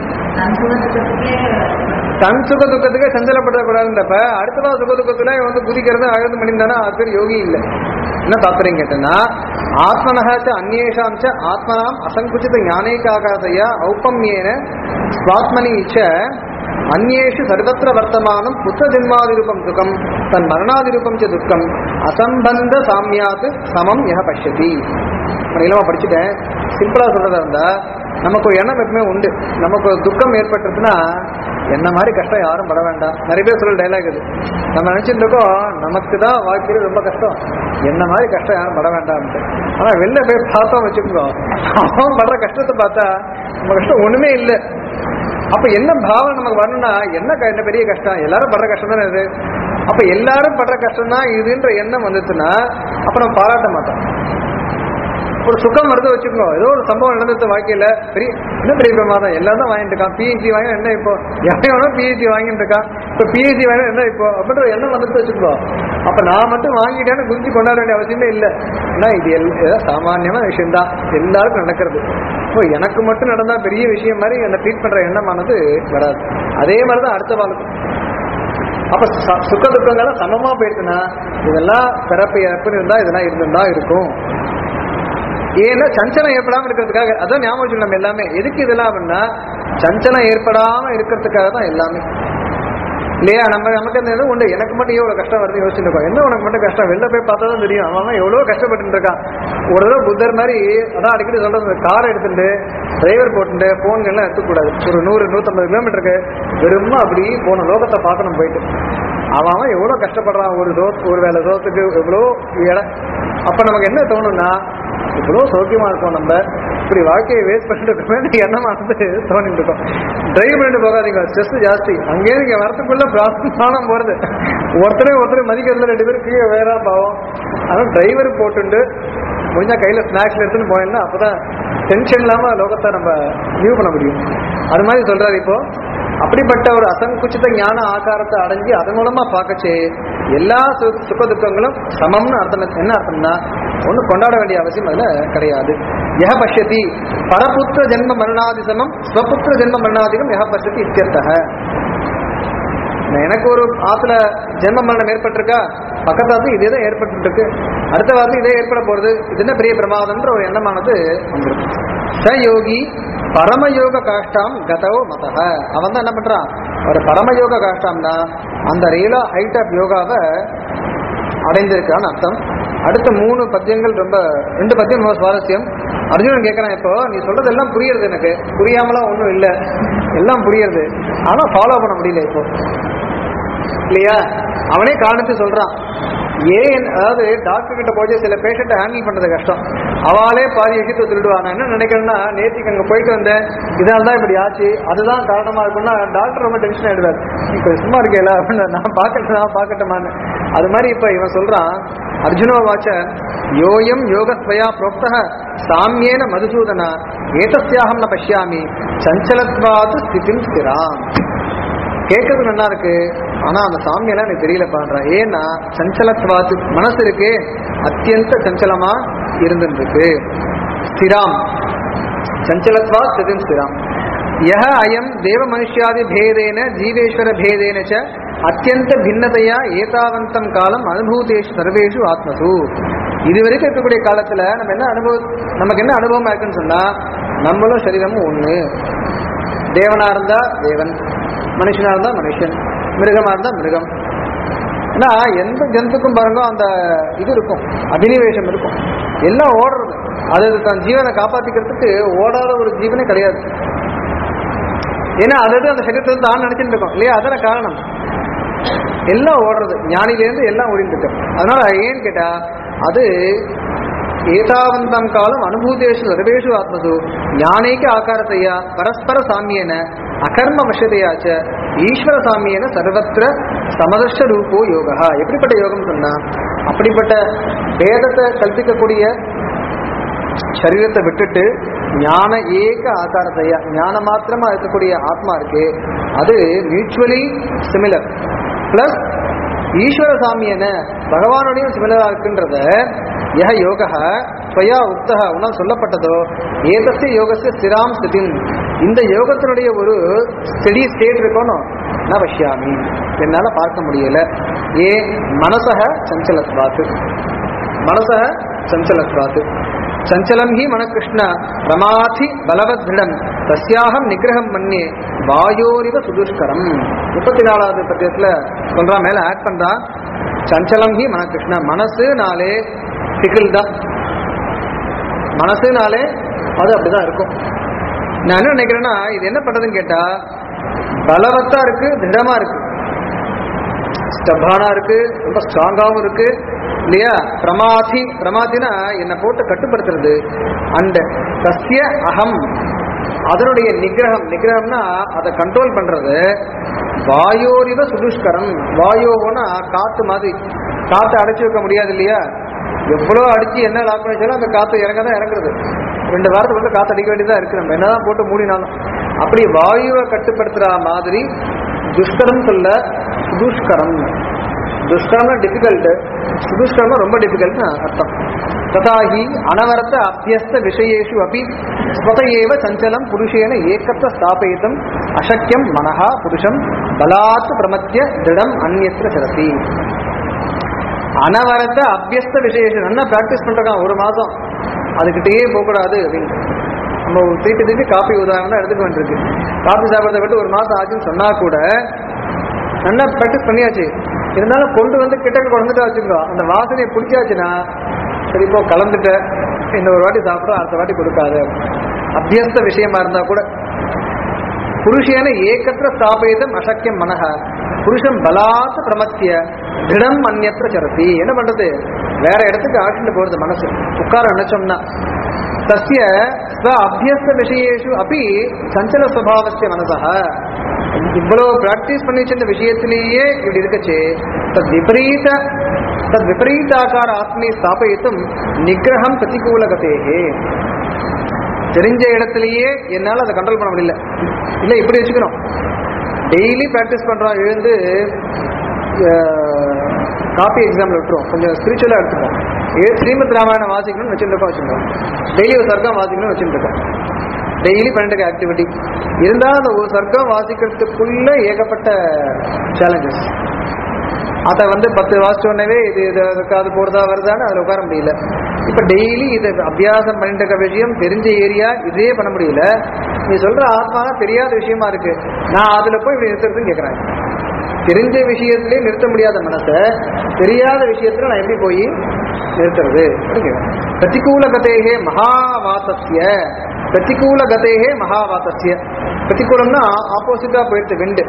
தன் சுக துக்கத்துக்கு சஞ்சலப்படக்கூடாதுன்றப்ப அடுத்தவா சுக துக்கத்துல இவன் வந்து குதிக்கிறது அழுது பண்ணியிருந்தானா அது பேர் யோகி இல்லை என்ன தாத்பரியம் கேட்டேன்னா ஆத்மனஹாச்ச அந்நேஷாம் ச ஆத்மனாம் அசங்குச்சித ஞானேகாகாதையா ஔபம்யேன ஸ்வாத்மனி ச அந்நேஷு சர்வத்திர வர்த்தமானம் புத்த ஜென்மாதிரூபம் சுகம் தன் மரணாதிரூபம் ச துக்கம் அசம்பந்த சாமியாத்து சமம் யக பஷ்யதி நான் இளமா படிச்சுட்டேன் சிம்பிளா சொல்றதா இருந்தா நமக்கு ஒரு எண்ணம் எப்பவுமே உண்டு நமக்கு ஒரு துக்கம் ஏற்பட்டுருச்சுன்னா என்ன மாதிரி கஷ்டம் யாரும் பட வேண்டாம் நிறைய பேர் சொல்ற டைலாக் இது நம்ம நினைச்சிட்டு இருக்கோம் நமக்கு தான் வாழ்க்கையில ரொம்ப கஷ்டம் என்ன மாதிரி கஷ்டம் யாரும் பட வேண்டாம்ட்டு ஆனா வெளில போய் பார்த்தோம் வச்சுக்கோ அவன் படுற கஷ்டத்தை பார்த்தா நம்ம கஷ்டம் ஒண்ணுமே இல்லை அப்ப என்ன பாவம் நமக்கு வரணும்னா என்ன க- என்ன பெரிய கஷ்டம் எல்லாரும் படுற கஷ்டம் தானே இது அப்ப எல்லாரும் படுற கஷ்டம் தான் இதுன்ற எண்ணம் வந்துச்சுன்னா அப்ப நம்ம பாராட்ட மாட்டோம் ஒரு சுகம் வருது வச்சுக்கோ ஏதோ ஒரு சம்பவம் நடந்தது வாழ்க்கையில பெரிய என்ன பெரிய பிரமாதம் எல்லாம் தான் வாங்கிட்டு இருக்கான் பிஹெச்டி வாங்க என்ன இப்போ எவன் பிஹெச்டி வாங்கிட்டு இருக்கான் இப்போ பிஹெச்டி வாங்க என்ன இப்போ அப்படின்ற ஒரு எண்ணம் வந்துட்டு வச்சுக்கோ அப்ப நான் மட்டும் வாங்கிட்டேன்னு குறிஞ்சு கொண்டாட வேண்டிய அவசியமே இல்லை ஏன்னா இது எல்- ஏதோ சாமானியமான விஷயம்தான் எல்லாருக்கும் நடக்கிறது இப்போ எனக்கு மட்டும் நடந்தா பெரிய விஷயம் மாதிரி என்ன ட்ரீட் பண்ற எண்ணமானது வராது அதே மாதிரி தான் அடுத்த வாழ்க்கும் அப்ப ச- சுக துக்கங்கள்லாம் சமமா போயிடுச்சுன்னா இதெல்லாம் பிறப்பு இறப்புன்னு இருந்தா இதெல்லாம் இருந்துதான் இருக்கும் ஏன்னா சஞ்சலம் ஏற்படாம இருக்கிறதுக்காக அதான் ஞாபகம் வச்சுக்கணும் நம்ம எல்லாமே எதுக்கு இதெல்லாம் அப்படின்னா சஞ்சலம் ஏற்படாம இருக்கிறதுக்காக தான் எல்லாமே இல்லையா நம்ம நமக்கு அந்த இது உண்டு எனக்கு மட்டும் எவ்வளவு கஷ்டம் வருது யோசிச்சுட்டு இருக்கோம் என்ன உனக்கு மட்டும் கஷ்டம் வெளில போய் பார்த்தா தான் தெரியும் அவன் அவன் எவ்வளவு கஷ்டப்பட்டு இருக்கான் ஒரு தடவை புத்தர் மாதிரி அதான் அடிக்கடி சொல்றது கார் எடுத்துட்டு டிரைவர் போட்டுட்டு போன்கள்லாம் எடுத்துக்கூடாது ஒரு நூறு நூத்தம்பது கிலோமீட்டருக்கு வெறும் அப்படி போன லோகத்தை பார்க்கணும் போயிட்டு அவன் அவன் எவ்வளவு கஷ்டப்படுறான் ஒரு சோ ஒரு வேலை சோத்துக்கு எவ்வளோ இடம் அப்ப நமக்கு என்ன தோணும்னா இவ்வளோ சௌக்கியமா இருக்கோம் நம்ம இப்படி வாழ்க்கையை வேஸ்ட் பண்ணிட்டு இருக்கோமே எண்ணமா வந்து தோணிட்டு இருக்கோம் டிரைவ் பண்ணிட்டு போகாதீங்க ஸ்ட்ரெஸ் ஜாஸ்தி அங்கேயே நீங்க வரத்துக்குள்ள பிராணம் போறது ஒருத்தரே ஒருத்தர் மதிக்கிறதுல ரெண்டு பேரும் கீழே வேற பாவம் அதான் டிரைவர் போட்டுண்டு முடிஞ்சா கையில ஸ்நாக்ஸ்ல எடுத்துன்னு போயிடலாம் அப்பதான் டென்ஷன் இல்லாம லோகத்தை நம்ம வியூ பண்ண முடியும் அது மாதிரி சொல்றாரு இப்போ அப்படிப்பட்ட ஒரு அசங்குச்சித ஞான ஆகாரத்தை அடைஞ்சு அதன் மூலமா பார்க்கச்சே எல்லா சு- சுக துக்கங்களும் சமம்னு அர்த்தம் என்ன அர்த்தம்னா ஒண்ணு கொண்டாட வேண்டிய அவசியம் அதுல கிடையாது யஹ பஷ்யதி பரபுத்திர ஜென்ம மரணாதி சமம் ஸ்வபுத்திர ஜென்ம மரணாதிகம் யஹ பஷ்யதி இத்தியர்த்தக எனக்கு ஒரு ஆத்துல ஜென்ம மரணம் ஏற்பட்டிருக்கா பக்கத்துல வந்து இதே தான் ஏற்பட்டு இருக்கு அடுத்த வாரத்தில் இதே ஏற்பட போறது இது என்ன பெரிய பிரமாதம்ன்ற ஒரு எண்ணமானது வந்துடும் ச யோகி பரமயோக காஷ்டாம் கதவோ மதக அவன் தான் என்ன பண்றான் ஒரு பரமயோக காஷ்டாம்னா அந்த ரியலா ஹைட் ஆஃப் யோகாவை அடைந்திருக்கான்னு அர்த்தம் அடுத்த மூணு பத்தியங்கள் ரொம்ப ரெண்டு பத்தியம் ரொம்ப சுவாரஸ்யம் அர்ஜுனன் கேட்கறான் இப்போ நீ சொல்றது எல்லாம் புரியுறது எனக்கு புரியாமலாம் ஒன்றும் இல்லை எல்லாம் புரியுறது ஆனா ஃபாலோ பண்ண முடியல இப்போ இல்லையா அவனே காரணத்தை சொல்றான் ஏன் அதாவது டாக்டர் கிட்ட போய் சில பேஷண்ட்டை ஹேண்டில் பண்றது கஷ்டம் அவளே பாதி விஷயத்தை சொல்லிடுவான் நான் என்ன நினைக்கிறேன்னா நேத்திக்கு அங்க போயிட்டு வந்தேன் இதால தான் இப்படி ஆச்சு அதுதான் காரணமா இருக்கும்னா டாக்டர் ரொம்ப டென்ஷன் ஆயிடுவார் இப்ப சும்மா இருக்கேல அப்படின்னு நான் பார்க்கட்டு நான் பார்க்கட்டுமான்னு அது மாதிரி இப்ப இவன் சொல்றான் அர்ஜுனோ வாச்ச யோயம் யோகஸ்வயா புரோக்தः சாமியேன மதுசூதன ஏதஸ்யாகம் ந பஷ்யாமி சஞ்சலத்வாது ஸ்திதிம் ஸ்திராம் கேட்கறது நல்லா இருக்கு ஆனா அந்த சாமியெல்லாம் எனக்கு தெரியல பாடுறேன் ஏன்னா சஞ்சலத்வாத்து மனசு இருக்கு அத்தியந்த சஞ்சலமா இருந்துருக்கு ஸ்திராம் சஞ்சலத்வா ஸ்திதிம் ஸ்திராம் யஹ அயம் தேவ மனுஷ்யாதி பேதேன ஜீவேஸ்வர பேதேன ச அத்தியந்த பின்னதையா ஏதாவந்தம் காலம் அனுபூதேஷு சர்வேஷு ஆத்மசு இதுவரைக்கும் இருக்கக்கூடிய காலத்துல நம்ம என்ன அனுபவம் நமக்கு என்ன அனுபவமா இருக்குன்னு சொன்னா நம்மளும் சரீரமும் ஒண்ணு தேவனா இருந்தா தேவன் மனுஷனா இருந்தா மனுஷன் மிருகமா இருந்தா மிருகம் ஏன்னா எந்த ஜந்துக்கும் பாருங்க அந்த இது இருக்கும் அபினிவேஷம் இருக்கும் எல்லாம் ஓடுறது அது அது தன் ஜீவனை காப்பாத்திக்கிறதுக்கு ஓடாத ஒரு ஜீவனே கிடையாது ஏன்னா அது அந்த சரீரத்தை வந்து தான் நினைச்சிட்டு இருக்கோம் இல்லையா அதான காரணம் எல்லாம் ஓடுறது ஞானிலேருந்து எல்லாம் ஓடிட்டு இருக்கு அதனால ஏன்னு கேட்டா அது ஏதாவந்தம் காலம் அனுபூதேஷு சர்வேஷு ஆத்மசு ஞானேக்க ஆகாரத்தையா பரஸ்பர சாமியன அகர்ம வசதையாச்ச ஈஸ்வர சாமியன சர்வத்திர சமதர்ஷ ரூபோ யோகா எப்படிப்பட்ட யோகம் சொன்னா அப்படிப்பட்ட வேதத்தை கல்பிக்கக்கூடிய சரீரத்தை விட்டுட்டு ஞான ஏக ஆகாரத்தையா ஞான மாத்திரமா இருக்கக்கூடிய ஆத்மா இருக்கு அது மியூச்சுவலி சிமிலர் பிளஸ் ஈஸ்வர சாமியன பகவானுடைய சிமிலரா இருக்குன்றத யஹ யோக ஸ்வயா உக்தக உணவு சொல்லப்பட்டதோ ஏதஸ்ய யோகஸ்ய ஸ்திராம் ஸ்திதிம் இந்த யோகத்தினுடைய ஒரு ஸ்டெடி ஸ்டேட் இருக்கணும் ந பஷ்யாமி என்னால பார்க்க முடியல ஏ மனசக சஞ்சலத்வாத்து மனசக சஞ்சலத்வாத்து சஞ்சலம் ஹி மனகிருஷ்ண ரமாதி பலவத் திருடம் தஸ்யாகம் நிகிரகம் மன்னியே வாயோரிவ சுதுஷ்கரம் முப்பத்தி நாலாவது பத்தியத்துல சொல்றான் மேல ஆட் பண்றான் சஞ்சலம் ஹி மனகிருஷ்ண மனசுனாலே பிகில் தான் மனசுனாலே அது அப்படிதான் இருக்கும் நான் என்ன நினைக்கிறேன்னா இது என்ன பண்றதுன்னு கேட்டா பலவத்தா இருக்கு திருடமா இருக்கு ஸ்டப்பானா இருக்கு ரொம்ப ஸ்ட்ராங்காவும் இருக்கு இல்லையா பிரமாதி பிரமாதினா என்னை போட்டு கட்டுப்படுத்துறது அண்ட் சஸ்ய அகம் அதனுடைய நிகிரகம் நிகிரகம்னா அதை கண்ட்ரோல் பண்றது வாயோரிவ சுதுஷ்கரம் வாயோனா காத்து மாதிரி காத்து அடைச்சு வைக்க முடியாது இல்லையா எவ்வளோ அடிச்சு என்ன லாக் பண்ணிச்சாலும் அந்த காத்து இறங்க தான் இறங்குறது ரெண்டு வாரத்துக்கு வந்து காத்து அடிக்க வேண்டியதா இருக்கு நம்ம என்னதான் போட்டு மூடினாலும் அப்படி வாயுவை கட்டுப்படுத்துற மாதிரி துஷ்கரம் சொல்ல சுதுஷ்கரம் துஷ்கரம்னா டிஃபிகல்ட் சுதுஷ்கரம்னா ரொம்ப டிஃபிகல்ட்னு அர்த்தம் ததாஹி அனவரத்த அபியஸ்த விஷயேஷு அபி ஸ்வத ஏவ சஞ்சலம் புருஷேன ஏக்கத்த ஸ்தாபயித்தும் அசக்கியம் மனஹா புருஷம் பலாத் பிரமத்திய திடம் அந்நியத்திர சரதி அனவரத்த அபியஸ்த விசேஷம் நல்லா ப்ராக்டிஸ் பண்றான் ஒரு மாதம் அதுக்கிட்டயே போகக்கூடாது அப்படின்னு நம்ம ஒரு திருப்பி திருப்பி காப்பி உதாரணம் தான் எடுத்துக்க வேண்டியிருக்கு காப்பி சாப்பிட்றத விட்டு ஒரு மாதம் ஆச்சுன்னு சொன்னா கூட நல்லா ப்ராக்டிஸ் பண்ணியாச்சு இருந்தாலும் கொண்டு வந்து கிட்டக்க கொண்டுட்டா வச்சுக்கோ அந்த வாசனையை பிடிச்சாச்சுன்னா சரி இப்போ கலந்துட்ட இந்த ஒரு வாட்டி சாப்பிட்டா அடுத்த வாட்டி கொடுக்காது அபியஸ்த விஷயமா இருந்தா கூட புருஷேன ஏக்கத்திர ஸ்தாபயிதம் அசக்கியம் மனஹ புருஷன் பலாத் பிரமத்திய திடம் அந்நத்திர சரதி என்ன பண்றது வேற இடத்துக்கு ஆட்டிட்டு போறது மனசு உட்கார நினைச்சோம்னா தஸ்ய ஸ்வ அபியஸ்த விஷயேஷு அப்படி சஞ்சல சுவாவசிய மனசா இவ்வளவு பிராக்டிஸ் பண்ணி வச்சிருந்த விஷயத்திலேயே இப்படி இருக்கச்சு தத் விபரீத தத் விபரீதாக்கார ஆத்மி ஸ்தாபயித்தும் நிகிரகம் பிரதிகூலகதேகே தெரிஞ்ச இடத்துலயே என்னால அதை கண்ட்ரோல் பண்ண முடியல இல்ல இப்படி வச்சுக்கணும் டெய்லி ப்ராக்டிஸ் பண்றோம் எழுந்து காப்பி எக்ஸாம்ல விட்டுரும் கொஞ்சம் ஸ்பிரிச்சுவலா எடுத்துப்போம் ஏ ஸ்ரீமத் ராமாயணம் வாசிக்கணும்னு வச்சுருக்கோம் வச்சுருக்கோம் டெய்லி ஒரு சர்க்கம் வாசிக்கணும்னு வச்சுருக்கோம் டெய்லி பண்ணிட்டு ஆக்டிவிட்டி இருந்தாலும் அந்த ஒரு சர்க்கம் வாசிக்கிறதுக்குள்ள ஏகப்பட்ட சேலஞ்சஸ் அதை வந்து பத்து வாசிச்ச உடனே இது இது அதுக்கு அது போறதா வருதான்னு அதில் உட்கார முடியல இப்போ டெய்லி இது அபியாசம் பண்ணிட்டு இருக்க விஷயம் தெரிஞ்ச ஏரியா இதே பண்ண முடியல நீ சொல்ற ஆத்மா தெரியாத விஷயமா இருக்கு நான் அதுல போய் இப்படி நிறுத்துறதுன்னு கேட்குறேன் தெரிஞ்ச விஷயத்திலே நிறுத்த முடியாத மனசை தெரியாத விஷயத்துல நான் எப்படி போய் நிறுத்துறது பிரதிகூல கதேகே மகாவாத்தசிய பிரதிகூல கதேகே மகாவாத்தசிய பிரதிகூலம்னா ஆப்போசிட்டா போயிடுது விண்டு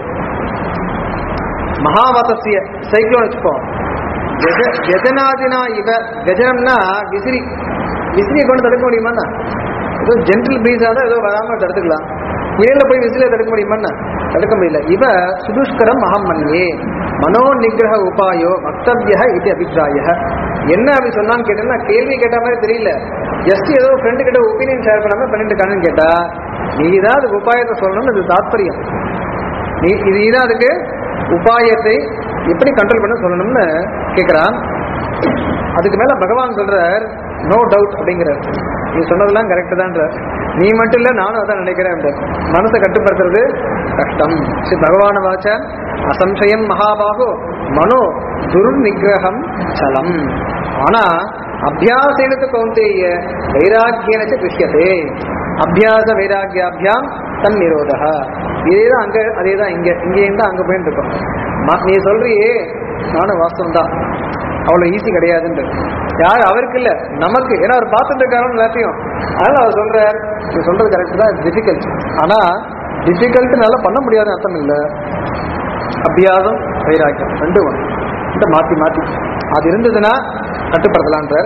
மகாவாத்தசிய சைக்ளோன் வச்சுப்போம் கஜ- கஜனாதினா இவ கஜனம்னா விசிறி விசிறியை கொண்டு தடுக்க முடியுமா ஏதோ ஜென்டில் பிரீஸா தான் ஏதோ வராம தடுத்துக்கலாம் புயல்ல போய் விசிறியை தடுக்க முடியுமா தடுக்க முடியல இவ சுதுஷ்கரம் அகம் மன்யே மனோ நிகிரக உபாயோ வக்தவிய இது அபிப்பிராய என்ன அப்படி சொன்னான்னு கேட்டேன்னா கேள்வி கேட்ட மாதிரி தெரியல ஜஸ்ட் ஏதோ ஃப்ரெண்டு கிட்ட ஒப்பீனியன் ஷேர் பண்ணாம பண்ணிட்டு இருக்கானுன்னு கேட்டா நீ தான் அதுக்கு உபாயத்தை சொல்லணும்னு அது தாத்பரியம் நீ இது தான் அதுக்கு உபாயத்தை எப்படி கண்ட்ரோல் பண்ண சொல்லணும்னு கேட்கிறான் அதுக்கு மேல பகவான் சொல்றார் நோ டவுட் அப்படிங்கிறார் நீ சொன்னதெல்லாம் கரெக்ட் தான்ற நீ மட்டும் இல்ல நானும் அதான் நினைக்கிறேன் மனசை கட்டுப்படுத்துறது கஷ்டம் ஸ்ரீ பகவான வாச்ச அசம்சயம் மகாபாகோ மனோ துர்நிகிரகம் சலம் ஆனா அபியாசேனத்து கௌந்தேய வைராக்கியனச்சு கிருஷ்யதே அபியாச வைராக்கியாபியாம் தன் நிரோதா இதேதான் அங்க அதேதான் இங்க இங்க இருந்தா அங்க போயிட்டு இருக்கோம் ம- நீ சொல்றியே நானும் வாஸ்தவம் தான் அவ்வளவு ஈஸி கிடையாதுன்ற யார் அவருக்கு இல்ல நமக்கு ஏன்னா அவர் பார்த்துட்டு இருக்காரு எல்லாத்தையும் அதனால அவர் சொல்றார் நீ சொல்றது கரெக்ட் தான் டிஃபிகல்ட் ஆனா டிஃபிகல்ட்னால பண்ண முடியாத அர்த்தம் இல்ல அபியாசம் வைராக்கியம் ரெண்டு ஒன்று இந்த மாத்தி மாத்தி அது இருந்ததுன்னா கட்டுப்படுத்தலான்றார்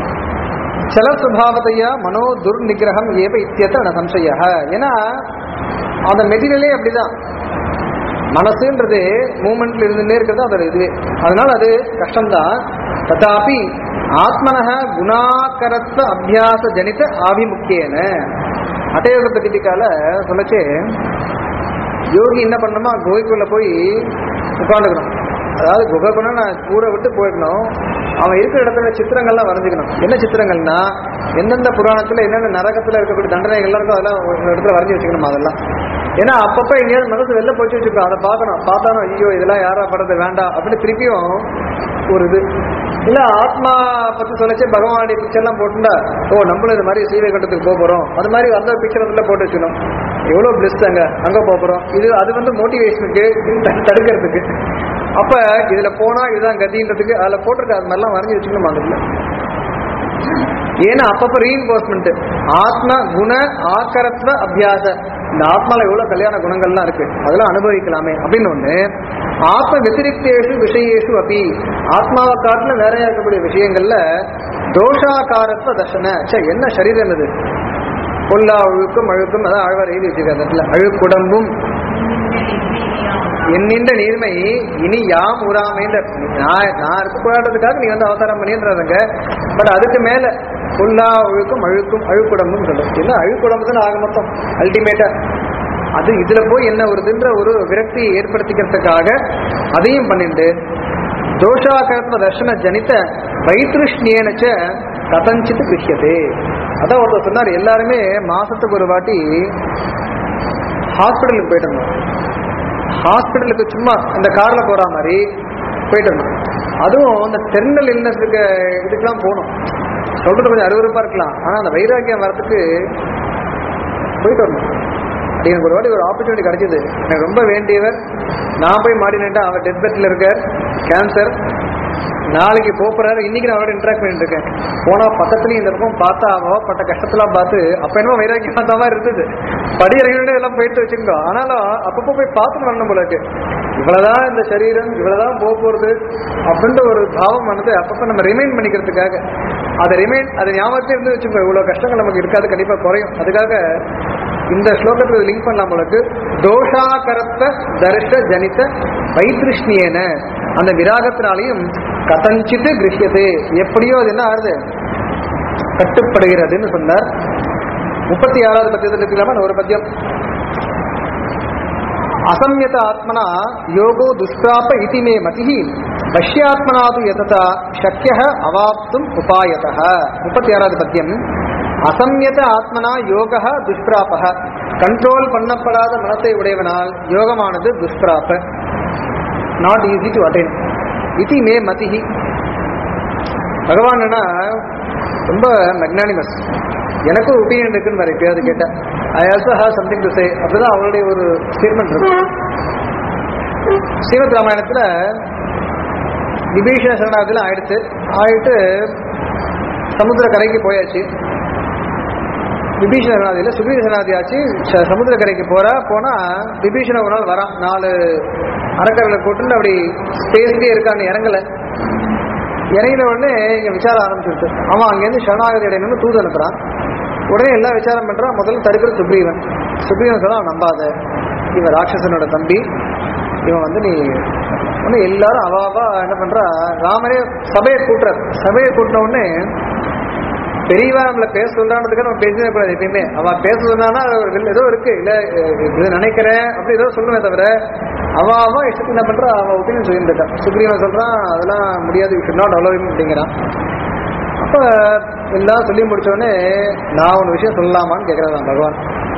சல சுபாவத்தையா மனோ துர்நிகிரகம் ஏவ இத்தியத்த ந சம்சய ஏன்னா அந்த மெட்டீரியலே அப்படிதான் மனசுன்றது மூமெண்ட்ல இருந்துட்டே இருக்கிறது அதோட இதுவே அதனால அது கஷ்டம்தான் ததாபி ஆத்மனக குணாகரத்வ அபியாச ஜனித ஆபிமுக்கியன அட்டயோக பிரதிபிக்கால சொல்லச்சு யோகி என்ன பண்ணணுமா குகைக்குள்ள போய் உட்காந்துக்கணும் அதாவது குகைக்குள்ள நான் ஊரை விட்டு போயிடணும் அவன் இருக்கிற இடத்துல சித்திரங்கள்லாம் வரைஞ்சிக்கணும் என்ன சித்திரங்கள்னா எந்தெந்த புராணத்துல என்னென்ன நரகத்துல இருக்கக்கூடிய தண்டனைகள்லாம் இருக்கோ அதெல்லாம் ஒரு இடத்துல வரைஞ்சி வச்சுக்கணும் அதெல்லாம் ஏன்னா அப்பப்ப எங்கேயாவது மனசு வெளில போச்சு வச்சுக்கோ அதை பார்க்கணும் பார்த்தாலும் ஐயோ இதெல்லாம் யாரா படுறது வேண்டாம் அப்படின்னு திருப்பியும் ஒரு இது இல்ல ஆத்மா பத்தி சொல்லச்சு பகவானுடைய பிக்சர் எல்லாம் போட்டுண்டா ஓ நம்மளும் இது மாதிரி சீவை கட்டத்துக்கு போக போறோம் அது மாதிரி அந்த பிக்சர் அதுல போட்டு வச்சுக்கணும் எவ்வளவு பிளஸ் அங்க அங்க போக போறோம் இது அது வந்து மோட்டிவேஷனுக்கு தடுக்கிறதுக்கு அப்ப இதுல போனா இதுதான் கதின்றதுக்கு அதுல போட்டிருக்க அது மாதிரிலாம் வரைஞ்சி வச்சுக்கணும் அதுல ஏன்னா அப்பப்ப ரீஇன்போர்ஸ்மெண்ட் ஆத்ம குண ஆக்கரத்வ அபியாச இந்த ஆத்மால எவ்வளவு கல்யாண குணங்கள்லாம் இருக்கு அதெல்லாம் அனுபவிக்கலாமே அப்படின்னு ஒண்ணு ஆத்ம வத்திரிக்தேஷு விஷயேஷு அப்படி ஆத்மாவை காட்டுல வேற இருக்கக்கூடிய விஷயங்கள்ல தோஷாகாரத்வ தர்ஷன ச்சே, என்ன சரீரம் இது பொல்லா அழுக்கும் அழுக்கும் அதான் ஆழ்வார் எழுதி வச்சிருக்காரு அந்த இடத்துல அழுக்குடம்பும் என்னின்ற நீர்மை இனி யாம் உறாமைன்ற நான் நான் இருக்கக்கூடாதுக்காக நீ வந்து அவதாரம் பண்ணின்றாங்க பட் அதுக்கு மேல புல்லா ஒழுக்கும் அழுக்கும் அழுக்குடம்பும் சொல்லும் என்ன அழுக்குடம்பு தான் ஆக மொத்தம் அல்டிமேட்டா அது இதுல போய் என்ன வருதுன்ற ஒரு விரக்தியை ஏற்படுத்திக்கிறதுக்காக அதையும் பண்ணிட்டு தோஷாகரத்வ தர்ஷன ஜனித வைத்ருஷ்ணியனச்ச கதஞ்சித் கிருஷ்யதே அதான் ஒருத்தர் சொன்னார் எல்லாருமே மாசத்துக்கு ஒரு வாட்டி ஹாஸ்பிட்டலுக்கு போயிட்டு இருந்தோம் ஹாஸ்பிட்டலுக்கு சும்மா இந்த கார்ல போற மாதிரி போயிட்டு இருந்தோம் அதுவும் இந்த டெர்மினல் இல்னஸுக்கு இதுக்கெல்லாம் போகணும் சொல்றது கொஞ்சம் அருவருப்பா இருக்கலாம் ஆனா அந்த வைராக்கியம் வரத்துக்கு போயிட்டு வரணும் அது எனக்கு ஒரு வாட்டி ஒரு ஆப்பர்ச்சுனிட்டி கிடைச்சது எனக்கு ரொம்ப வேண்டியவர் நான் போய் மாட்டினேன்ட்டா அவர் டெத் பெட்ல இருக்கார் கேன்சர் நாளைக்கு போறாரு இன்னைக்கு நான் அவரோட இன்ட்ராக்ட் பண்ணிட்டு இருக்கேன் போனா பக்கத்துலயும் இந்த பக்கம் பார்த்தா அவ பட்ட கஷ்டத்தெல்லாம் பார்த்து அப்ப என்னமோ வைராக்கியம் பார்த்த மாதிரி இருந்தது படி இறங்கிட்டு எல்லாம் போயிட்டு வச்சுக்கோ ஆனாலும் அப்பப்போ போய் பார்த்துட்டு வரணும் போல இருக்கு இவ்வளவுதான் இந்த சரீரம் இவ்வளவுதான் போக போறது அப்படின்ற ஒரு பாவம் வந்து அப்பப்ப நம்ம ரிமைண்ட் பண்ணிக்கிறதுக்காக அதை ரிமைண்ட் அதை ஞாபகத்தை இருந்து வச்சுக்கோ இவ்வளவு கஷ்டங்கள் நமக்கு இருக்காது கண்டிப்பா குறையும் அதுக்காக இந்த ஸ்லோகத்துக்கு லிங்க் பண்ணலாம் உங்களுக்கு தோஷாகரத்த தர்ஷ ஜனித வைத்ருஷ்ணியன அந்த விராகத்தினாலையும் கதஞ்சித்து கிருஷ்யது எப்படியோ அது என்ன ஆறுது கட்டுப்படுகிறதுன்னு சொன்னார் முப்பத்தி ஆறாவது பத்தியத்தில் இருக்கலாமா ஒரு பத்தியம் அசம்யத ஆத்மனா யோகோ துஷ்பிராப இதி மே மதி வஷ்யாத்மனாது யததா சக்கிய அவாப்தும் உபாயத முப்பத்தி ஆறாவது பத்தியம் அசம்யத ஆத்மனா யோக துஷ்பிராப கண்ட்ரோல் பண்ணப்படாத மனத்தை உடையவனால் யோகமானது துஷ்பிராப நாட் ஈஸி டு அட்டைன் இதி மே மதிஹி பகவான் என்ன ரொம்ப மெக்னானிமஸ் எனக்கு ஒரு ஒப்பீனியன் இருக்குன்னு வேற எப்பயாவது கேட்டேன் I also have something to say அப்படிதான் அவளுடைய ஒரு ஸ்டேட்மெண்ட் இருக்கு ஸ்ரீமத் ராமாயணத்துல விபீஷண சரணாகத்தில் ஆயிடுச்சு ஆயிட்டு சமுத்திர கரைக்கு போயாச்சு விபீஷண சரணாதியில் சுபீர சரணாதி ஆச்சு ச- சமுத்திர கரைக்கு போறா போனா விபீஷண ஒரு நாள் வரான் நாலு அரக்கர்களை கூட்டுன்னு அப்படி ஸ்பேஸ்லயே இருக்கான்னு இறங்கல இறங்கின உடனே இங்க விசாரம் ஆரம்பிச்சிருக்கு அவன் அங்கேருந்து சரணாகதி அடையணும்னு தூது அனுப்புறான் உடனே எல்லாம் விசாரம் பண்றான் முதல்ல தடுக்கிற சுக்ரீவன் சுக்ரீவன் சொல்ல அவன் நம்பாத இவன் ராட்சசனோட தம்பி இவன் வந்து நீ உடனே எல்லாரும் அவாவா என்ன பண்றா ராமரே சபையை கூட்டுறார் சபையை கூட்டின உடனே பெரியவா நம்மள பேச சொல்றான்றதுக்கு நம்ம பேசவே கூடாது எப்பயுமே அவ பேச சொன்னானா அது ஒரு வில்- ஏதோ இருக்கு இல்ல அஹ் இது நினைக்கிறேன் அப்படி ஏதோ சொல்லுவே தவிர அவ அவ இஷ்டத்துக்கு என்ன பண்றா அவ ஒப்பீனியன் சொல்லியிருக்கா சுக்ரீவன் சொல்றான் அதெல்லாம் முடியாது யூ ஷுட் நாட் அலோவ் அப்படிங்கிறான் அப்ப எல்லாம் சொல்லி முடிச்ச உடனே நான் ஒரு விஷயம் சொல்லலாமான்னு கேட்கறதான் பகவான்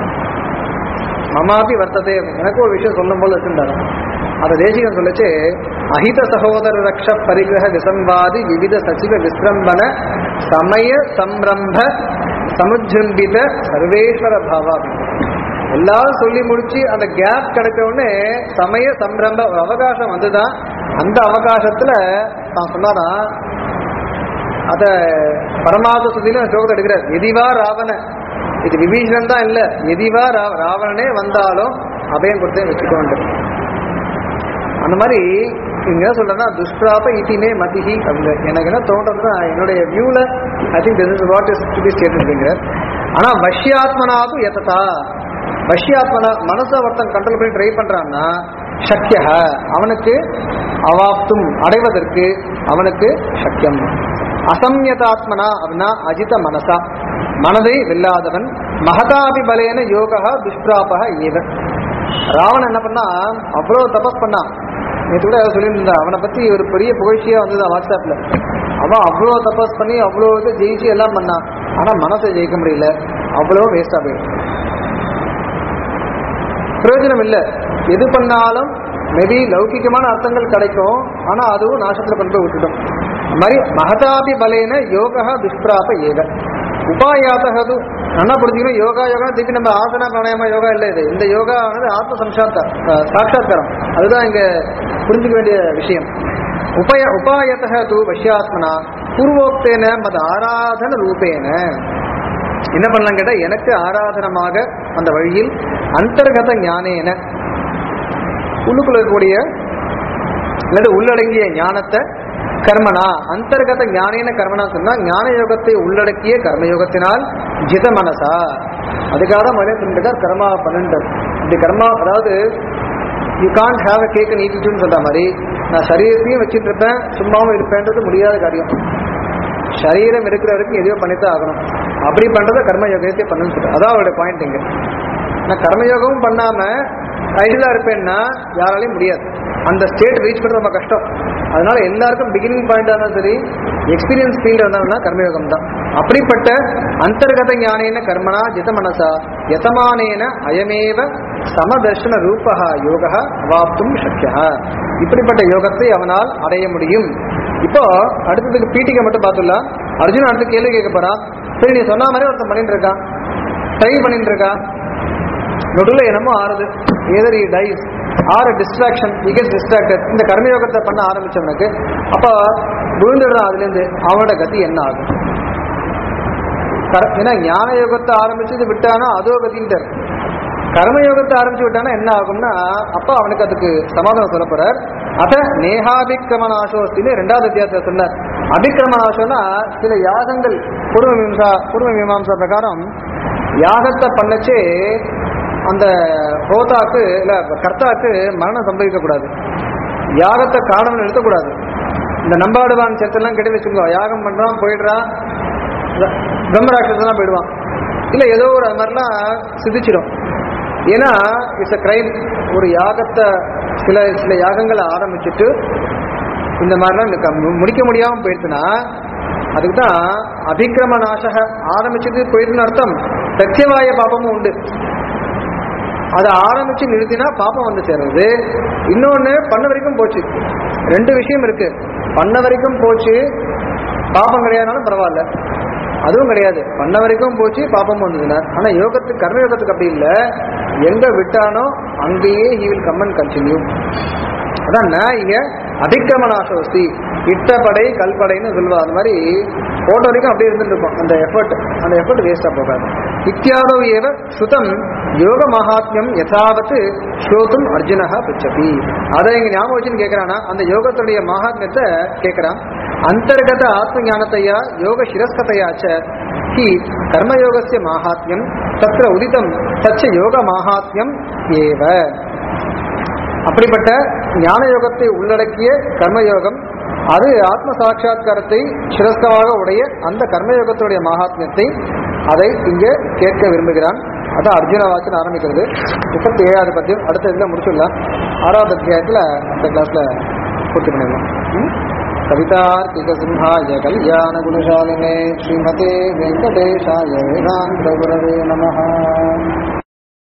மமாபி வர்த்ததே எனக்கு ஒரு விஷயம் சொல்லும் போல வச்சிருந்தாரு அதை தேசிகன் சொல்லுச்சு அஹித சகோதர ரக்ஷ பரிகிரக விசம்பாதி விவித சச்சிவ விஸ்ரம்பன சமய சம்ரம்ப சமுஜம்பித சர்வேஸ்வர பாவா எல்லாரும் சொல்லி முடிச்சு அந்த கேப் கிடைச்ச உடனே சமய சம்ரம்ப ஒரு அவகாசம் வந்துதான் அந்த அவகாசத்துல நான் சொன்னாரா அத பரமாத்ம சுதியில ஸ்லோகத்தை எடுக்கிறார் எதிவா ராவண இது விபீஷணன் தான் இல்ல எதிவா ரா- ராவணனே வந்தாலும் அபயம் கொடுத்தே வச்சுக்கோண்டு அந்த மாதிரி இங்க என்ன சொல்றேன்னா துஷ்பிராப இதிமே மதிஹி அப்படின்னு எனக்கு என்ன தோன்றதுன்னா என்னுடைய வியூல I think this is what is to be stated ஆனா வஷ்யாத்மனாது எததா வஷ்யாத்மனா மனசை ஒருத்தன் கண்ட்ரோல் பண்ணி ட்ரை பண்றான்னா சக்கிய அவனுக்கு அவாப்தும் அடைவதற்கு அவனுக்கு சக்கியம் அசம்யதாத்மனா அப்படின்னா அஜித மனசா மனதை வெல்லாதவன் மகதாபி பலேன யோகா துஷ்பிராபக ஏவ ராவணன் என்ன பண்ணா அவ்வளவு தபஸ் பண்ணான் நேற்று கூட சொல்லியிருந்தா அவனை பத்தி ஒரு பெரிய புகழ்ச்சியா வந்தது வாட்ஸ்அப்ல அவன் அவ்வளோ தபஸ் பண்ணி அவ்வளோ இது ஜெயிச்சு எல்லாம் பண்ணான் ஆனா மனசை ஜெயிக்க முடியல அவ்வளோ வேஸ்டா போயிடுச்சு பிரயோஜனம் இல்லை எது பண்ணாலும் மேபி லௌகிகமான அர்த்தங்கள் கிடைக்கும் ஆனா அதுவும் நாசத்துல கொண்டு போய் விட்டுடும் அது மாதிரி மகதாபி பலேன யோகா துஷ்பிராப ஏக உபாயாத்தகது நல்லா புரிஞ்சுக்கணும் யோகா யோகா திருப்பி நம்ம ஆசனா பிராணாயாம யோகா இல்லை இது இந்த யோகா ஆனது ஆத்ம சம்சாத்த சாட்சாத்காரம் அதுதான் இங்க புரிஞ்சுக்க வேண்டிய விஷயம் உபய உபாயத்தக தூ வஷ்யாத்மனா பூர்வோக்தேன மத ஆராதன ரூபேன என்ன பண்ணலாம் கேட்டா எனக்கு ஆராதனமாக அந்த வழியில் அந்தர்கத ஞானேன உள்ளுக்குள்ள இருக்கக்கூடிய அல்லது உள்ளடங்கிய ஞானத்தை கர்மனா அந்தர்கத ஞானேன கர்மனா சொன்னா ஞான யோகத்தை உள்ளடக்கிய கர்மயோகத்தினால் ஜித மனசா அதுக்காக தான் முதல்ல சொல்லிட்டு கர்மா பன்னெண்டு இந்த கர்மா அதாவது you can't have a cake and ஈட்டிட்டுன்னு சொல்ற மாதிரி நான் சரீரத்தையும் வச்சுட்டு இருப்பேன் சும்மாவும் இருப்பேன்றது முடியாத காரியம் சரீரம் இருக்கிற வரைக்கும் எதையோ பண்ணித்தான் ஆகணும் அப்படி பண்றத கர்மயோகத்தை பண்ணுன்னு சொல்றேன் அதான் அவருடைய பாயிண்ட் இங்க நான் கர்மயோகமும் பண்ணாம ஐடியலா இருப்பேன்னா யாராலையும் முடியாது அந்த ஸ்டேட் ரீச் பண்றது ரொம்ப கஷ்டம் அதனால எல்லாருக்கும் பிகினிங் பாயிண்ட் இருந்தாலும் சரி எக்ஸ்பீரியன்ஸ் ஃபீல்ட் இருந்தாலும் கர்மயோகம் தான் அப்படிப்பட்ட அந்தர்கத ஞானேன கர்மனா ஜித மனசா யசமானேன அயமேவ சமதர்ஷன ரூபா யோக அவாப்தும் சக்கியா இப்படிப்பட்ட யோகத்தை அவனால் அடைய முடியும் இப்போ அடுத்ததுக்கு பீட்டிகை மட்டும் பார்த்துடலாம் அர்ஜுன் அடுத்து கேள்வி கேட்க போறான் சரி நீ சொன்ன மாதிரி ஒருத்தன் பண்ணிட்டு இருக்கான் ட்ரை பண்ணிட்டு இருக்கான் நடுவில் என்னமோ ஆறுது either he dies or distraction get distracted இந்த கர்மயோகத்தை பண்ண ஆரம்பிச்சவனுக்கு அப்ப விழுந்துடுறான் அதுலேருந்து அவனோட கதி என்ன ஆகும் கர- ஏன்னா ஞான யோகத்தை ஆரம்பிச்சது விட்டானா அதோ கதின்ட்டார் கர்மயோகத்தை ஆரம்பிச்சு விட்டானா என்ன ஆகும்னா அப்ப அவனுக்கு அதுக்கு சமாதானம் சொல்ல போறார் அத நேகாபிக்கிரம நாசோஸ்தின்னு ரெண்டாவது அத்தியாயத்தை சொன்னார் அபிக்கிரம நாசம்னா சில யாகங்கள் பூர்வ மீமாசா பூர்வ மீமாசா பிரகாரம் யாகத்தை பண்ணச்சே அந்த ஹோதாக்கு இல்ல கர்த்தாக்கு மரணம் சம்பவிக்க கூடாது யாகத்தை காரணம் நிறுத்தக்கூடாது இந்த நம்பாடுவான் செத்தெல்லாம் கெட்டி வச்சுக்கோ யாகம் பண்றான் போயிடுறான் பிரம்மராட்சசனா போயிடுவான் இல்ல ஏதோ ஒரு அது மாதிரிலாம் சிதிச்சிடும் ஏன்னா இட்ஸ் அ கிரைம் ஒரு யாகத்தை சில சில யாகங்களை ஆரம்பிச்சுட்டு இந்த மாதிரிலாம் எனக்கு மு- முடிக்க முடியாம போயிடுச்சுன்னா அதுக்கு தான் அபிக்கிரம நாசக ஆரம்பிச்சது போயிடுன்னு அர்த்தம் பிரத்யவாய பாபமும் உண்டு அதை ஆரம்பிச்சு நிறுத்தினா பாப்பம் வந்து சேர்றது இன்னொன்னு பண்ண வரைக்கும் போச்சு ரெண்டு விஷயம் இருக்கு பண்ண வரைக்கும் போச்சு பாப்பம் கிடையாதுனாலும் பரவாயில்ல அதுவும் கிடையாது பண்ண வரைக்கும் போச்சு பாப்பம் வந்ததுன்னா ஆனா யோகத்துக்கு கர்ம யோகத்துக்கு அப்படி இல்லை எங்க விட்டானோ அங்கேயே he will come and continue அதான் நான் இங்க அதிக்கிரமணாசோஸ்தி இட்டப்படை கல்படைன்னு சொல்லுவா அந்த மாதிரி போட்ட வரைக்கும் அப்படியே இருந்துட்டு இருக்கும் அந்த எஃபர்ட் அந்த எஃபர்ட் வேஸ்டா போகாது இத்தியாதவ் ஏவ சுதம் யோக மகாத்மியம் யதாவத் ஸ்ரோதும் அர்ஜுனஹா பிச்சதி அதை இங்க ஞாபகம் வச்சுன்னு கேட்கறானா அந்த யோகத்துடைய மகாத்மியத்தை கேட்கறான் அந்தர்கத ஆத்ம ஞானத்தையா யோக சிரஸ்கதையாச்ச ஹி கர்மயோகஸ்ய மாஹாத்மியம் தத்ர உதிதம் தச்ச யோக மாஹாத்மியம் ஏவ அப்படிப்பட்ட ஞான யோகத்தை உள்ளடக்கிய கர்மயோகம் அது ஆத்ம சாட்சா்காரத்தை சிரஸ்தமாக உடைய அந்த கர்மயோகத்துடைய மகாத்மியத்தை அதை இங்கே கேட்க விரும்புகிறான் அதான் அர்ஜுன வாசன் ஆரம்பிக்கிறது முப்பத்தி ஏழாவது பத்தியம் அடுத்த இதில் முடிச்சுடலாம் ஆறாவது அத்தியாயத்தில் இந்த கிளாஸ்ல பூர்த்தி பண்ணிடலாம் ம்? கவிதார்த்திக சிம்ஹாய கல்யாண குணசாலினே ஸ்ரீமதே வெங்கடேஷாய வேதாந்த குரவே நமஹ